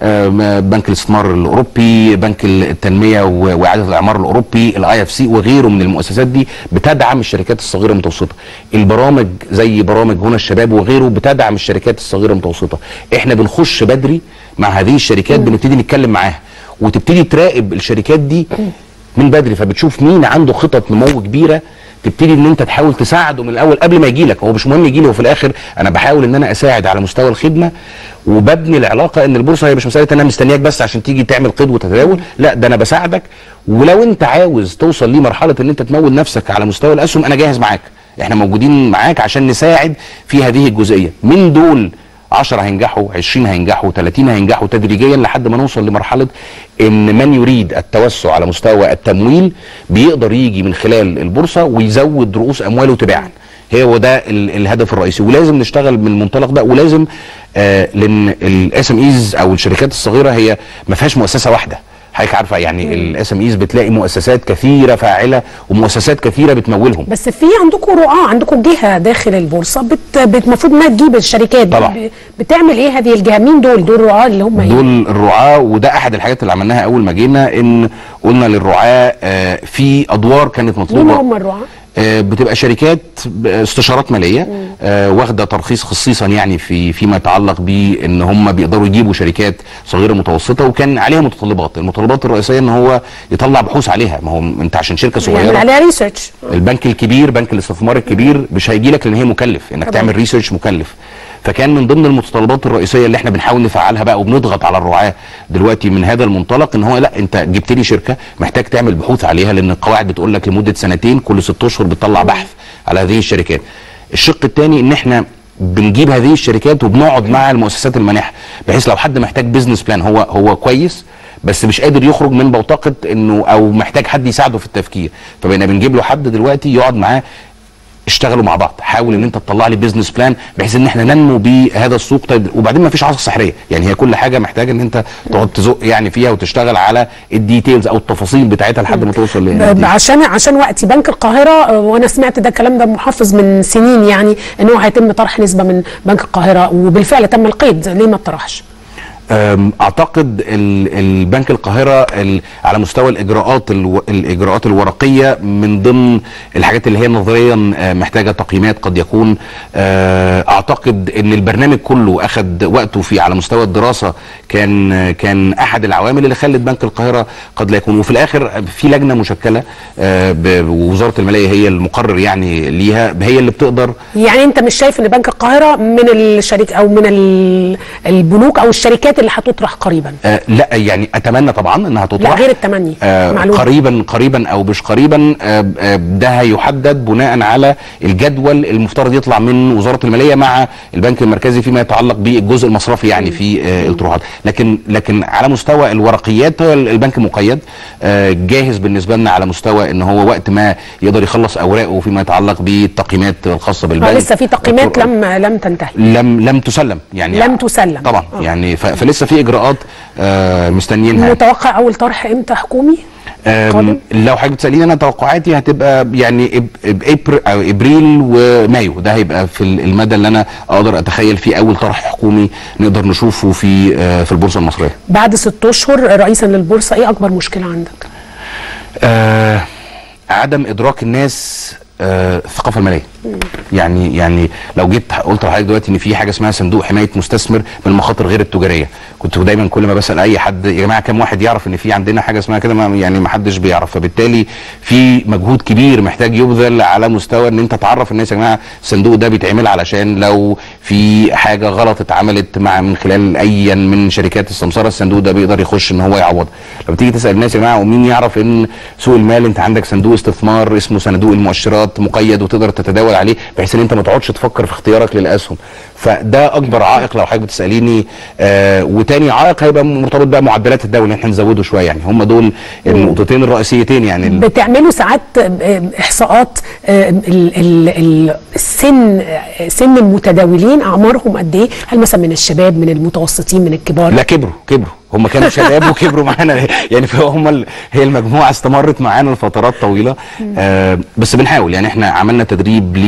آه، بنك الاستثمار الاوروبي بنك التنميه و- واعاده الاعمار الاوروبي الاي اف سي وغيره من المؤسسات دي بتدعم الشركات الصغيره المتوسطه البرامج زي برامج هنا الشباب وغيره بتدعم الشركات الصغيره المتوسطه احنا بنخش بدري مع هذه الشركات بنبتدي نتكلم معاها وتبتدي تراقب الشركات دي من بدري فبتشوف مين عنده خطط نمو كبيره تبتدي ان انت تحاول تساعده من الاول قبل ما يجي لك هو مش مهم يجي لي وفي الاخر انا بحاول ان انا اساعد على مستوى الخدمه وببني العلاقه ان البورصه هي مش مساله ان انا مستنياك بس عشان تيجي تعمل قيد وتتداول لا ده انا بساعدك ولو انت عاوز توصل لمرحله ان انت تمول نفسك على مستوى الاسهم انا جاهز معاك احنا موجودين معاك عشان نساعد في هذه الجزئيه من دول 10 هينجحوا 20 هينجحوا 30 هينجحوا تدريجيا لحد ما نوصل لمرحله ان من يريد التوسع على مستوى التمويل بيقدر يجي من خلال البورصه ويزود رؤوس امواله تباعا هي هو ده ال- الهدف الرئيسي ولازم نشتغل من المنطلق ده ولازم آه لان الاس ام ايز او الشركات الصغيره هي ما فيهاش مؤسسه واحده حضرتك عارفه يعني الاس ام ايز بتلاقي مؤسسات كثيره فاعله ومؤسسات كثيره بتمولهم بس في عندكم رعاه عندكم جهه داخل البورصه بت بت- المفروض انها تجيب الشركات طبعا. ب- بتعمل ايه هذه الجهه مين دول دول رعاه اللي هم ايه دول الرعاة وده احد الحاجات اللي عملناها اول ما جينا ان قلنا للرعاة آه، في ادوار كانت مين مطلوبه هم الرعاه آه، بتبقى شركات ب- استشارات ماليه آه، واخده ترخيص خصيصا يعني في فيما يتعلق بان هم بيقدروا يجيبوا شركات صغيره متوسطه وكان عليها متطلبات المتطلبات الرئيسيه ان هو يطلع بحوث عليها ما هو انت عشان شركه يعمل صغيره عليها ريسيرش البنك الكبير بنك الاستثمار الكبير مش هيجي لك لان هي مكلف انك طبعا. تعمل ريسيرش مكلف فكان من ضمن المتطلبات الرئيسيه اللي احنا بنحاول نفعلها بقى وبنضغط على الرعاه دلوقتي من هذا المنطلق ان هو لا انت جبت لي شركه محتاج تعمل بحوث عليها لان القواعد بتقول لك لمده سنتين كل ست اشهر بتطلع بحث على هذه الشركات الشق الثاني ان احنا بنجيب هذه الشركات وبنقعد مع المؤسسات المانحه بحيث لو حد محتاج بزنس بلان هو هو كويس بس مش قادر يخرج من بوتقه انه او محتاج حد يساعده في التفكير فبقينا بنجيب له حد دلوقتي يقعد معاه اشتغلوا مع بعض حاول ان انت تطلع لي بيزنس بلان بحيث ان احنا ننمو بهذا السوق طيب وبعدين ما فيش عصا سحريه يعني هي كل حاجه محتاجه ان انت تقعد تزق يعني فيها وتشتغل على الديتيلز او التفاصيل بتاعتها لحد ما توصل لهنا ب- عشان عشان وقتي بنك القاهره آه، وانا سمعت ده الكلام ده محافظ من سنين يعني ان هو هيتم طرح نسبه من بنك القاهره وبالفعل تم القيد ليه ما اتطرحش؟ أم، اعتقد ال- البنك القاهره ال- على مستوى الاجراءات الو- الاجراءات الورقيه من ضمن الحاجات اللي هي نظريا آه، محتاجه تقييمات قد يكون آه، اعتقد ان البرنامج كله اخذ وقته في على مستوى الدراسه كان كان احد العوامل اللي خلت بنك القاهره قد لا يكون وفي الاخر في لجنه مشكله آه، ب- ووزاره الماليه هي المقرر يعني ليها هي اللي بتقدر يعني انت مش شايف ان بنك القاهره من الشريك او من ال- البنوك او الشركات اللي هتطرح قريبا آه لا يعني اتمنى طبعا انها تطرح لا غير التمني آه معلومه قريبا قريبا او مش قريبا آه آه ده هيحدد بناء على الجدول المفترض يطلع من وزاره الماليه مع البنك المركزي فيما يتعلق بالجزء المصرفي يعني في آه الطروحات لكن لكن على مستوى الورقيات هو البنك مقيد آه جاهز بالنسبه لنا على مستوى ان هو وقت ما يقدر يخلص اوراقه فيما يتعلق بالتقييمات الخاصه آه بالبنك لسه في تقييمات لم لم تنتهي لم لم تسلم يعني لم تسلم طبعا يعني ف- فلسه في اجراءات آه مستنيينها متوقع اول طرح امتى حكومي؟ أم، لو حضرتك بتساليني انا توقعاتي هتبقى يعني إب- بابريل او ابريل ومايو ده هيبقى في ال- المدى اللي انا اقدر اتخيل فيه اول طرح حكومي نقدر نشوفه في آه، في البورصه المصريه. بعد ست اشهر رئيسا للبورصه ايه اكبر مشكله عندك؟ آه عدم ادراك الناس آه الثقافه الماليه. يعني يعني لو جيت قلت لحضرتك دلوقتي ان في حاجه اسمها صندوق حمايه مستثمر من المخاطر غير التجاريه كنت دايما كل ما بسال اي حد يا جماعه كم واحد يعرف ان في عندنا حاجه اسمها كده ما- يعني ما حدش بيعرف فبالتالي في مجهود كبير محتاج يبذل على مستوى ان انت تعرف الناس يا جماعه الصندوق ده بيتعمل علشان لو في حاجه غلط اتعملت مع من خلال ايا من شركات السمسره الصندوق ده بيقدر يخش ان هو يعوض لما تيجي تسال الناس يا جماعه ومين يعرف ان سوق المال انت عندك صندوق استثمار اسمه صندوق المؤشرات مقيد وتقدر تتداول عليه بحيث ان انت ما تقعدش تفكر في اختيارك للاسهم فده اكبر عائق لو حضرتك بتساليني آه وتاني عائق هيبقى مرتبط بقى معدلات الدوله ان احنا نزوده شويه يعني هم دول النقطتين الرئيسيتين يعني ال- بتعملوا ساعات آه، احصاءات آه، ال- ال- ال- السن آه، سن المتداولين اعمارهم قد ايه؟ هل مثلا من الشباب من المتوسطين من الكبار؟ لا كبروا كبروا هم كانوا شباب وكبروا معانا يعني فهم ال... هي المجموعه استمرت معانا لفترات طويله آه بس بنحاول يعني احنا عملنا تدريب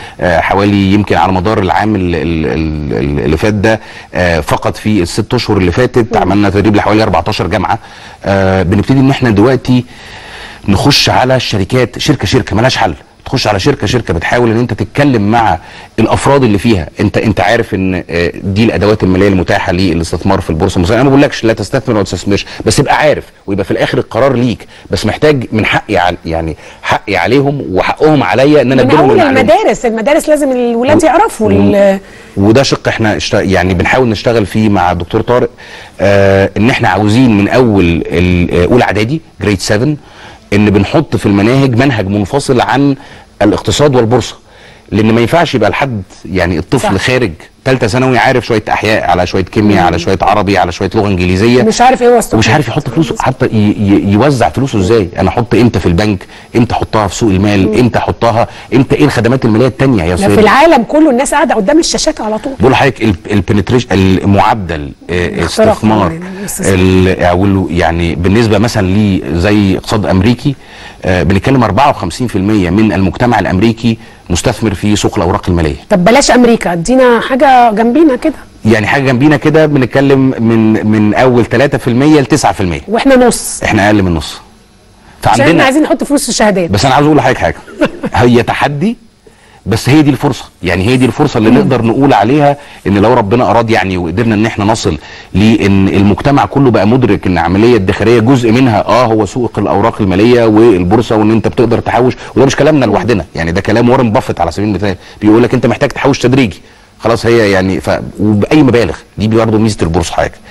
لحوالي يمكن على مدار العام ال- ال- ال- اللي فات ده آه فقط في الست اشهر اللي فاتت عملنا تدريب لحوالي 14 جامعه آه بنبتدي ان احنا دلوقتي نخش على الشركات شركه شركه ملهاش حل تخش على شركه شركه بتحاول ان انت تتكلم مع الافراد اللي فيها انت انت عارف ان آه، دي الادوات الماليه المتاحه للاستثمار في البورصه المصريه انا ما بقولكش لا تستثمر ولا تستثمرش بس ابقى عارف ويبقى في الاخر القرار ليك بس محتاج من حقي عل يعني حقي عليهم وحقهم عليا ان انا من اديلهم اول المعلومه المدارس المدارس لازم الولاد و- يعرفوا و- ال- وده شق احنا اشت... يعني بنحاول نشتغل فيه مع الدكتور طارق آه ان احنا عاوزين من اول ال- آه، اولى اعدادي جريد 7 ان بنحط في المناهج منهج منفصل عن الاقتصاد والبورصه لان ما ينفعش يبقى لحد يعني الطفل صح. صح. خارج ثالثه ثانوي عارف شويه احياء على شويه كيمياء على شويه عربي على شويه لغه انجليزيه مش عارف ايه هو ومش عارف يحط فلوسه حتى ي- ي- يوزع فلوسه ازاي انا احط امتى في البنك امتى احطها في سوق المال امتى احطها امتى ايه الخدمات الماليه التانية يا لا، سيدي في العالم كله الناس قاعده قدام الشاشات على طول بقول لحضرتك البنتريشن المعدل آه، اختراق استثمار يعني الاستثمار. ال- او ال- يعني بالنسبه مثلا لي زي اقتصاد امريكي آه، بنتكلم 54% من المجتمع الامريكي مستثمر في سوق الاوراق الماليه طب بلاش امريكا ادينا حاجه جنبينا كده يعني حاجه جنبينا كده بنتكلم من من اول 3% ل 9% واحنا نص احنا اقل من نص عشان احنا فعندنا عايزين نحط فلوس في الشهادات بس انا عاوز اقول لحضرتك حاجه هي تحدي بس هي دي الفرصه يعني هي دي الفرصه اللي نقدر نقول عليها ان لو ربنا اراد يعني وقدرنا ان احنا نصل لان المجتمع كله بقى مدرك ان العمليه الادخاريه جزء منها اه هو سوق الاوراق الماليه والبورصه وان انت بتقدر تحوش وده مش كلامنا لوحدنا يعني ده كلام وارن بافيت على سبيل المثال بيقول لك انت محتاج تحوش تدريجي خلاص هي يعني ف... وباي مبالغ دي برضه ميزه البورصه حاجه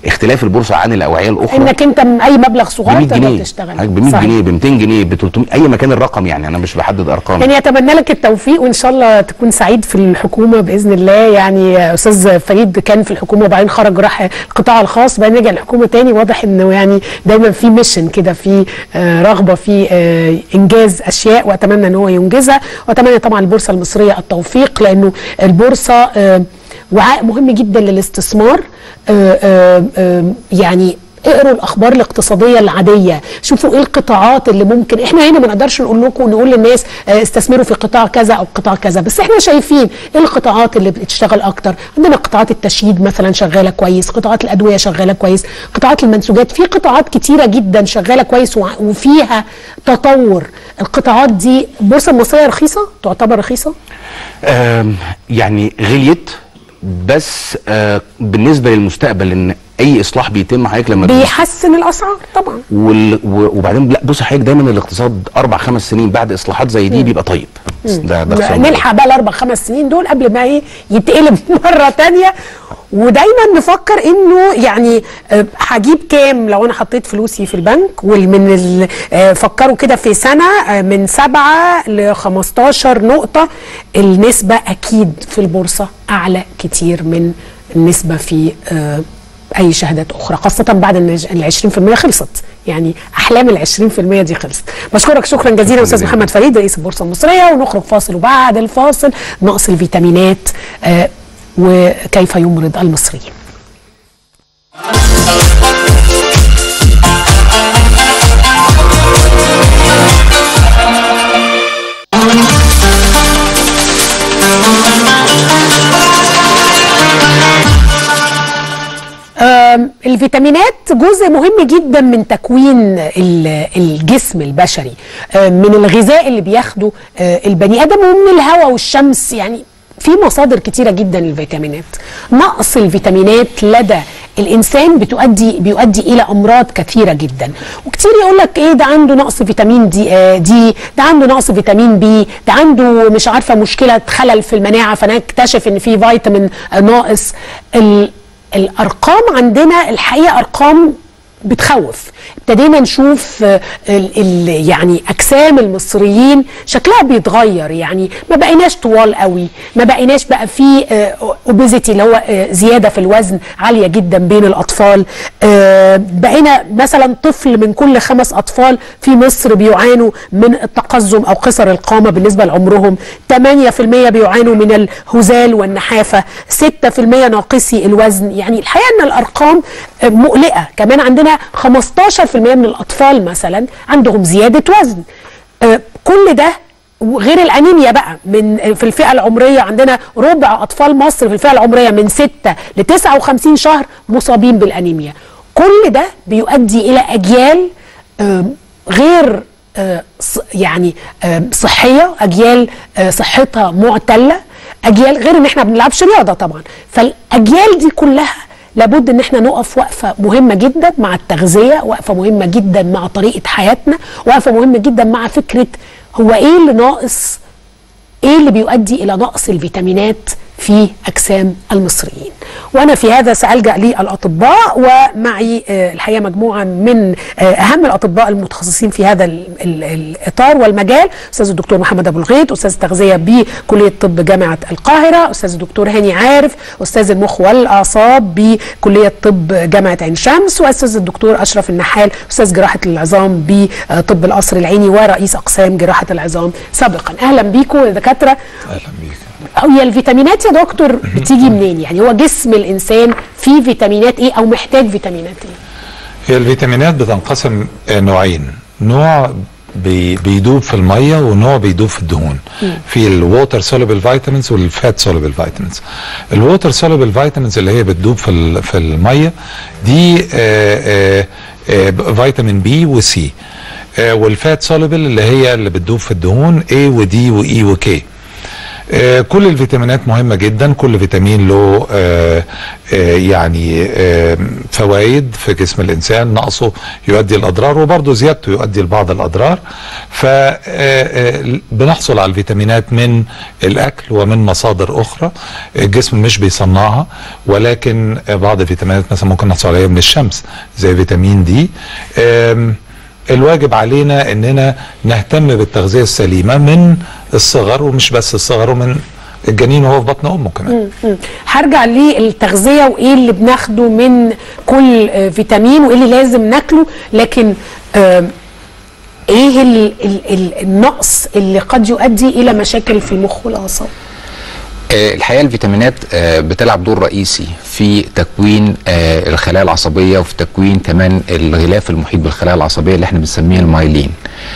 اختلاف البورصه عن الاوعيه الاخرى انك انت من اي مبلغ ب صغير 100 تقدر جنيه تشتغل ب 100 صحيح. جنيه ب 200 جنيه ب 300 اي مكان الرقم يعني انا مش بحدد ارقام يعني اتمنى لك التوفيق وان شاء الله تكون سعيد في الحكومه باذن الله يعني استاذ فريد كان في الحكومه وبعدين خرج راح القطاع الخاص بعدين رجع الحكومه تاني واضح انه يعني دايما في ميشن كده في آه، رغبه في آه، انجاز اشياء واتمنى ان هو ينجزها واتمنى طبعا البورصه المصريه التوفيق لانه البورصه آه، وعاء مهم جدا للاستثمار آه، آه، آه، يعني اقروا الاخبار الاقتصاديه العاديه شوفوا ايه القطاعات اللي ممكن احنا هنا ما نقدرش نقول لكم ونقول للناس آه، استثمروا في قطاع كذا او قطاع كذا بس احنا شايفين ايه القطاعات اللي بتشتغل اكتر عندنا قطاعات التشييد مثلا شغاله كويس قطاعات الادويه شغاله كويس قطاعات المنسوجات في قطاعات كتيره جدا شغاله كويس وع- وفيها تطور القطاعات دي البورصه المصريه رخيصه تعتبر رخيصه آم، يعني غليت بس آه بالنسبه للمستقبل ان اي اصلاح بيتم حضرتك لما بيحسن الاسعار طبعا وال... و- وبعدين لا بص حضرتك دايما الاقتصاد اربع خمس سنين بعد اصلاحات زي دي مم. بيبقى طيب ده ده اختصار نلحق بقى الاربع خمس سنين دول قبل ما ايه يتقلب مره تانية ودايما نفكر انه يعني آه، هجيب كام لو انا حطيت فلوسي في البنك ومن ال- آه، فكروا كده في سنه آه، من 7 ل 15 نقطه النسبه اكيد في البورصه اعلى كتير من النسبه في آه، اي شهادات اخرى خاصه بعد ان ال 20% خلصت يعني احلام ال 20% دي خلصت بشكرك شكرا جزيلا استاذ محمد فريد رئيس البورصه المصريه ونخرج فاصل وبعد الفاصل نقص الفيتامينات آه وكيف يمرض المصريين آم، الفيتامينات جزء مهم جدا من تكوين ال- الجسم البشري آم، من الغذاء اللي بياخده آه، البني ادم ومن الهواء والشمس يعني في مصادر كتيره جدا للفيتامينات نقص الفيتامينات لدى الانسان بتؤدي بيؤدي الى امراض كثيره جدا وكتير يقول لك ايه ده عنده نقص فيتامين دي آه دي ده عنده نقص فيتامين بي ده عنده مش عارفه مشكله خلل في المناعه فنكتشف ان في فيتامين آه، ناقص ال الارقام عندنا الحقيقه ارقام بتخوف ابتدينا نشوف آه، ال ال يعني اجسام المصريين شكلها بيتغير يعني ما بقيناش طوال قوي ما بقيناش بقى في اوبيزيتي اللي هو آه، زياده في الوزن عاليه جدا بين الاطفال آه، بقينا مثلا طفل من كل خمس اطفال في مصر بيعانوا من التقزم او قصر القامه بالنسبه لعمرهم 8% بيعانوا من الهزال والنحافه 6% ناقصي الوزن يعني الحقيقه ان الارقام آه، مقلقه كمان عندنا 15% من الاطفال مثلا عندهم زياده وزن آه، كل ده وغير الانيميا بقى من في الفئه العمريه عندنا ربع اطفال مصر في الفئه العمريه من 6 ل 59 شهر مصابين بالانيميا كل ده بيؤدي الى اجيال آم، غير آه، ص- يعني آم، صحيه اجيال آه، صحتها معتله اجيال غير ان احنا ما بنلعبش رياضه طبعا فالاجيال دي كلها لابد ان احنا نقف وقفه مهمه جدا مع التغذيه وقفه مهمه جدا مع طريقه حياتنا وقفه مهمه جدا مع فكره هو ايه اللي ناقص ايه اللي بيؤدي الى نقص الفيتامينات في اجسام المصريين وانا في هذا سالجا للاطباء ومعي آه، الحقيقه مجموعه من آه، اهم الاطباء المتخصصين في هذا ال ال الاطار والمجال استاذ الدكتور محمد ابو الغيط استاذ تغذيه بكليه طب جامعه القاهره استاذ الدكتور هاني عارف استاذ المخ والاعصاب بكليه طب جامعه عين شمس واستاذ الدكتور اشرف النحال استاذ جراحه العظام بطب القصر العيني ورئيس اقسام جراحه العظام سابقا اهلا بيكم يا دكاتره هي الفيتامينات يا دكتور بتيجي منين يعني هو جسم الانسان فيه فيتامينات ايه او محتاج فيتامينات ايه هي الفيتامينات بتنقسم آه، نوعين نوع بي- بيدوب في الميه ونوع بيدوب في الدهون في الووتر سوليبل فيتامينز والفات سوليبل فيتامينز الووتر سوليبل فيتامينز اللي هي بتدوب في ال- في الميه دي آه، آه، آه، ب- فيتامين بي وسي والفات سوليبل اللي هي اللي بتدوب في الدهون A ودي وإي وكي آه، كل الفيتامينات مهمة جدا كل فيتامين له آه، آه، يعني آه، فوائد في جسم الإنسان نقصه يؤدي الأضرار وبرضه زيادته يؤدي لبعض الأضرار فبنحصل على الفيتامينات من الأكل ومن مصادر أخرى الجسم مش بيصنعها ولكن بعض الفيتامينات مثلا ممكن نحصل عليها من الشمس زي فيتامين دي آم، الواجب علينا اننا نهتم بالتغذيه السليمه من الصغر ومش بس الصغر ومن الجنين وهو في بطن امه كمان مم. مم. هرجع للتغذيه وايه اللي بناخده من كل آه، فيتامين وايه اللي لازم ناكله لكن آم، ايه ال ال ال النقص اللي قد يؤدي الى مشاكل في المخ والاعصاب آه، الحقيقه الفيتامينات آه، بتلعب دور رئيسي في تكوين آه، الخلايا العصبيه وفي تكوين كمان الغلاف المحيط بالخلايا العصبيه اللي احنا بنسميه المايلين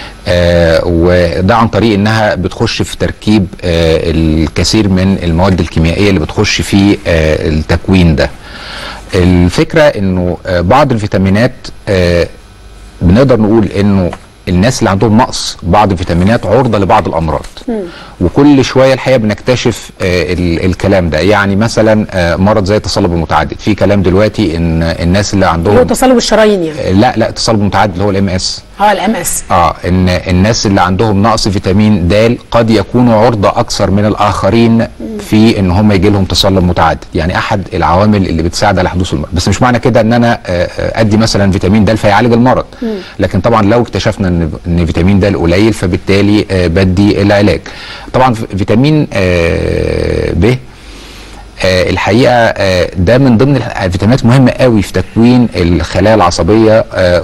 آه، وده عن طريق انها بتخش في تركيب آه، الكثير من المواد الكيميائيه اللي بتخش في آه، التكوين ده الفكره انه آه، بعض الفيتامينات آه، بنقدر نقول انه الناس اللي عندهم نقص بعض الفيتامينات عرضه لبعض الامراض وكل شويه الحقيقه بنكتشف آه ال- الكلام ده يعني مثلا آه مرض زي التصلب المتعدد في كلام دلوقتي ان الناس اللي اللي هو عندهم تصلب الشرايين يعني آه لا لا التصلب المتعدد اللي هو الام اس اه الام اس اه ان الناس اللي عندهم نقص فيتامين د قد يكونوا عرضه اكثر من الاخرين في ان هم يجي لهم تصلب متعدد يعني احد العوامل اللي بتساعد على حدوث المرض بس مش معنى كده ان انا آه، آه، ادي مثلا فيتامين د فيعالج المرض لكن طبعا لو اكتشفنا ان ان فيتامين د قليل فبالتالي آه، بدي العلاج طبعا ف- فيتامين آه، ب آه، الحقيقه آه، ده من ضمن الح- الفيتامينات مهمه قوي في تكوين الخلايا العصبيه آه،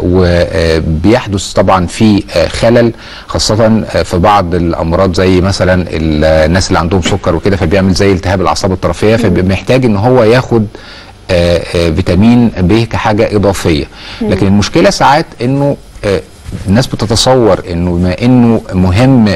وبيحدث طبعا في آه، خلل خاصه آه، في بعض الامراض زي مثلا ال- الناس اللي عندهم سكر وكده فبيعمل زي التهاب الاعصاب الطرفيه فبيبقى محتاج ان هو ياخد آه، آه، فيتامين ب كحاجه اضافيه مم. لكن المشكله ساعات انه آه، الناس بتتصور انه بما انه مهم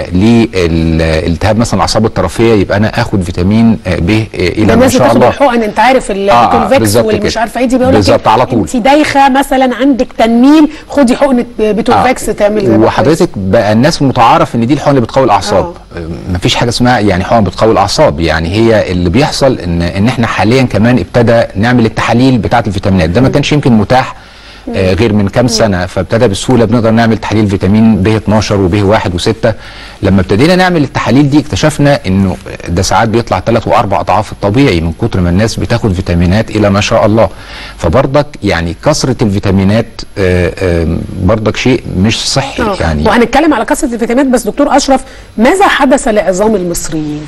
للالتهاب مثلا الاعصاب الطرفيه يبقى انا اخد فيتامين آه، ب آه، الى ما الناس شاء بتاخد الله الحقن انت عارف آه، البيتولفيكس بالظبط والمش كده. عارفه ايه دي بيقول لك بالظبط على طول. انت دايخه مثلا عندك تنميل خدي حقنه بيتولفيكس تعمل زي ما وحضرتك بقى الناس متعارف ان دي الحقن اللي بتقوي الاعصاب مفيش حاجه اسمها يعني حقن بتقوي الاعصاب يعني هي اللي بيحصل ان ان احنا حاليا كمان ابتدى نعمل التحاليل بتاعه الفيتامينات ده ما كانش يمكن متاح آه، غير من كام سنه فابتدى بسهوله بنقدر نعمل تحاليل فيتامين ب 12 وب 1 و6 لما ابتدينا نعمل التحاليل دي اكتشفنا انه ده ساعات بيطلع ثلاث واربع اضعاف الطبيعي من كتر ما الناس بتاخد فيتامينات الى ما شاء الله فبرضك يعني كثره الفيتامينات آه، آه، برضك شيء مش صحي آه. يعني وهنتكلم على كثره الفيتامينات بس دكتور اشرف ماذا حدث لعظام المصريين؟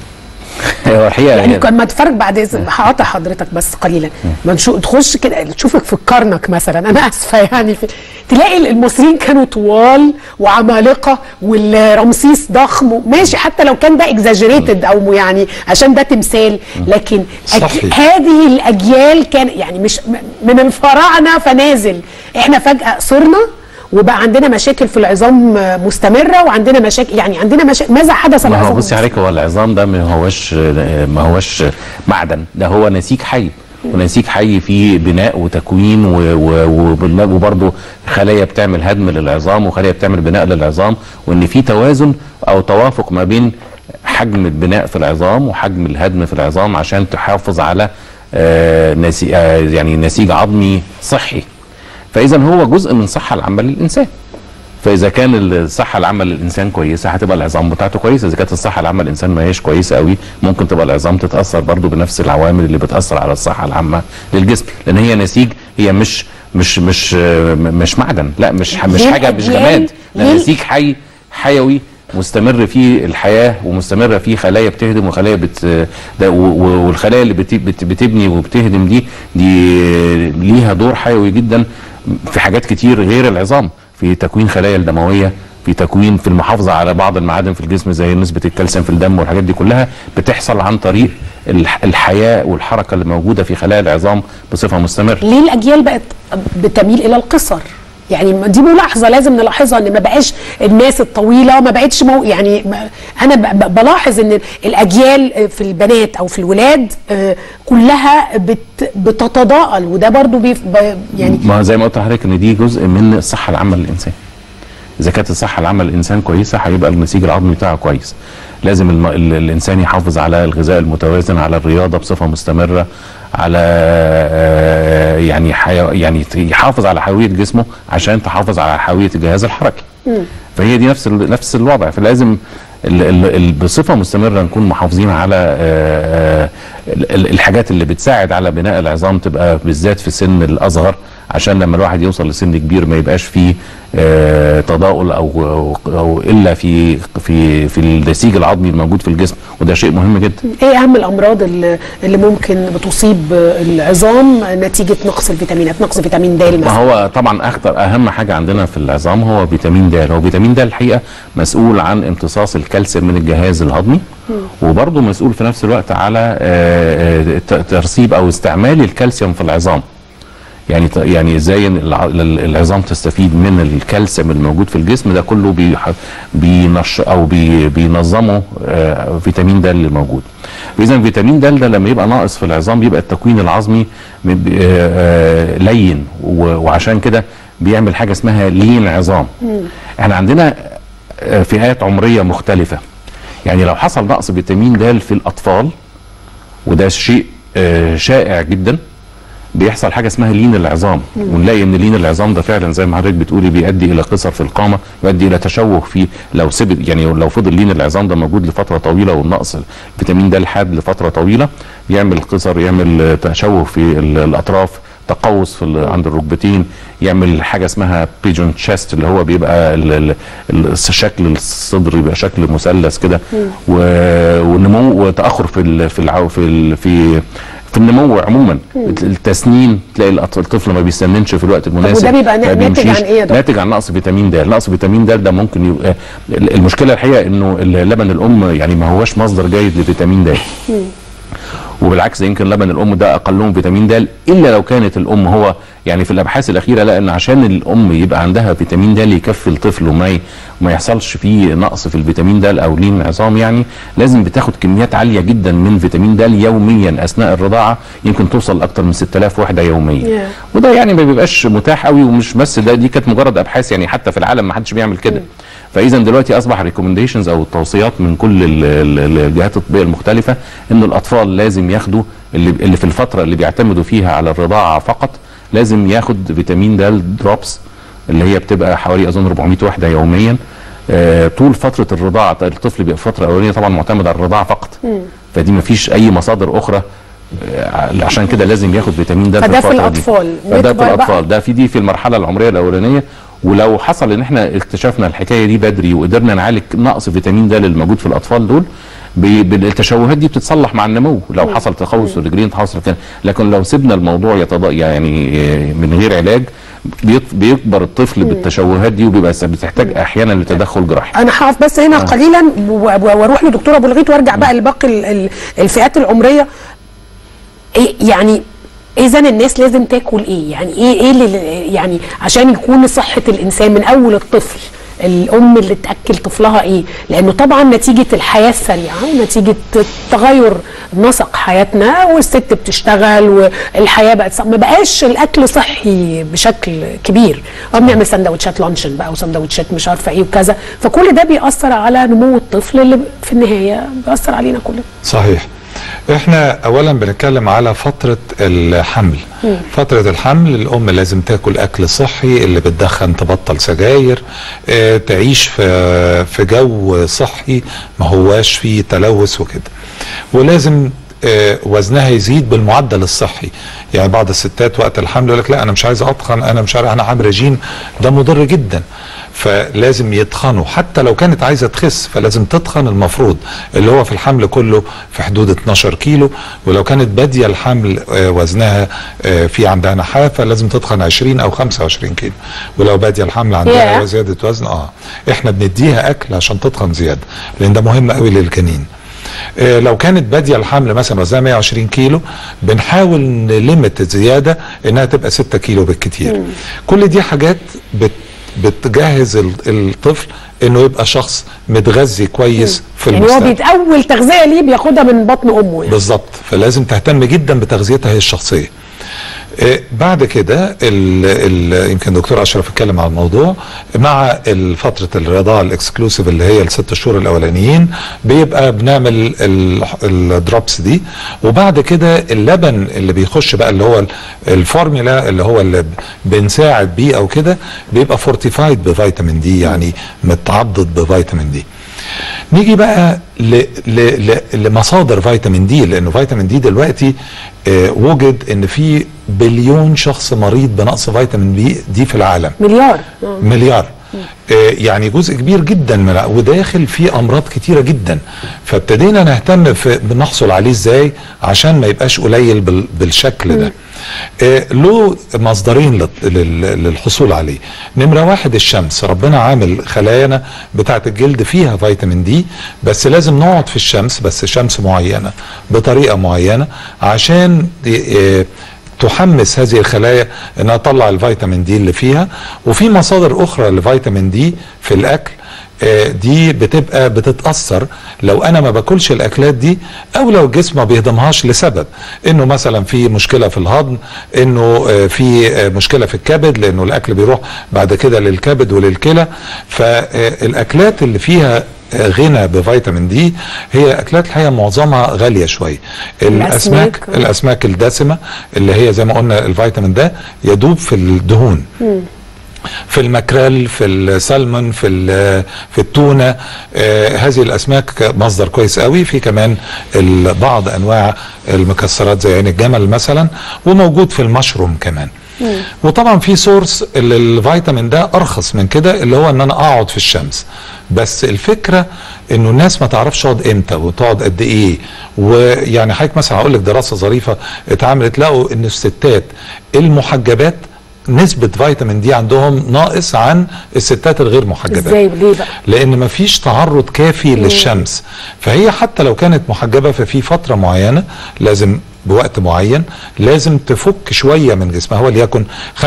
هو الحقيقه يعني هي- لما اتفرج بعد اذن هقاطع حضرتك بس قليلا ما نشوف تخش كده تشوفك في الكرنك مثلا انا اسفه يعني في تلاقي المصريين كانوا طوال وعمالقه والرمسيس ضخم ماشي حتى لو كان ده اكزاجريتد او يعني عشان ده تمثال لكن أج... صحيح. هذه الاجيال كان يعني مش م- من الفراعنه فنازل احنا فجاه صرنا وبقى عندنا مشاكل في العظام مستمره وعندنا مشاكل يعني عندنا مشاكل ماذا حدث ما هو للعظام بصي حضرتك هو العظام ده ما هوش ما هوش معدن ده هو نسيج حي ونسيج حي فيه بناء وتكوين و- و- وبال- وبرضه خلايا بتعمل هدم للعظام وخلايا بتعمل بناء للعظام وان في توازن او توافق ما بين حجم البناء في العظام وحجم الهدم في العظام عشان تحافظ على آه، نسي آه، يعني نسيج عظمي صحي فاذا هو جزء من الصحه العامه للانسان فاذا كان الصحه العامه للانسان كويسه هتبقى العظام بتاعته كويسه اذا كانت الصحه العامه للانسان ما هيش كويسه قوي ممكن تبقى العظام تتاثر برضو بنفس العوامل اللي بتاثر على الصحه العامه للجسم لان هي نسيج هي مش مش مش مش معدن لا مش مش ليه حاجه مش الأجيال- جماد ليه- ده نسيج حي حيوي مستمر فيه الحياه ومستمره فيه خلايا بتهدم وخلايا بت ده و- و- والخلايا اللي بت بت بتبني وبتهدم دي دي ليها دور حيوي جدا في حاجات كتير غير العظام في تكوين خلايا الدمويه في تكوين في المحافظه على بعض المعادن في الجسم زي نسبه الكالسيوم في الدم والحاجات دي كلها بتحصل عن طريق الح- الحياه والحركه اللي موجوده في خلايا العظام بصفه مستمره ليه الاجيال بقت بتميل الى القصر يعني دي ملاحظه لازم نلاحظها ان ما بقاش الناس الطويله ما بقتش مو يعني ما انا ب- ب- بلاحظ ان الاجيال في البنات او في الولاد آه، كلها بت بتتضاءل وده برضو بيف ب- يعني ما زي ما قلت لحضرتك ان دي جزء من الصحه العامه للانسان اذا كانت الصحه العامه للانسان كويسه هيبقى النسيج العظمي بتاعه كويس لازم الم... ال... الانسان يحافظ على الغذاء المتوازن على الرياضه بصفه مستمره على آه، يعني حي... يعني يحافظ على حيويه جسمه عشان تحافظ على حيويه الجهاز الحركي فهي دي نفس ال... نفس الوضع فلازم ال... ال... ال... بصفه مستمره نكون محافظين على آه، آه، ال- ال- الحاجات اللي بتساعد على بناء العظام تبقى بالذات في السن الاصغر عشان لما الواحد يوصل لسن كبير ما يبقاش فيه آه، تضاؤل او او او الا في في في النسيج العظمي الموجود في الجسم وده شيء مهم جدا ايه اهم الامراض اللي, اللي ممكن بتصيب العظام نتيجه نقص الفيتامينات نقص فيتامين د ما مثلا هو طبعا اخطر اهم حاجه عندنا في العظام هو فيتامين د هو فيتامين د الحقيقه مسؤول عن امتصاص الكالسيوم من الجهاز الهضمي وبرضه مسؤول في نفس الوقت على آه، آه، ت- ترسيب او استعمال الكالسيوم في العظام يعني ت- يعني ازاي إن الع- ال- العظام تستفيد من الكالسيوم الموجود في الجسم ده كله بيح- بينش او بي بينظمه آه، فيتامين د اللي موجود اذا فيتامين د ده لما يبقى ناقص في العظام بيبقى التكوين العظمي م- آه، آه، لين و- وعشان كده بيعمل حاجه اسمها لين عظام احنا عندنا آه، فئات عمريه مختلفه يعني لو حصل نقص فيتامين د في الاطفال وده شيء آه، شائع جدا بيحصل حاجه اسمها لين العظام ونلاقي ان لين العظام ده فعلا زي ما حضرتك بتقولي بيؤدي الى قصر في القامه يؤدي الى تشوه في لو سبت يعني لو فضل لين العظام ده موجود لفتره طويله والنقص فيتامين د الحاد لفتره طويله يعمل قصر يعمل آه، تشوه في ال- الاطراف تقوس في ال- عند الركبتين يعمل حاجه اسمها بيجون تشيست اللي هو بيبقى ال- ال- ال- شكل الصدر يبقى شكل مثلث كده و- ونمو وتاخر في ال في العو في ال في في النمو عموما التسنين تلاقي الأط- الطفل ما بيسننش في الوقت المناسب وده بيبقى ما ناتج عن بيمشيش. إيه يا دكتور؟ ناتج عن نقص فيتامين د نقص فيتامين د ده ممكن يبقى المشكله الحقيقه انه لبن الام يعني ما هوش مصدر جيد لفيتامين د وبالعكس ده يمكن لبن الام ده اقلهم فيتامين د الا لو كانت الام هو يعني في الابحاث الاخيره لقى ان عشان الام يبقى عندها فيتامين د يكفي الطفل وما ي- وما يحصلش فيه نقص في الفيتامين د او لين عظام يعني لازم بتاخد كميات عاليه جدا من فيتامين د يوميا اثناء الرضاعه يمكن توصل اكتر من 6000 وحده يوميا Yeah. وده يعني ما بيبقاش متاح قوي ومش بس ده دي كانت مجرد ابحاث يعني حتى في العالم ما حدش بيعمل كده فاذا دلوقتي اصبح ريكومنديشنز او التوصيات من كل ال- ال- الجهات الطبيه المختلفه ان الاطفال لازم ياخدوا اللي, اللي في الفتره اللي بيعتمدوا فيها على الرضاعه فقط لازم ياخد فيتامين د دروبس اللي هي بتبقى حوالي اظن 400 وحده يوميا آه طول فتره الرضاعه الطفل بيبقى الفتره الاولانيه طبعا معتمد على الرضاعه فقط فدي ما فيش اي مصادر اخرى آه، عشان كده لازم ياخد فيتامين د فده في الفترة دي. الأطفال. فده نكبر في بقى. الاطفال ده في دي في المرحله العمريه الاولانيه ولو حصل ان احنا اكتشفنا الحكايه دي بدري وقدرنا نعالج نقص فيتامين د اللي موجود في الاطفال دول ب- بالتشوهات دي بتتصلح مع النمو لو حصل تقوس في الرجلين حصل كده لكن لو سيبنا الموضوع يتض... يعني آه، من غير علاج بيط- بيكبر الطفل بالتشوهات دي وبيبقى س- بتحتاج احيانا لتدخل جراحي انا هقف بس هنا آه. قليلا و- و- واروح لدكتور ابو الغيط وارجع بقى لباقي ال- ال- الفئات العمريه إيه يعني اذا الناس لازم تاكل ايه يعني ايه ايه اللي يعني عشان يكون صحه الانسان من اول الطفل الام اللي تاكل طفلها ايه لانه طبعا نتيجه الحياه السريعه ونتيجه تغير نسق حياتنا والست بتشتغل والحياه بقت صع- ما بقاش الاكل صحي بشكل كبير اه بنعمل سندوتشات لانشن بقى وسندوتشات مش عارفه ايه وكذا فكل ده بيأثر على نمو الطفل اللي في النهايه بيأثر علينا كلنا صحيح احنا اولا بنتكلم على فتره الحمل مم. فترة الحمل الأم لازم تاكل أكل صحي اللي بتدخن تبطل سجاير اه تعيش في في جو صحي ما هواش فيه تلوث وكده ولازم اه وزنها يزيد بالمعدل الصحي يعني بعض الستات وقت الحمل يقول لك لا انا مش عايز اتخن انا مش عارف انا عامل رجيم ده مضر جدا فلازم يتخنوا حتى لو كانت عايزه تخس فلازم تتخن المفروض اللي هو في الحمل كله في حدود 12 كيلو ولو كانت باديه الحمل آه، وزنها آه، في عندها نحافه لازم تتخن 20 او 25 كيلو ولو باديه الحمل عندها ياه. زياده وزن اه احنا بنديها اكل عشان تتخن زياده لان ده مهم قوي للجنين آه، لو كانت باديه الحمل مثلا وزنها 120 كيلو بنحاول نلمت الزياده انها تبقى 6 كيلو بالكتير كل دي حاجات بت بتجهز ال- الطفل انه يبقى شخص متغذي كويس في يعني هو المستقبل بيت اول تغذيه ليه بياخدها من بطن امه يعني بالظبط فلازم تهتم جدا بتغذيتها هي الشخصيه آه، بعد كده ال ال يمكن دكتور اشرف اتكلم على الموضوع مع فتره الرضاعه الاكسكلوسيف اللي هي الست شهور الاولانيين بيبقى بنعمل الدروبس دي وبعد كده اللبن اللي بيخش بقى اللي هو ال- الفورميلا اللي هو اللي ب- بنساعد بيه او كده بيبقى فورتيفايد بفيتامين دي يعني متعضد بفيتامين دي نيجي بقى ل ل ل لمصادر فيتامين دي لانه فيتامين دي دلوقتي آه وجد ان في بليون شخص مريض بنقص فيتامين بي دي في العالم مليار آه. مليار آه يعني جزء كبير جدا من الع- وداخل فيه امراض كتيره جدا فابتدينا نهتم في بنحصل عليه ازاي عشان ما يبقاش قليل بال بالشكل ده آه له مصدرين لل- لل- للحصول عليه نمره واحد الشمس ربنا عامل خلايانا بتاعه الجلد فيها فيتامين دي بس لازم نقعد في الشمس بس شمس معينه بطريقه معينه عشان آه تحمس هذه الخلايا انها تطلع الفيتامين دي اللي فيها وفي مصادر اخرى لفيتامين دي في الاكل آه، دي بتبقى بتتاثر لو انا ما باكلش الاكلات دي او لو الجسم ما بيهضمهاش لسبب انه مثلا في مشكله في الهضم انه آه، في آه، مشكله في الكبد لانه الاكل بيروح بعد كده للكبد وللكلى فالاكلات اللي فيها آه، غنى بفيتامين دي هي اكلات الحقيقه معظمها غاليه شويه الاسماك الأسماك. الاسماك الدسمه اللي هي زي ما قلنا الفيتامين ده يدوب في الدهون مم. في الماكريل في السلمون في ال- في التونه آه هذه الاسماك مصدر كويس قوي في كمان ال- بعض انواع المكسرات زي عين الجمل مثلا وموجود في المشروم كمان وطبعا في سورس ال- الفيتامين ده ارخص من كده اللي هو ان انا اقعد في الشمس بس الفكره انه الناس ما تعرفش تقعد امتى وتقعد قد ايه ويعني حضرتك مثلا هقول لك دراسه ظريفه اتعملت لقوا ان الستات المحجبات نسبة فيتامين دي عندهم ناقص عن الستات الغير محجبات ازاي ليه بقى لان مفيش تعرض كافي للشمس فهي حتى لو كانت محجبه ففي فتره معينه لازم بوقت معين لازم تفك شويه من جسمها وليكن 25%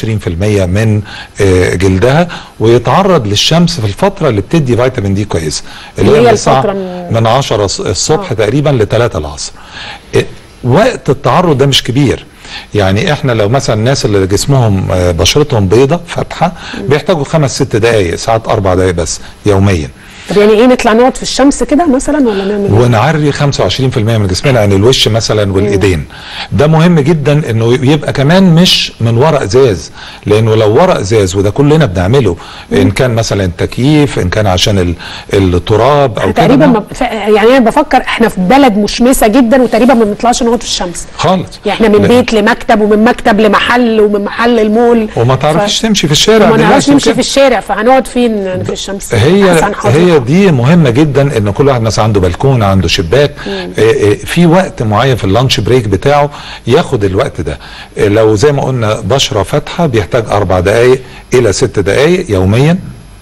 من آه، جلدها ويتعرض للشمس في الفتره اللي بتدي فيتامين دي كويس اللي اللي هي هي من الساعه الفترة من- من 10 الص- الصبح تقريبا ل 3 العصر آه، وقت التعرض ده مش كبير يعني احنا لو مثلا الناس اللي جسمهم آه، بشرتهم بيضة فاتحه بيحتاجوا خمس ست دقائق ساعات اربع دقائق بس يوميا طب يعني ايه نطلع نقعد في الشمس كده مثلا ولا نعمل ايه؟ ونعري 25% من جسمنا يعني الوش مثلا والايدين ده مهم جدا انه يبقى كمان مش من ورق ازاز لانه لو ورق ازاز وده كلنا بنعمله ان كان مثلا التكييف ان كان عشان ال- التراب او كده تقريبا ما- ما ف... يعني انا بفكر احنا في بلد مشمسه جدا وتقريبا ما بنطلعش نقعد في الشمس خالص يعني احنا من لا. بيت لمكتب ومن مكتب لمحل ومن محل المول وما تعرفيش تمشي في الشارع وما نعرفش دلوقتي نمشي وكده. في الشارع فهنقعد فين في الشمس هي حسن حاضر. هي دي مهمه جدا ان كل واحد مثلا عنده بلكونه عنده شباك مم. آه، آه، في وقت معين في اللانش بريك بتاعه ياخد الوقت ده آه، لو زي ما قلنا بشره فاتحه بيحتاج اربع دقائق الى ست دقائق يوميا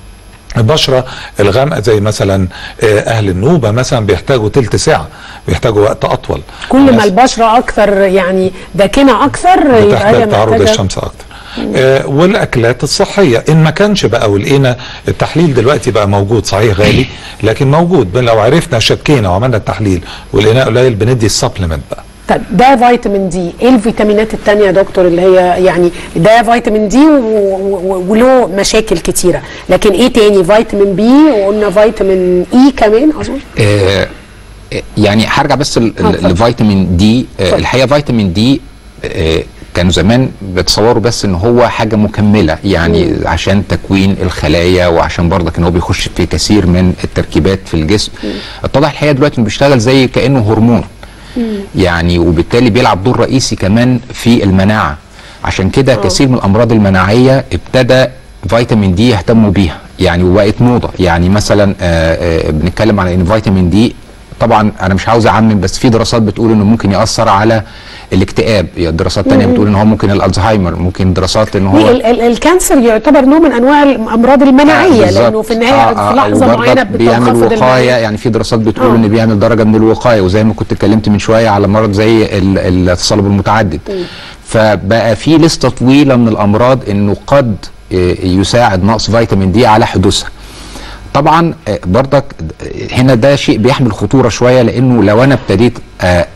البشرة الغامقة زي مثلا آه، أهل النوبة مثلا بيحتاجوا تلت ساعة بيحتاجوا وقت أطول كل ما البشره اكثر يعني داكنه اكثر يبقى هي بتحتاج تعرض محتاجة- الشمس اكتر آه والاكلات الصحيه ان ما كانش بقى ولقينا التحليل دلوقتي بقى موجود صحيح غالي لكن موجود لو عرفنا شكينا وعملنا التحليل ولقيناه قليل بندي السبلمنت بقى طيب ده فيتامين دي ايه الفيتامينات التانية يا دكتور اللي هي يعني ده فيتامين دي و- و- وله مشاكل كتيرة لكن ايه تاني فيتامين بي وقلنا فيتامين اي كمان اظن آه، آه، يعني هرجع بس ل- آه، اتفضل. لفيتامين دي آه، اتفضل. الحقيقه فيتامين دي آه، كانوا زمان بيتصوروا بس ان هو حاجه مكمله يعني مم. عشان تكوين الخلايا وعشان برضك ان هو بيخش في كثير من التركيبات في الجسم اتضح الحقيقه دلوقتي انه بيشتغل زي كانه هرمون يعني وبالتالي بيلعب دور رئيسي كمان في المناعه عشان كده كثير من الامراض المناعيه ابتدى فيتامين دي يهتموا بيها يعني وبقت موضه يعني مثلا آه، آه، بنتكلم على ان فيتامين دي طبعا انا مش عاوز اعمم بس في دراسات بتقول انه ممكن ياثر على الاكتئاب دراسات تانية مم. بتقول ان هو ممكن الالزهايمر ممكن دراسات ان هو ال- ال- الكانسر يعتبر نوع من انواع الامراض المناعيه بالظبط. لانه في النهايه آه، في آه، لحظه وبرضك معينه بيعمل بتنخفض وقايه المناعة. يعني في دراسات بتقول آه. ان بيعمل درجه من الوقايه وزي ما كنت اتكلمت من شويه على مرض زي ال- التصلب المتعدد فبقى في لسته طويله من الامراض انه قد آه، يساعد نقص فيتامين دي على حدوثها طبعا آه، برضك آه، هنا ده شيء بيحمل خطوره شويه لانه لو انا ابتديت آه،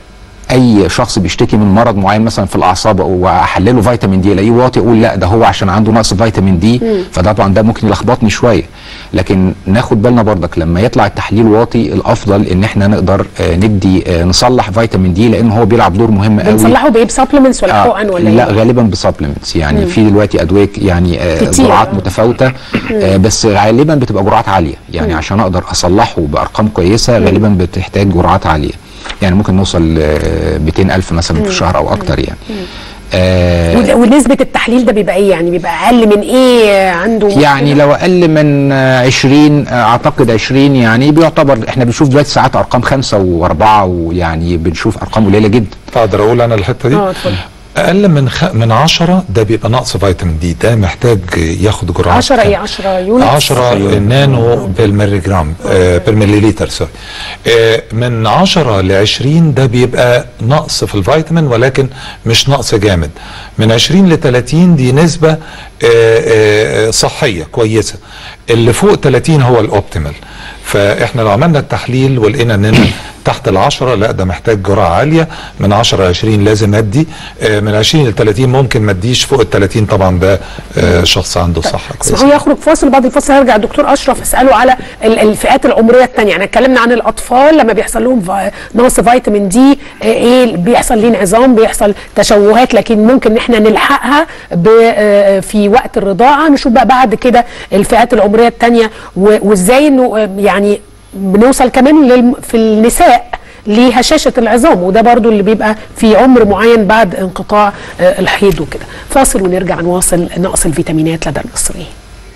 اي شخص بيشتكي من مرض معين مثلا في الاعصاب واحلله فيتامين دي الاقيه واطي اقول لا ده هو عشان عنده نقص فيتامين دي مم. فده طبعا ده ممكن يلخبطني شويه لكن ناخد بالنا برضك لما يطلع التحليل واطي الافضل ان احنا نقدر آه، ندي آه، نصلح فيتامين دي لان هو بيلعب دور مهم قوي بنصلحه بايه بسبلمنتس ولا آه، حقن ولا لا ايه؟ غالبا بسبلمنتس يعني مم. في دلوقتي ادويه يعني آه، كتير، جرعات آه. متفاوته آه، بس غالبا بتبقى جرعات عاليه يعني مم. عشان اقدر اصلحه بارقام كويسه غالبا بتحتاج جرعات عاليه يعني ممكن نوصل ل 200000 مثلا في مم. الشهر او اكتر يعني مم. آه ود- ونسبة التحليل ده بيبقى ايه يعني بيبقى اقل من ايه عنده يعني لو اقل من آه، 20 آه، اعتقد 20 يعني بيعتبر احنا بنشوف دلوقتي ساعات ارقام خمسة واربعة ويعني بنشوف ارقام قليله جدا اقدر اقول انا الحته دي اه اتفضل اقل من خ... من 10 ده بيبقى نقص فيتامين دي ده محتاج ياخد جرعات 10 ايه 10 يونت 10 نانو بالملي جرام آه بالمليليتر سوري آه من 10 ل 20 ده بيبقى نقص في الفيتامين ولكن مش نقص جامد من 20 ل 30 دي نسبة آه آه صحية كويسة اللي فوق 30 هو الاوبتيمال فاحنا لو عملنا التحليل ولقينا اننا تحت العشرة لا ده محتاج جرعة عالية من 10 ل 20 لازم ادي آه من 20 ل 30 ممكن ما اديش فوق ال 30 طبعا ده آه شخص عنده صحة كويسة اسمحوا لي اخرج فاصل بعد الفاصل هرجع الدكتور اشرف اساله على ال- الفئات العمريه الثانيه يعني اتكلمنا عن الاطفال لما بيحصل لهم فا- نقص فيتامين دي آه، ايه بيحصل ليه انعزام بيحصل تشوهات لكن ممكن ان احنا نلحقها ب- آه، في وقت الرضاعه نشوف بقى بعد كده الفئات العمريه الثانيه وازاي انه آه، يعني بنوصل كمان للم- في النساء لهشاشة العظام وده برضو اللي بيبقى في عمر معين بعد انقطاع آه، الحيض وكده فاصل ونرجع نواصل نقص الفيتامينات لدى المصريين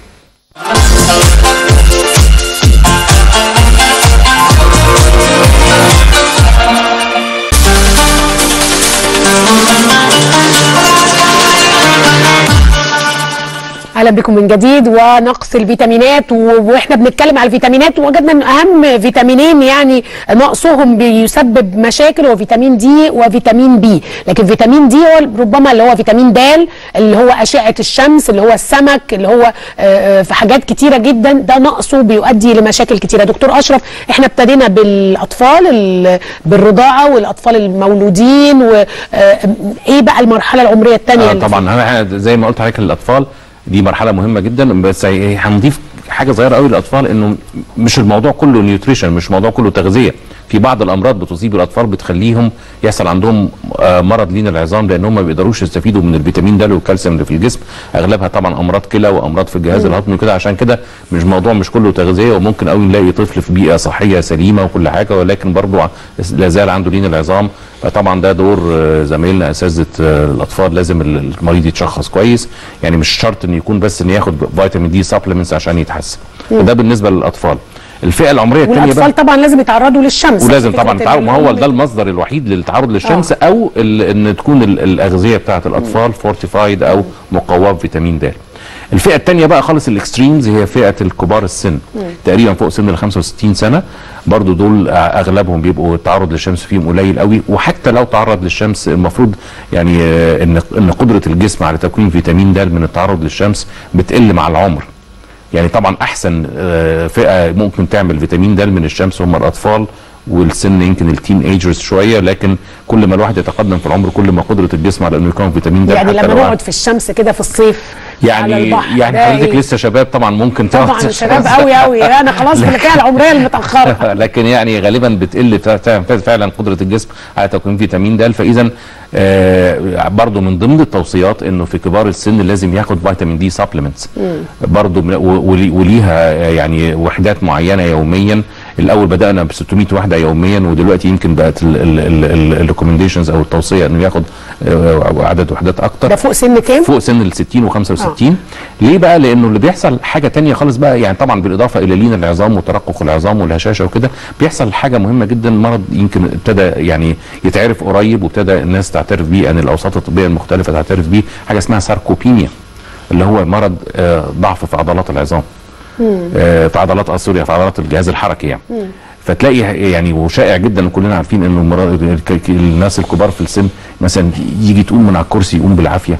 اهلا بكم من جديد ونقص الفيتامينات و- واحنا بنتكلم على الفيتامينات وجدنا ان اهم فيتامينين يعني نقصهم بيسبب مشاكل هو فيتامين دي وفيتامين بي لكن فيتامين دي هو ربما اللي هو فيتامين د اللي هو اشعه الشمس اللي هو السمك اللي هو آه، آه، في حاجات كتيره جدا ده نقصه بيؤدي لمشاكل كتيره دكتور اشرف احنا ابتدينا بالاطفال ال- بالرضاعه والاطفال المولودين وايه بقى المرحله العمريه الثانيه آه طبعا انا زي ما قلت لحضرتك للاطفال دي مرحله مهمه جدا بس هي- هنضيف حاجه صغيره قوي للاطفال انه مش الموضوع كله نيوتريشن مش الموضوع كله تغذيه في بعض الامراض بتصيب الاطفال بتخليهم يحصل عندهم آه، مرض لين العظام لان هم ما بيقدروش يستفيدوا من الفيتامين د والكالسيوم اللي في الجسم اغلبها طبعا امراض كلى وامراض في الجهاز مم. الهضمي وكده عشان كده مش موضوع مش كله تغذيه وممكن قوي نلاقي طفل في بيئه صحيه سليمه وكل حاجه ولكن برضه ع- لا زال عنده لين العظام فطبعا ده دور آه، زمايلنا اساتذه آه، الاطفال لازم ال- المريض يتشخص كويس يعني مش شرط انه يكون بس انه ياخد فيتامين دي سبلمنتس عشان يتحسن مم. ده بالنسبه للاطفال الفئه العمريه الثانيه بقى والاطفال طبعا لازم يتعرضوا للشمس ولازم فكرة طبعا ال- التعرض ما هو ده المصدر الوحيد للتعرض للشمس او ال- ان تكون ال- الاغذيه بتاعه الاطفال فورتيفايد او مقواه بفيتامين د الفئه الثانيه بقى خالص الاكستريمز هي فئه الكبار السن مم. تقريبا فوق سن ال 65 سنه برضو دول اغلبهم بيبقوا التعرض للشمس فيهم قليل قوي وحتى لو تعرض للشمس المفروض يعني آه، ان ان قدره الجسم على تكوين فيتامين د من التعرض للشمس بتقل مع العمر يعني طبعا احسن آه، فئه ممكن تعمل فيتامين د من الشمس هم الاطفال والسن يمكن التين ايجرز شويه لكن كل ما الواحد يتقدم في العمر كل ما قدره الجسم على انه يكون فيتامين د يعني حتى لما لو نقعد في الشمس كده في الصيف على يعني البحر يعني ده حضرتك إيه؟ لسه شباب طبعا ممكن تقعد طبعا في شباب الشمس. قوي قوي انا خلاص في الفئه العمريه المتاخره لكن يعني غالبا بتقل فع- فع- فعلا قدره الجسم على تكوين فيتامين د فاذا آه برضو من ضمن التوصيات انه في كبار السن لازم ياخد فيتامين دي سبلمنتس برضو من- و- ولي- وليها يعني وحدات معينه يوميا الاول بدانا ب 600 وحده يوميا ودلوقتي يمكن بقت الريكومنديشنز او التوصيه انه ياخد آه، عدد وحدات اكتر ده فوق سن كام؟ فوق سن ال 60 و65 ليه بقى لانه اللي بيحصل حاجه تانية خالص بقى يعني طبعا بالاضافه الى لين العظام وترقق العظام والهشاشه وكده بيحصل حاجه مهمه جدا مرض يمكن ابتدى يعني يتعرف قريب وابتدى الناس تعترف بيه يعني الاوساط الطبيه المختلفه تعترف بيه حاجه اسمها ساركوبينيا اللي هو مرض آه، ضعف في عضلات العظام آه، في عضلات آه، سوريا في عضلات الجهاز الحركي يعني فتلاقي يعني وشائع جدا وكلنا عارفين انه المرا- ك- ك- الناس الكبار في السن مثلا يجي تقوم من على الكرسي يقوم بالعافيه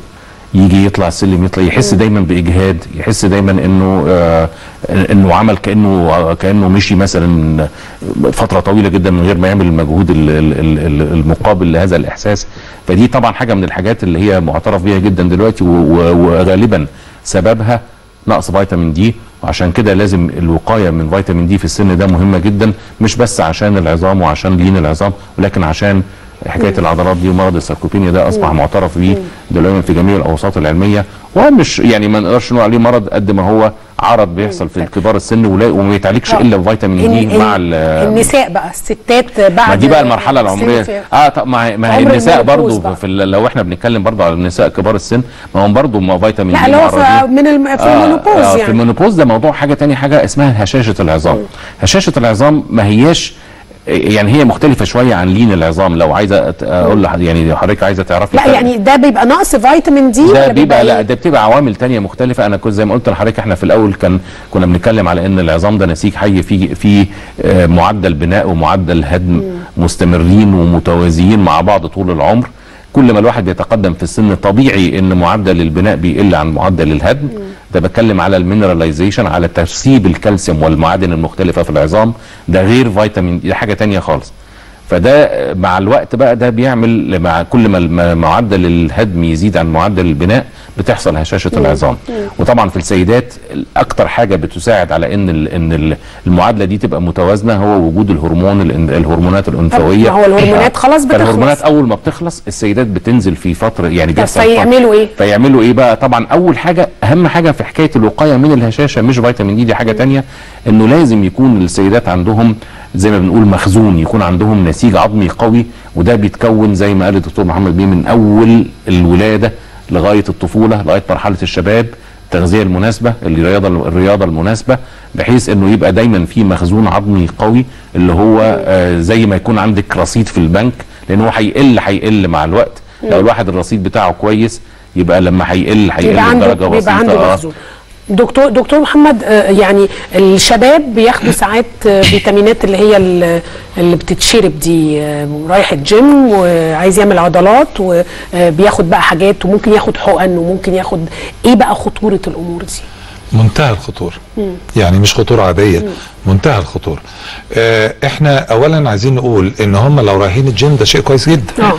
يجي يطلع السلم يطلع يحس دايما باجهاد يحس دايما انه آه انه عمل كانه كانه مشي مثلا فتره طويله جدا من غير ما يعمل المجهود ال- ال- ال- ال- المقابل لهذا الاحساس فدي طبعا حاجه من الحاجات اللي هي معترف بيها جدا دلوقتي و- و- وغالبا سببها نقص فيتامين دي وعشان كده لازم الوقايه من فيتامين دي في السن ده مهمه جدا مش بس عشان العظام وعشان لين العظام ولكن عشان حكايه مم. العضلات دي ومرض الساركوبينيا ده اصبح مم. معترف بيه دلوقتي في جميع الاوساط العلميه ومش يعني ما نقدرش نقول عليه مرض قد ما هو عرض بيحصل في كبار السن ولا وما يتعالجش آه. الا بفيتامين ال- دي ال- مع ال- النساء بقى الستات بعد ما دي بقى المرحله السن العمريه في- اه طب ما هي ما هي عمر النساء المينوبوز برضو بقى. في ال- لو احنا بنتكلم برضو على النساء كبار السن ما هم برضو ما فيتامين لا دي اللي هو معرضين. في من الم... في آه، المونوبوز آه في يعني المونوبوز ده موضوع حاجه تانية حاجه اسمها هشاشه العظام هشاشه العظام ما هياش يعني هي مختلفه شويه عن لين العظام لو عايزه أت- اقول لح- يعني حضرتك عايزه تعرفي لا الفرق. يعني ده بيبقى نقص فيتامين دي ده ولا بيبقى لا إيه؟ ده بتبقى عوامل تانية مختلفة أنا كنت زي ما قلت لحضرتك احنا في الأول كان كنا بنتكلم على إن العظام ده نسيج حي في في آه، معدل بناء ومعدل هدم مستمرين ومتوازيين مع بعض طول العمر كل ما الواحد بيتقدم في السن طبيعي ان معدل البناء بيقل عن معدل الهدم ده بتكلم على المينراليزيشن على ترسيب الكالسيوم والمعادن المختلفه في العظام ده غير فيتامين دي حاجه تانية خالص فده مع الوقت بقى ده بيعمل مع كل ما الم- معدل الهدم يزيد عن معدل البناء بتحصل هشاشه مم. العظام مم. وطبعا في السيدات اكتر حاجه بتساعد على ان ال ان ال المعادله دي تبقى متوازنه هو وجود الهرمون الان- الهرمونات الانثويه ما هو الهرمونات خلاص بتخلص. فالهرمونات اول ما بتخلص السيدات بتنزل في فتره يعني طب بيحصل فيعملوا ايه؟ فيعملوا ايه بقى طبعا اول حاجه اهم حاجه في حكايه الوقايه من الهشاشه مش فيتامين دي دي حاجه تانية انه لازم يكون السيدات عندهم زي ما بنقول مخزون يكون عندهم نسيج عظمي قوي وده بيتكون زي ما قال الدكتور محمد بيه من اول الولاده لغايه الطفوله لغايه مرحله الشباب التغذيه المناسبه الرياضه الرياضه المناسبه بحيث انه يبقى دايما في مخزون عظمي قوي اللي هو آه زي ما يكون عندك رصيد في البنك لان هو هيقل هيقل مع الوقت لو مم. الواحد الرصيد بتاعه كويس يبقى لما هيقل هيقل بيبقى عنده بدرجه بيبقى عنده بسيطه آه. مخزون دكتور دكتور محمد آه، يعني الشباب بياخدوا ساعات آه، فيتامينات اللي هي ال- اللي بتتشرب دي آه، رايح الجيم وعايز يعمل عضلات وبياخد بقى حاجات وممكن ياخد حقن وممكن ياخد ايه بقى خطوره الامور دي؟ منتهى الخطوره مم. يعني مش خطوره عاديه منتهى الخطوره آه احنا اولا عايزين نقول ان هم لو رايحين الجيم ده شيء كويس جدا اه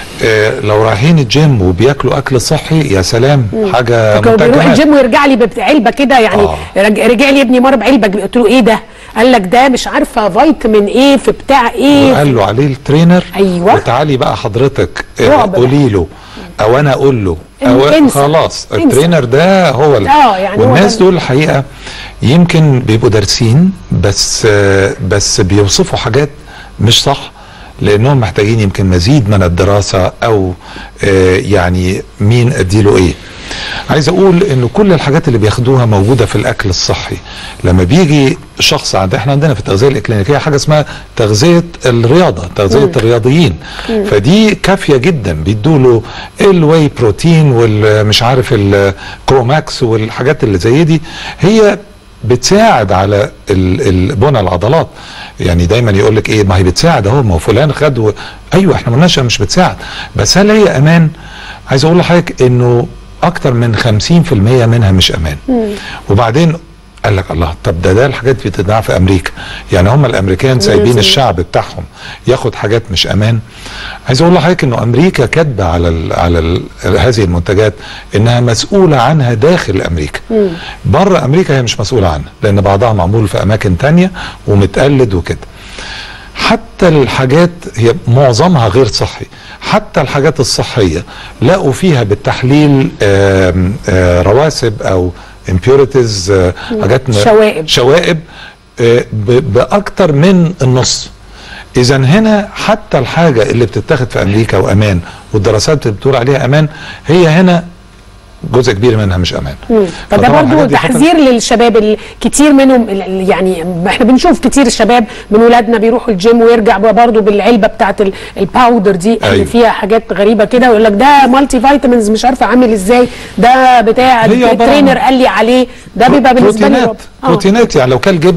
آه لو رايحين الجيم وبياكلوا اكل صحي يا سلام حاجه كان منتهى بيروح الجمال. الجيم ويرجع لي بعلبه كده يعني آه. رج- رجع لي ابني مره بعلبه قلت له ايه ده؟ قال لك ده مش عارفه فيتامين ايه في بتاع ايه وقال له عليه الترينر ايوه وتعالي بقى حضرتك آه، رعب بقى. قولي له او انا اقول له او انسى. خلاص انسى. الترينر ده هو ال- اه يعني هو والناس ده. دول الحقيقه يمكن بيبقوا دارسين بس آه، بس بيوصفوا حاجات مش صح لانهم محتاجين يمكن مزيد من الدراسه او آه، يعني مين اديله ايه عايز اقول ان كل الحاجات اللي بياخدوها موجوده في الاكل الصحي لما بيجي شخص عند احنا عندنا في التغذيه الاكلينيكيه حاجه اسمها تغذيه الرياضه تغذيه مم. الرياضيين مم. فدي كافيه جدا بيدوا له الواي بروتين والمش عارف الكروماكس والحاجات اللي زي دي هي بتساعد على ال- ال- بنى العضلات يعني دايما يقول لك ايه ما هي بتساعد اهو ما هو فلان خد و... ايوه احنا ما قلناش مش بتساعد بس هل هي امان عايز اقول لحضرتك انه اكتر من 50% منها مش امان وبعدين قال لك الله طب ده ده الحاجات دي بتتباع في امريكا يعني هم الامريكان سايبين لازم. الشعب بتاعهم ياخد حاجات مش امان عايز اقول لحضرتك انه امريكا كاتبه على ال على ال هذه المنتجات انها مسؤوله عنها داخل امريكا بره امريكا هي مش مسؤوله عنها لان بعضها معمول في اماكن تانية ومتقلد وكده حتى الحاجات هي معظمها غير صحي حتى الحاجات الصحيه لقوا فيها بالتحليل آم، آه، رواسب او impurities آه، مم. حاجات م- شوائب. شوائب آه، ب- باكتر من النص اذا هنا حتى الحاجه اللي بتتاخد في امريكا وامان والدراسات اللي بتقول عليها امان هي هنا جزء كبير منها مش امان مم. فده فطبعاً برضو الحاجات دي خطر. تحذير للشباب ال- كتير منهم ال- ال- يعني احنا بنشوف كتير الشباب من ولادنا بيروحوا الجيم ويرجع برضو بالعلبه بتاعت ال- الباودر دي اللي أيوة. فيها حاجات غريبه كده ويقول لك ده مالتي فيتامينز مش عارفه عامل ازاي ده بتاع هي عبارة عن الترينر قال لي عليه ده بيبقى بالنسبه لي بروتينات رعب. آه. بروتينات يعني لو كل جبنه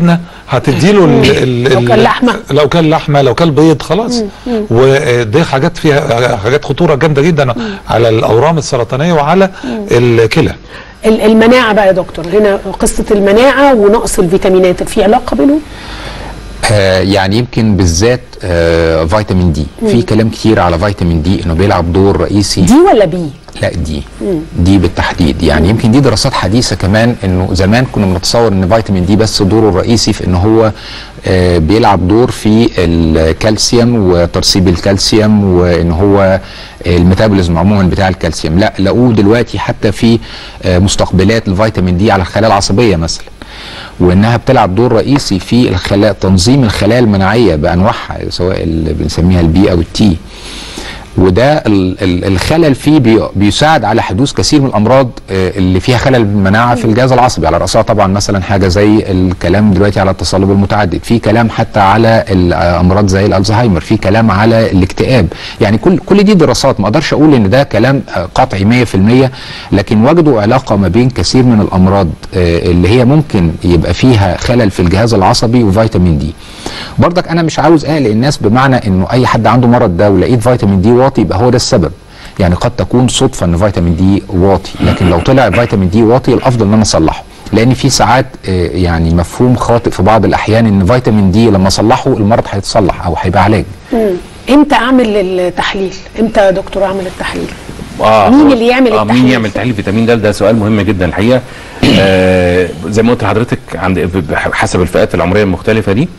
هتديله ال- ال- لو ال- كان لحمة. لو كان لحمه لو كان بيض خلاص مم. مم. ودي حاجات فيها حاجات خطوره جامده جدا على الاورام السرطانيه وعلى الكلى ال- المناعه بقى يا دكتور هنا قصه المناعه ونقص الفيتامينات في علاقه بينهم آه يعني يمكن بالذات آه فيتامين دي مم. في كلام كتير على فيتامين دي انه بيلعب دور رئيسي دي ولا بي لا دي مم. دي بالتحديد يعني يمكن دي دراسات حديثه كمان انه زمان كنا بنتصور ان فيتامين دي بس دوره الرئيسي في ان هو آه، بيلعب دور في الكالسيوم وترسيب الكالسيوم وان هو الميتابوليزم عموما بتاع الكالسيوم لا لقوه دلوقتي حتى في آه، مستقبلات الفيتامين دي على الخلايا العصبيه مثلا وانها بتلعب دور رئيسي في الخلايا تنظيم الخلايا المناعيه بانواعها سواء اللي بنسميها البي او التي وده ال- ال- الخلل فيه بي- بيساعد على حدوث كثير من الامراض آه، اللي فيها خلل بالمناعه في الجهاز العصبي على راسها طبعا مثلا حاجه زي الكلام دلوقتي على التصلب المتعدد في كلام حتى على الامراض زي الالزهايمر في كلام على الاكتئاب يعني كل كل دي دراسات ما اقدرش اقول ان ده كلام آه، قطعي 100% لكن وجدوا علاقه ما بين كثير من الامراض آه، اللي هي ممكن يبقى فيها خلل في الجهاز العصبي وفيتامين دي برضك انا مش عاوز اقلق الناس بمعنى انه اي حد عنده مرض ده ولقيت فيتامين دي واطي يبقى هو ده السبب يعني قد تكون صدفه ان فيتامين دي واطي لكن لو طلع فيتامين دي واطي الافضل ان انا اصلحه لان في ساعات آه، يعني مفهوم خاطئ في بعض الاحيان ان فيتامين دي لما اصلحه المرض هيتصلح او هيبقى علاج مم. امتى اعمل التحليل امتى يا دكتور اعمل التحليل اه مين هو- اللي يعمل اه التحليل؟ مين يعمل تحليل فيتامين د ده سؤال مهم جدا الحقيقه آه زي ما قلت لحضرتك عند حسب الفئات العمريه المختلفه دي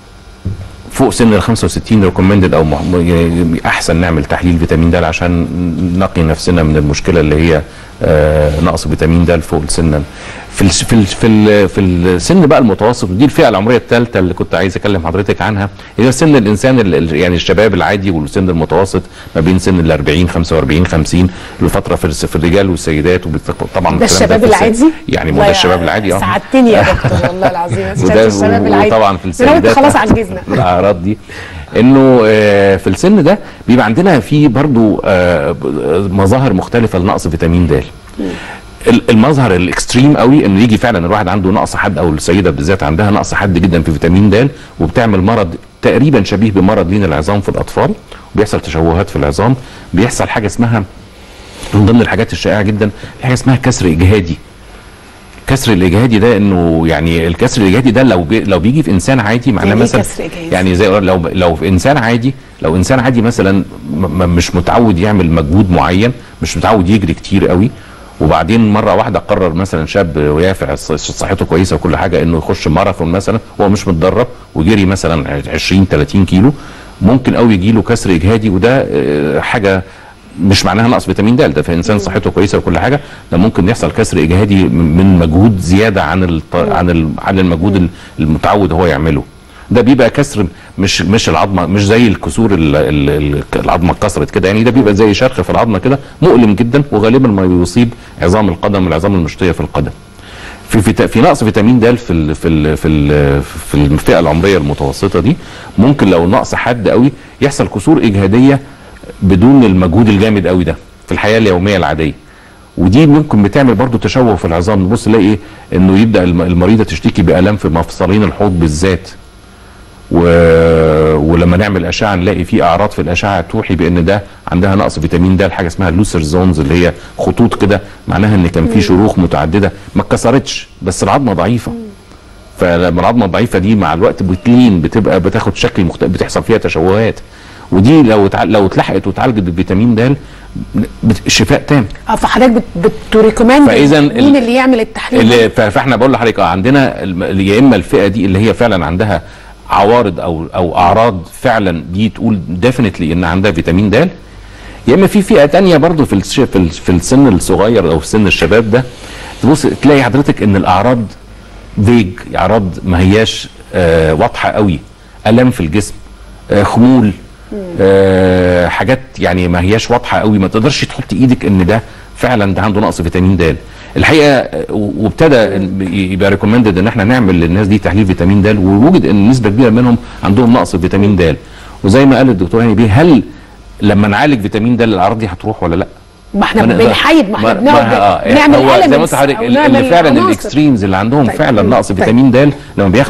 فوق سن ال 65 ريكومندد او مح- يعني احسن نعمل تحليل فيتامين د عشان نقي نفسنا من المشكله اللي هي آه نقص فيتامين د فوق سنا في ال في ال في ال في السن بقى المتوسط ودي الفئه العمريه الثالثه اللي كنت عايز اكلم حضرتك عنها هي سن الانسان ال- ال- يعني الشباب العادي والسن المتوسط ما بين سن ال 40 45 50 الفتره في الس- في الرجال والسيدات وطبعا ده الشباب العادي يعني مو والله ده الشباب العادي اه سعدتني يا دكتور والله العظيم وده الشباب العادي وطبعا في أنا قلت السيدات خلاص عجزنا الاعراض دي انه آه، في السن ده بيبقى عندنا في برضو آه، ب- مظاهر مختلفه لنقص فيتامين د ال- المظهر الاكستريم قوي انه يجي فعلا الواحد عنده نقص حد او السيده بالذات عندها نقص حد جدا في فيتامين د وبتعمل مرض تقريبا شبيه بمرض لين العظام في الاطفال وبيحصل تشوهات في العظام بيحصل حاجه اسمها من ضمن الحاجات الشائعه جدا حاجه اسمها كسر اجهادي كسر الاجهادي ده انه يعني الكسر الاجهادي ده لو بي لو بيجي في انسان عادي معناه يعني إيه مثلا كسر إجهادي؟ يعني زي لو لو في انسان عادي لو انسان عادي مثلا م- م- مش متعود يعمل مجهود معين مش متعود يجري كتير قوي وبعدين مره واحده قرر مثلا شاب ويافع ص- صحته كويسه وكل حاجه انه يخش ماراثون مثلا وهو مش متدرب وجري مثلا 20 30 كيلو ممكن قوي يجي له كسر اجهادي وده آه، حاجه مش معناها نقص فيتامين د ده في انسان صحته كويسه وكل حاجه ده ممكن يحصل كسر اجهادي من مجهود زياده عن الط... عن ال... عن المجهود ال- المتعود هو يعمله ده بيبقى كسر مش مش العظمه مش زي الكسور ال... ال... ال... العظمه اتكسرت كده يعني ده بيبقى زي شرخ في العظمه كده مؤلم جدا وغالبا ما بيصيب عظام القدم والعظام المشطيه في القدم في في, في نقص فيتامين د في ال في ال في ال في الفئه العمريه المتوسطه دي ممكن لو نقص حد قوي يحصل كسور اجهاديه بدون المجهود الجامد قوي ده في الحياه اليوميه العاديه ودي ممكن بتعمل برضو تشوه في العظام نبص نلاقي ايه انه يبدا الم- المريضه تشتكي بالام في مفصلين الحوض بالذات و... ولما نعمل اشعه نلاقي في اعراض في الاشعه توحي بان ده عندها نقص فيتامين د حاجه اسمها لوسر زونز اللي هي خطوط كده معناها ان كان في شروخ متعدده ما اتكسرتش بس العظمه ضعيفه فلما العظمه الضعيفه دي مع الوقت بتلين بتبقى بتاخد شكل مختلف بتحصل فيها تشوهات ودي لو تع... لو اتلحقت واتعالجت بالفيتامين د بت... شفاء تام اه فحضرتك بت- بتريكومند فإذا مين ال- اللي يعمل التحليل اللي ف- فاحنا بقول لحضرتك اه عندنا الم- يا اما الفئه دي اللي هي فعلا عندها عوارض او او اعراض فعلا دي تقول ديفينتلي ان عندها فيتامين د يا اما في فئه تانية برضو في الش- في ال- في السن الصغير او في سن الشباب ده تبص تلاقي حضرتك ان الاعراض فيج اعراض ما هياش آه واضحه قوي الام في الجسم آه خمول آه حاجات يعني ما هياش واضحه قوي ما تقدرش تحط ايدك ان ده فعلا ده عنده نقص فيتامين د الحقيقه آه، و- وابتدى إن- يبقى ريكومندد ان احنا نعمل للناس دي تحليل فيتامين د ووجد ان نسبه كبيره منهم عندهم نقص فيتامين د وزي ما قال الدكتور هاني بيه هل لما نعالج فيتامين د الاعراض دي هتروح ولا لا؟ ما احنا ما نقدر- بنحيد ما احنا ما- بنقعد ما- آه، بنعمل هو زي ما elements قلت لحضرتك أو ال- نعمل اللي فعلا عناصر. الاكستريمز اللي عندهم طيب. فعلا نقص طيب. فيتامين د لما بياخدوا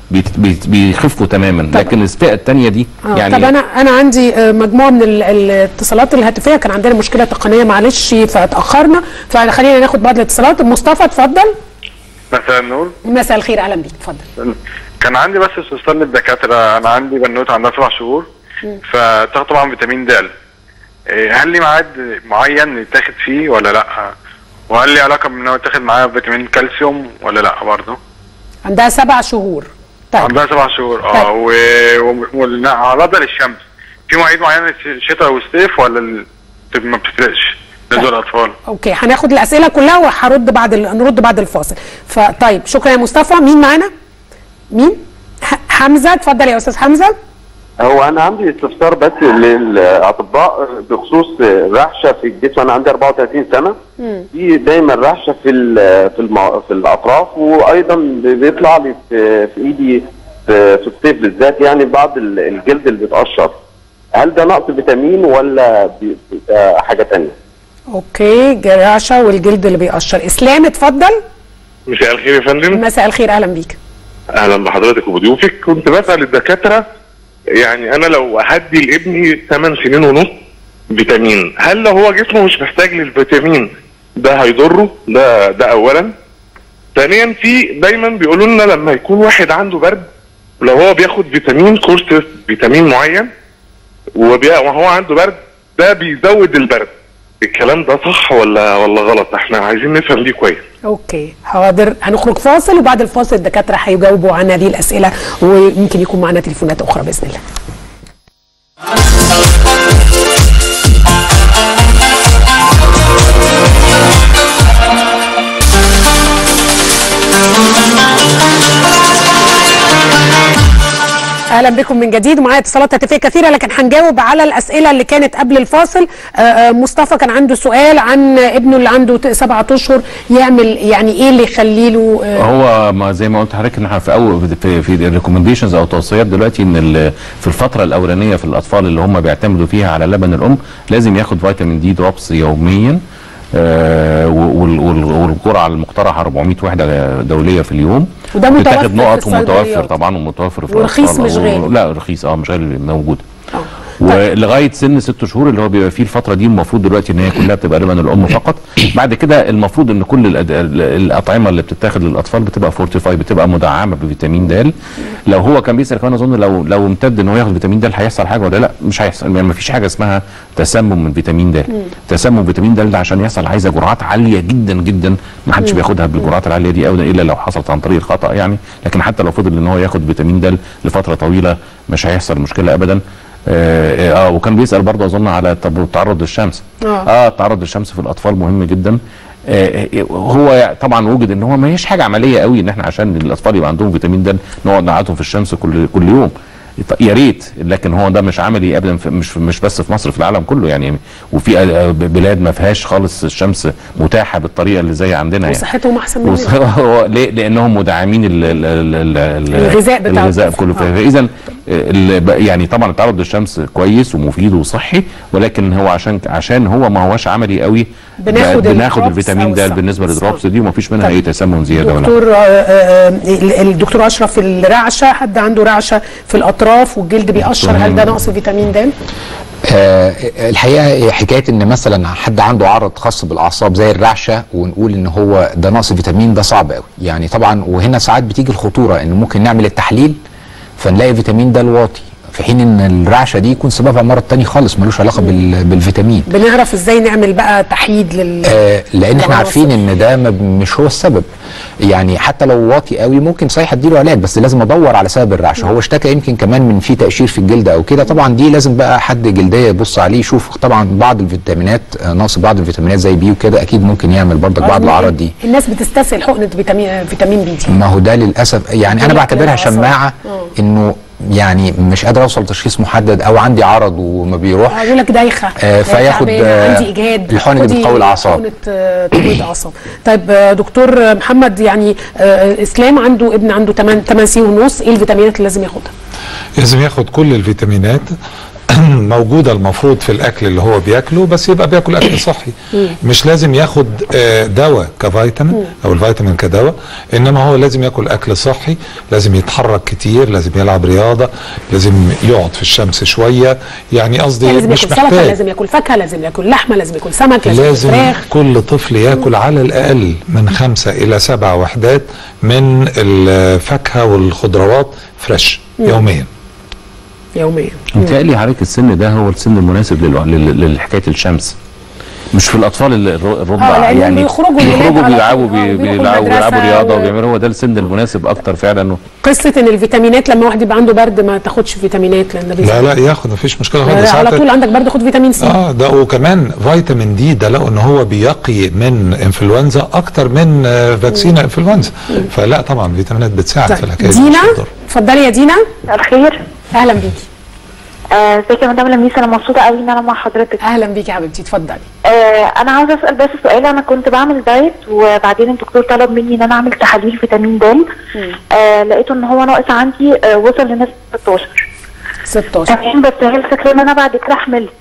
بيت- بيت- بيخفوا تماما لكن الفئه الثانيه دي آه يعني طب انا انا عندي آه، مجموعه من ال- الاتصالات الهاتفيه كان عندنا مشكله تقنيه معلش فاتاخرنا فخلينا ناخد بعض الاتصالات مصطفى اتفضل مساء النور مساء الخير اهلا بيك اتفضل كان عندي بس استفسار للدكاتره انا عندي بنوته عندها سبع شهور فتاخد طبعا فيتامين د إيه، هل لي ميعاد معين يتاخد فيه ولا لا وهل لي علاقه بان هو يتاخد معاه فيتامين كالسيوم ولا لا برضه عندها سبع شهور طيب عندها سبع شهور اه و... و... والعرضه للشمس في مواعيد معينه الشتاء والصيف ولا ال... ما بتفرقش بالنسبه للاطفال اوكي هناخد الاسئله كلها وهرد بعد ال... نرد بعد الفاصل فطيب شكرا يا مصطفى مين معانا مين ح- حمزه اتفضل يا استاذ حمزه هو انا عندي استفسار بس للاطباء بخصوص رعشه في الجسم انا عندي 34 سنه في دايما رعشه في ال- في المع... في الاطراف وايضا بيطلع لي في, في ايدي في, في الصيف بالذات يعني بعض ال- الجلد اللي بيتقشر هل ده نقص فيتامين ولا بي- ده حاجه تانية؟ اوكي جراشة والجلد اللي بيقشر اسلام اتفضل مساء الخير يا فندم مساء الخير اهلا بيك اهلا بحضرتك وبضيوفك كنت بسال الدكاتره يعني انا لو هدي لابني 8 سنين ونص فيتامين هل لو هو جسمه مش محتاج للفيتامين ده هيضره ده ده اولا ثانيا في دايما بيقولوا لنا لما يكون واحد عنده برد لو هو بياخد فيتامين كورس فيتامين معين وبي- وهو عنده برد ده بيزود البرد الكلام ده صح ولا ولا غلط احنا عايزين نفهم دي كويس اوكي حاضر هنخرج فاصل وبعد الفاصل الدكاتره هيجاوبوا عن هذه الاسئله ويمكن يكون معنا تليفونات اخرى باذن الله اهلا بكم من جديد ومعايا اتصالات هاتفيه كثيره لكن هنجاوب على الاسئله اللي كانت قبل الفاصل آه، آه، مصطفى كان عنده سؤال عن ابنه اللي عنده ت- سبعة اشهر يعمل يعني ايه اللي يخلي له آه، هو ما زي ما قلت لحضرتك ان احنا في اول في, في الريكومنديشنز او توصيات دلوقتي ان ال- في الفتره الاولانيه في الاطفال اللي هم بيعتمدوا فيها على لبن الام لازم ياخد فيتامين دي دروبس يوميا آه وال- وال- والجرعه المقترحه 400 وحده دوليه في اليوم وده متوفر بتاخد في نقط ومتوفر الصيدليات. طبعا ومتوفر في ورخيص الأطفال. مش غالي. لا رخيص اه مش غالي موجود ولغايه سن ست شهور اللي هو بيبقى فيه الفتره دي المفروض دلوقتي ان هي كلها بتبقى لبن الام فقط بعد كده المفروض ان كل الأد- ال- الاطعمه اللي بتتاخد للاطفال بتبقى فورتيفاي بتبقى مدعمه بفيتامين د لو هو كان بيسال كمان اظن لو لو امتد ان هو ياخد فيتامين د هيحصل حاجه ولا لا مش هيحصل يعني ما فيش حاجه اسمها تسمم من فيتامين د تسمم فيتامين د ده عشان يحصل عايزه جرعات عاليه جدا جدا ما حدش مم. بياخدها بالجرعات العاليه دي ابدا الا لو حصلت عن طريق الخطا يعني لكن حتى لو فضل ان هو ياخد فيتامين د لفتره طويله مش هيحصل مشكله ابدا اه, آه وكان بيسال برضه اظن على طب التعرض للشمس آه. اه التعرض للشمس في الاطفال مهم جدا آه آه، هو طبعا وجد ان هو ما هيش حاجه عمليه قوي ان احنا عشان الاطفال يبقى عندهم فيتامين د نقعد نقعدهم في الشمس كل كل يوم يا ريت لكن هو ده مش عملي ابدا في- مش مش بس في مصر في العالم كله يعني وفي آه، بلاد ما فيهاش خالص الشمس متاحه بالطريقه اللي زي عندنا يعني وصحتهم احسن مننا وص- هو ليه؟ لانهم مدعمين ال ال ال ال ال الغذاء بتاع الغذاء الطفل. كله آه. فاذا يعني طبعا التعرض للشمس كويس ومفيد وصحي ولكن هو عشان عشان هو ما هوش عملي قوي بناخد ب- بناخد الدروبس الفيتامين أو د الصح. بالنسبه للدروبس دي ومفيش منها طب اي تسمم زياده ولا دكتور آه، آه، آه، الدكتور اشرف الرعشه حد عنده رعشه في الاطراف والجلد بيقشر هل ده نقص فيتامين د؟ آه الحقيقه هي حكايه ان مثلا حد عنده عرض خاص بالاعصاب زي الرعشه ونقول ان هو ده نقص فيتامين ده صعب قوي يعني طبعا وهنا ساعات بتيجي الخطوره ان ممكن نعمل التحليل فنلاقي فيتامين ده الواطي في حين ان الرعشه دي يكون سببها مرض تاني خالص ملوش علاقه بال- بالفيتامين بنعرف ازاي نعمل بقى تحييد لل آه لان احنا العناصر. عارفين ان ده ما- مش هو السبب يعني حتى لو واطي قوي ممكن صحيح اديله علاج بس لازم ادور على سبب الرعشه هو اشتكى يمكن كمان من في تقشير في الجلد او كده طبعا دي لازم بقى حد جلديه يبص عليه يشوف طبعا بعض الفيتامينات آه، نقص بعض الفيتامينات زي بي وكده اكيد ممكن يعمل برضك بعض الاعراض دي الناس بتستسهل حقنه فيتامين فيتامين بي دي ما هو ده للاسف يعني انا بيقلق بعتبرها الأعصاب. شماعه آه. انه يعني مش قادر اوصل لتشخيص محدد او عندي عرض وما بيروح يقول لك دايخه آه، فياخد، تعبانة، آه، عندي اجهاد الحقن اللي خدي بتقوي الأعصاب. حقنه آه، تقويه اعصاب طيب آه، دكتور محمد يعني آه، اسلام عنده ابن عنده 8 8 سنين ونص ايه الفيتامينات اللي لازم ياخدها؟ لازم ياخد كل الفيتامينات موجوده المفروض في الاكل اللي هو بياكله بس يبقى بياكل اكل صحي مش لازم ياخد آه، دواء كفيتامين او الفيتامين كدواء انما هو لازم ياكل اكل صحي لازم يتحرك كتير لازم يلعب رياضه لازم يقعد في الشمس شويه يعني قصدي يعني لازم مش ياكل سلطه محتاج لازم ياكل فاكهه لازم ياكل لحمه لازم ياكل سمك لازم, لازم ياكل فراخ كل طفل ياكل على الاقل من خمسة الى سبع وحدات من الفاكهه والخضروات فريش مم. يوميا يوميا متهيألي حضرتك السن ده هو السن المناسب لل- لل- لحكايه الشمس مش في الاطفال اللي الر- الرضع آه، لأنهم يعني بيخرجوا الولاد بيخرجوا على بيلعبوا طول، آه، بي- بيروحوا بيلعبوا المدرسة بيلعبوا رياضه و- وبيعملوا هو ده السن المناسب اكتر فعلا قصه ان الفيتامينات لما واحد يبقى عنده برد ما تاخدش فيتامينات لان لا لا ياخد مفيش مشكله لا، خالص لا، على ساعات- طول عندك برد خد فيتامين سي اه ده وكمان فيتامين دي ده لقوا ان هو بيقي من انفلونزا اكتر من آه، فاكسين انفلونزا فلا طبعا فيتامينات بتساعد في الحكايه دي دينا اتفضلي يا دينا الخير اهلا بيكي آه، ازيك يا مدام لميس انا مبسوطه قوي ان انا مع حضرتك اهلا بيكي يا حبيبتي اتفضلي آه انا عاوزه اسال بس سؤال انا كنت بعمل دايت وبعدين الدكتور طلب مني ان انا اعمل تحاليل فيتامين د آه لقيته ان هو ناقص عندي آه وصل لنسبه 16 16 تمام بس هي الفكره ان انا بعد كده حملت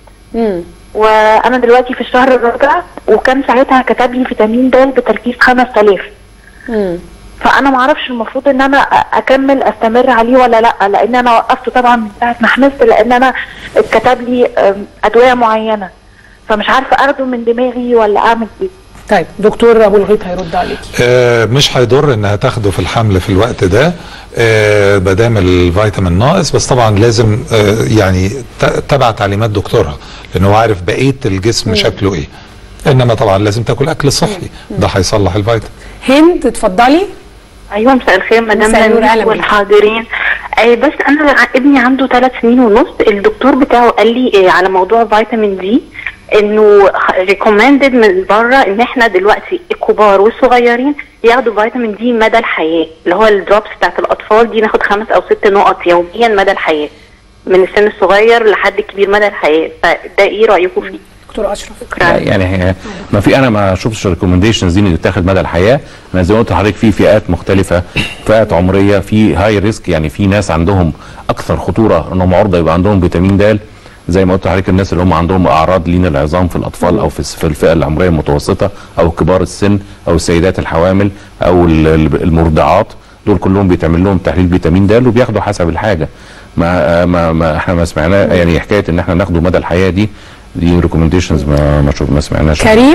وانا دلوقتي في الشهر الرابع وكان ساعتها كتب لي فيتامين د بتركيز 5000 فانا ما اعرفش المفروض ان انا أ- اكمل استمر عليه ولا لا لان انا وقفته طبعا من ساعه ما حملت لان انا اتكتب لي أم، ادويه معينه فمش عارفه اخده من دماغي ولا اعمل ايه طيب دكتور ابو الغيط هيرد عليك آه مش هيضر انها تاخده في الحمل في الوقت ده آه بدام الفيتامين ناقص بس طبعا لازم آه يعني ت- تبع تعليمات دكتورها لان هو عارف بقيه الجسم مم. شكله ايه انما طبعا لازم تاكل اكل صحي ده هيصلح الفيتامين هند اتفضلي ايوه مساء الخير مدام مساء النور، أهلا لميس بيك. والحاضرين آه بس انا ع- ابني عنده ثلاث سنين ونص الدكتور بتاعه قال لي آه على موضوع فيتامين دي انه ريكومندد من بره ان احنا دلوقتي الكبار والصغيرين ياخدوا فيتامين دي مدى الحياه اللي هو الدروبس بتاعت الاطفال دي ناخد خمس او ست نقط يوميا مدى الحياه من السن الصغير لحد الكبير مدى الحياه فده ايه رايكم فيه؟ دكتور اشرف لا، يعني هي ما في انا ما شفتش الريكومنديشنز دي اللي بتتاخد مدى الحياه انا زي ما قلت لحضرتك في فئات مختلفه فئات عمريه في هاي ريسك يعني في ناس عندهم اكثر خطوره انهم عرضه يبقى عندهم فيتامين د زي ما قلت لحضرتك الناس اللي هم عندهم اعراض لين العظام في الاطفال او في في الفئه العمريه المتوسطه او كبار السن او السيدات الحوامل او ال- ال- المرضعات دول كلهم بيتعمل لهم تحليل فيتامين د وبياخدوا حسب الحاجه ما ما, ما احنا ما سمعناه يعني حكايه ان احنا ناخده مدى الحياه دي دي ريكومنديشنز ما ما شوف ما سمعناش كريم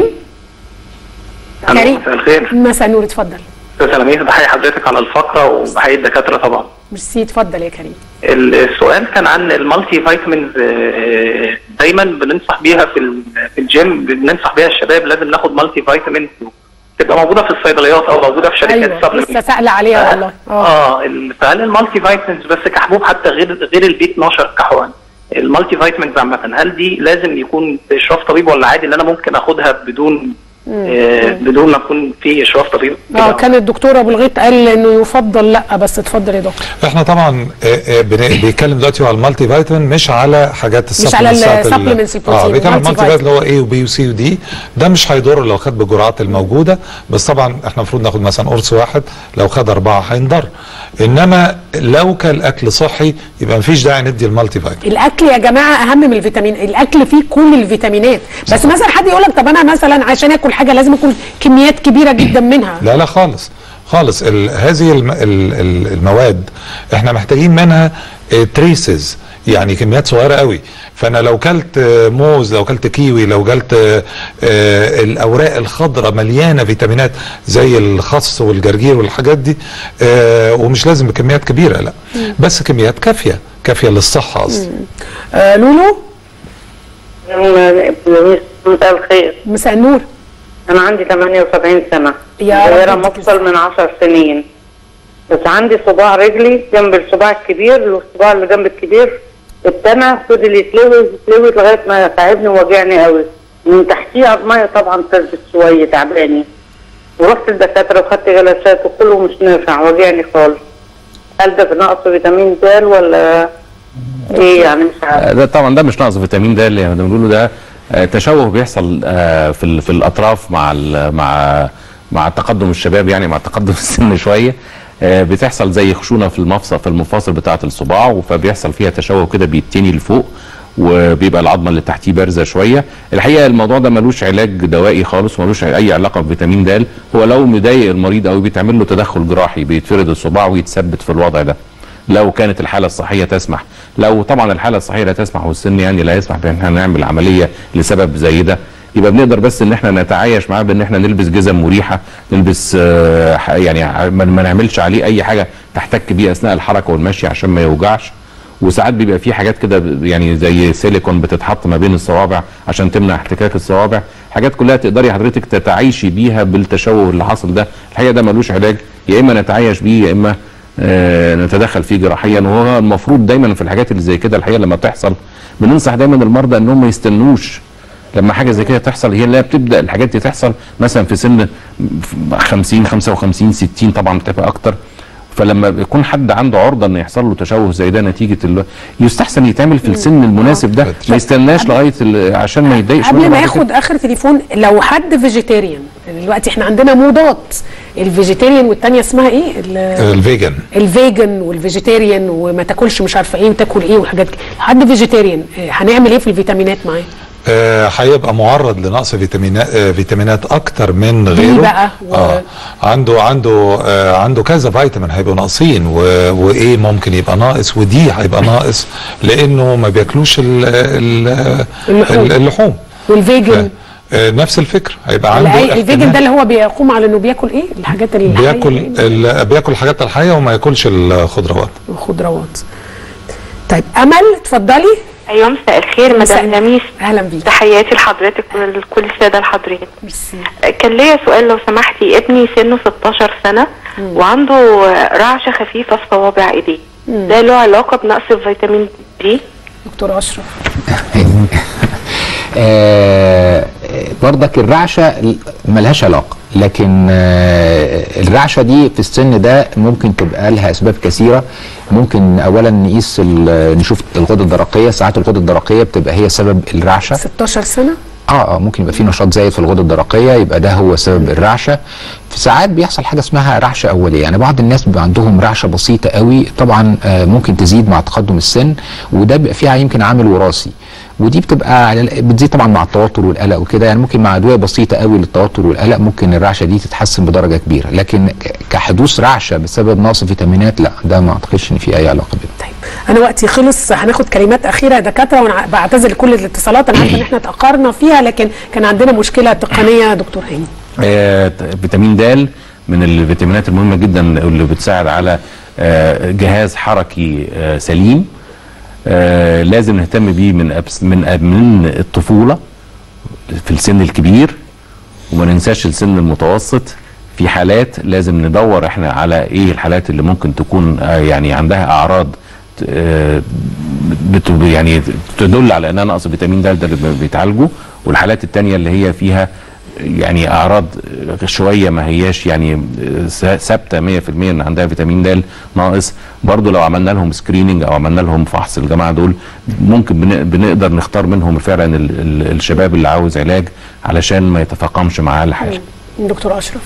كريم مساء الخير مساء النور اتفضل استاذ لميس بحيي حضرتك على الفقره وبحيي الدكاتره طبعا ميرسي اتفضل يا كريم ال- السؤال كان عن المالتي فيتامينز آه، دايما بننصح بيها في ال- في الجيم بننصح بيها الشباب لازم ناخد مالتي فيتامينز تبقى موجوده في الصيدليات او موجوده في شركات ايوه supplements. لسه سائله عليها والله اه ال- فهل المالتي فيتامينز بس كحبوب حتى غير غير البي 12 كحقن المالتي فيتامينز عامه هل دي لازم يكون باشراف طبيب ولا عادي ان انا ممكن اخدها بدون آه بدون ما يكون في اشراف طبيب اه كان الدكتور ابو الغيط قال انه يفضل لا بس اتفضل يا دكتور احنا طبعا آه، آه، بن- بيتكلم دلوقتي على المالتي فيتامين مش على حاجات مش على السبلمنتات ال- السبلمنتس البروتين، اه بيتكلم على المالتي المالتي فيتامين اللي هو اي وبي وسي ودي ده مش هيضر لو خد بالجرعات الموجوده بس طبعا احنا المفروض ناخد مثلا قرص واحد لو خد اربعه هينضر انما لو كان اكل صحي يبقى مفيش داعي ندي المالتي فيتامين الاكل يا جماعه اهم من الفيتامين الاكل فيه كل الفيتامينات بس مثلا حد يقول لك طب انا مثلا عشان اكل حاجه لازم اكل كميات كبيره جدا منها لا لا خالص خالص ال هذه الم ال ال المواد احنا محتاجين منها تريسز يعني كميات صغيره قوي فانا لو كلت آه، موز لو كلت كيوي لو كلت آه، آه، الاوراق الخضراء مليانه فيتامينات زي الخس والجرجير والحاجات دي آه، ومش لازم بكميات كبيره لا بس كميات كافيه كافيه للصحه قصدي آه لولو مساء الخير مساء النور انا عندي 78 سنه يا رب دايره يديك مفصل من 10 سنين بس عندي صباع رجلي جنب الصباع الكبير والصباع اللي جنب الكبير ابتنى فضل يتلوي يتلوي لغايه ما تعبني ووجعني قوي من تحتيه عظميه طبعا تثبت شويه تعباني ورحت الدكاتره وخدت جلسات وكله مش نافع وجعني خالص هل ده نقص فيتامين د ولا ايه يعني مش عارف ده طبعا ده مش نقص فيتامين د اللي احنا بنقوله ده آه، تشوه بيحصل آه، في ال- في الاطراف مع ال- مع مع تقدم الشباب يعني مع تقدم السن شويه آه، بتحصل زي خشونه في المفصل في المفاصل بتاعه الصباع فبيحصل فيها تشوه كده بيتني لفوق وبيبقى العظمه اللي تحتيه بارزه شويه الحقيقه الموضوع ده ملوش علاج دوائي خالص ملوش اي علاقه بفيتامين د هو لو مضايق المريض قوي بيتعمل له تدخل جراحي بيتفرد الصباع ويتثبت في الوضع ده لو كانت الحاله الصحيه تسمح لو طبعا الحاله الصحيه لا تسمح والسن يعني لا يسمح بان احنا نعمل عمليه لسبب زي ده يبقى بنقدر بس ان احنا نتعايش معاه بان احنا نلبس جزم مريحه نلبس آه، ح- يعني ما ما نعملش عليه اي حاجه تحتك بيه اثناء الحركه والمشي عشان ما يوجعش وساعات بيبقى في حاجات كده ب- يعني زي سيليكون بتتحط ما بين الصوابع عشان تمنع احتكاك الصوابع حاجات كلها تقدري حضرتك تتعايشي بيها بالتشوه اللي حاصل ده الحقيقه ده ملوش علاج يا اما نتعايش بيه يا اما آه، نتدخل فيه جراحيا وهو المفروض دايما في الحاجات اللي زي كده الحقيقه لما بتحصل بننصح دايما المرضى انهم ما يستنوش لما حاجه زي كده تحصل هي اللي بتبدا الحاجات دي تحصل مثلا في سن 50 55 60 طبعا بتبقى اكتر فلما بيكون حد عنده عرضه ان يحصل له تشوه زي ده نتيجه ال... يستحسن يتعمل في السن المناسب ده ما يستناش لغايه ال... عشان ما يتضايقش قبل منه ما بعد كده. ياخد اخر تليفون لو حد فيجيتيريان دلوقتي احنا عندنا موضات الفيجيتيريان والتانية اسمها ايه ال- الفيجن الفيجن والفيجيتيريان وما تاكلش مش عارفه ايه وتاكل ايه وحاجات كده حد فيجيتيريان آه، هنعمل ايه في الفيتامينات معاه آه، هيبقى معرض لنقص فيتامينات آه، فيتامينات اكتر من غيره بقى و- اه عنده عنده آه عنده كذا فيتامين هيبقوا ناقصين و... وايه ممكن يبقى ناقص ودي هيبقى ناقص لانه ما بياكلوش ال... ال... اللحوم. ال- اللحوم والفيجن آه نفس الفكره هيبقى عنده الأي- الفيجن احتمال ده اللي هو بيقوم على انه بياكل ايه الحاجات اللي بياكل ال... بياكل الحاجات الحيه وما ياكلش الخضروات الخضروات طيب امل اتفضلي ايوه مساء الخير مدام لميس اهلا بيك تحياتي لحضرتك ولكل الساده الحاضرين كان ليا سؤال لو سمحتي ابني سنه 16 سنه وعنده رعشه خفيفه في صوابع ايديه ده له علاقه بنقص الفيتامين دي دكتور اشرف آه، برضك الرعشه ملهاش علاقه لكن آه، الرعشه دي في السن ده ممكن تبقى لها اسباب كثيره ممكن اولا نقيس ال- نشوف الغده الدرقيه ساعات الغده الدرقيه بتبقى هي سبب الرعشه 16 سنه اه اه ممكن يبقى في نشاط زايد في الغده الدرقيه يبقى ده هو سبب الرعشه في ساعات بيحصل حاجه اسمها رعشه اوليه يعني بعض الناس بيبقى عندهم رعشه بسيطه قوي طبعا آه ممكن تزيد مع تقدم السن وده بيبقى فيها يمكن عامل وراثي ودي بتبقى على- بتزيد طبعا مع التوتر والقلق وكده يعني ممكن مع ادويه بسيطه قوي للتوتر والقلق ممكن الرعشه دي تتحسن بدرجه كبيره لكن ك- كحدوث رعشه بسبب نقص فيتامينات لا ده ما اعتقدش ان في اي علاقه بيه انا وقتي خلص هناخد كلمات اخيره يا دكاتره وانا بعتذر لكل الاتصالات انا عارفه ان احنا اتاخرنا فيها لكن كان عندنا مشكله تقنيه يا دكتور هاني آه، فيتامين د من الفيتامينات المهمه جدا اللي بتساعد على آه، جهاز حركي آه، سليم آه، لازم نهتم بيه من أبس- من أب- من الطفوله في السن الكبير وما ننساش السن المتوسط في حالات لازم ندور احنا على ايه الحالات اللي ممكن تكون آه، يعني عندها اعراض آه، بت يعني تدل على انها نقص فيتامين د ده اللي بيتعالجوا والحالات التانية اللي هي فيها يعني اعراض شويه ما هياش يعني س- ثابته 100% ان عندها فيتامين د ناقص برضو لو عملنا لهم سكريننج او عملنا لهم فحص الجماعه دول ممكن بن- بنقدر نختار منهم فعلا ال- ال- الشباب اللي عاوز علاج علشان ما يتفاقمش معاه الحاله دكتور اشرف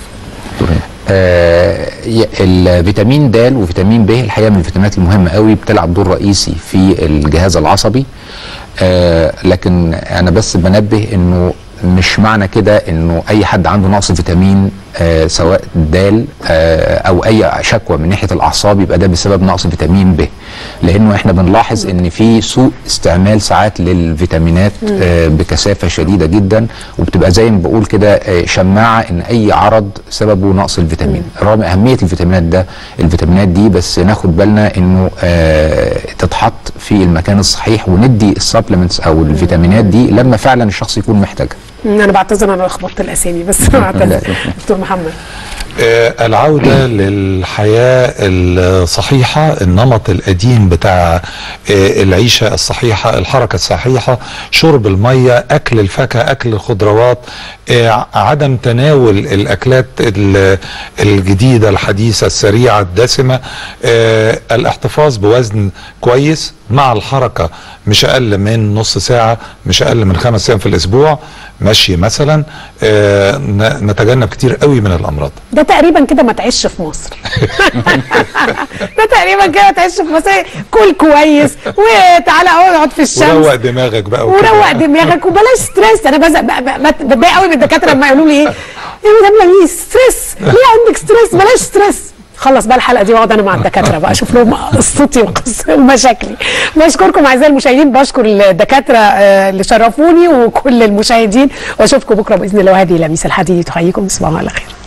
آه، ي- الفيتامين د وفيتامين ب الحقيقه من الفيتامينات المهمه قوي بتلعب دور رئيسي في الجهاز العصبي آه، لكن انا بس بنبه انه مش معنى كده انه اي حد عنده نقص فيتامين آه سواء د آه او اي شكوى من ناحيه الاعصاب يبقى ده بسبب نقص فيتامين ب لانه احنا بنلاحظ ان في سوء استعمال ساعات للفيتامينات آه بكثافه شديده جدا وبتبقى زي ما بقول كده آه شماعه ان اي عرض سببه نقص الفيتامين رغم اهميه الفيتامينات ده الفيتامينات دي بس ناخد بالنا انه آه تتحط في المكان الصحيح وندي السبلمنتس او الفيتامينات دي لما فعلا الشخص يكون محتاجها انا بعتذر انا لخبطت الاسامي بس بعتذر دكتور محمد آه، العودة للحياة الصحيحة النمط القديم بتاع آه، العيشة الصحيحة الحركة الصحيحة شرب المية أكل الفاكهة أكل الخضروات آه، عدم تناول الأكلات ال- الجديدة الحديثة السريعة الدسمة آه، الاحتفاظ بوزن كويس مع الحركة مش أقل من نص ساعة مش أقل من خمس أيام في الأسبوع المشي مثلا آه، ن- نتجنب كتير قوي من الامراض ده تقريبا كده ما تعيش في مصر ده تقريبا كده ما تعيش في مصر كل كويس وتعالى اقعد في الشمس وروق دماغك بقى وكده. وروق دماغك وبلاش ستريس انا بزق ب- ب- بتضايق قوي من الدكاتره لما يقولوا لي ايه يا مدام لميس ستريس ليه عندك ستريس بلاش ستريس خلص بقى الحلقه دي واقعد انا مع الدكاتره بقى اشوف لهم قصتي وقص- ومشاكلي بشكركم اعزائي المشاهدين بشكر الدكاتره آه، اللي شرفوني وكل المشاهدين واشوفكم بكره باذن الله وهذه لميس الحديد تحييكم تصبحوا على خير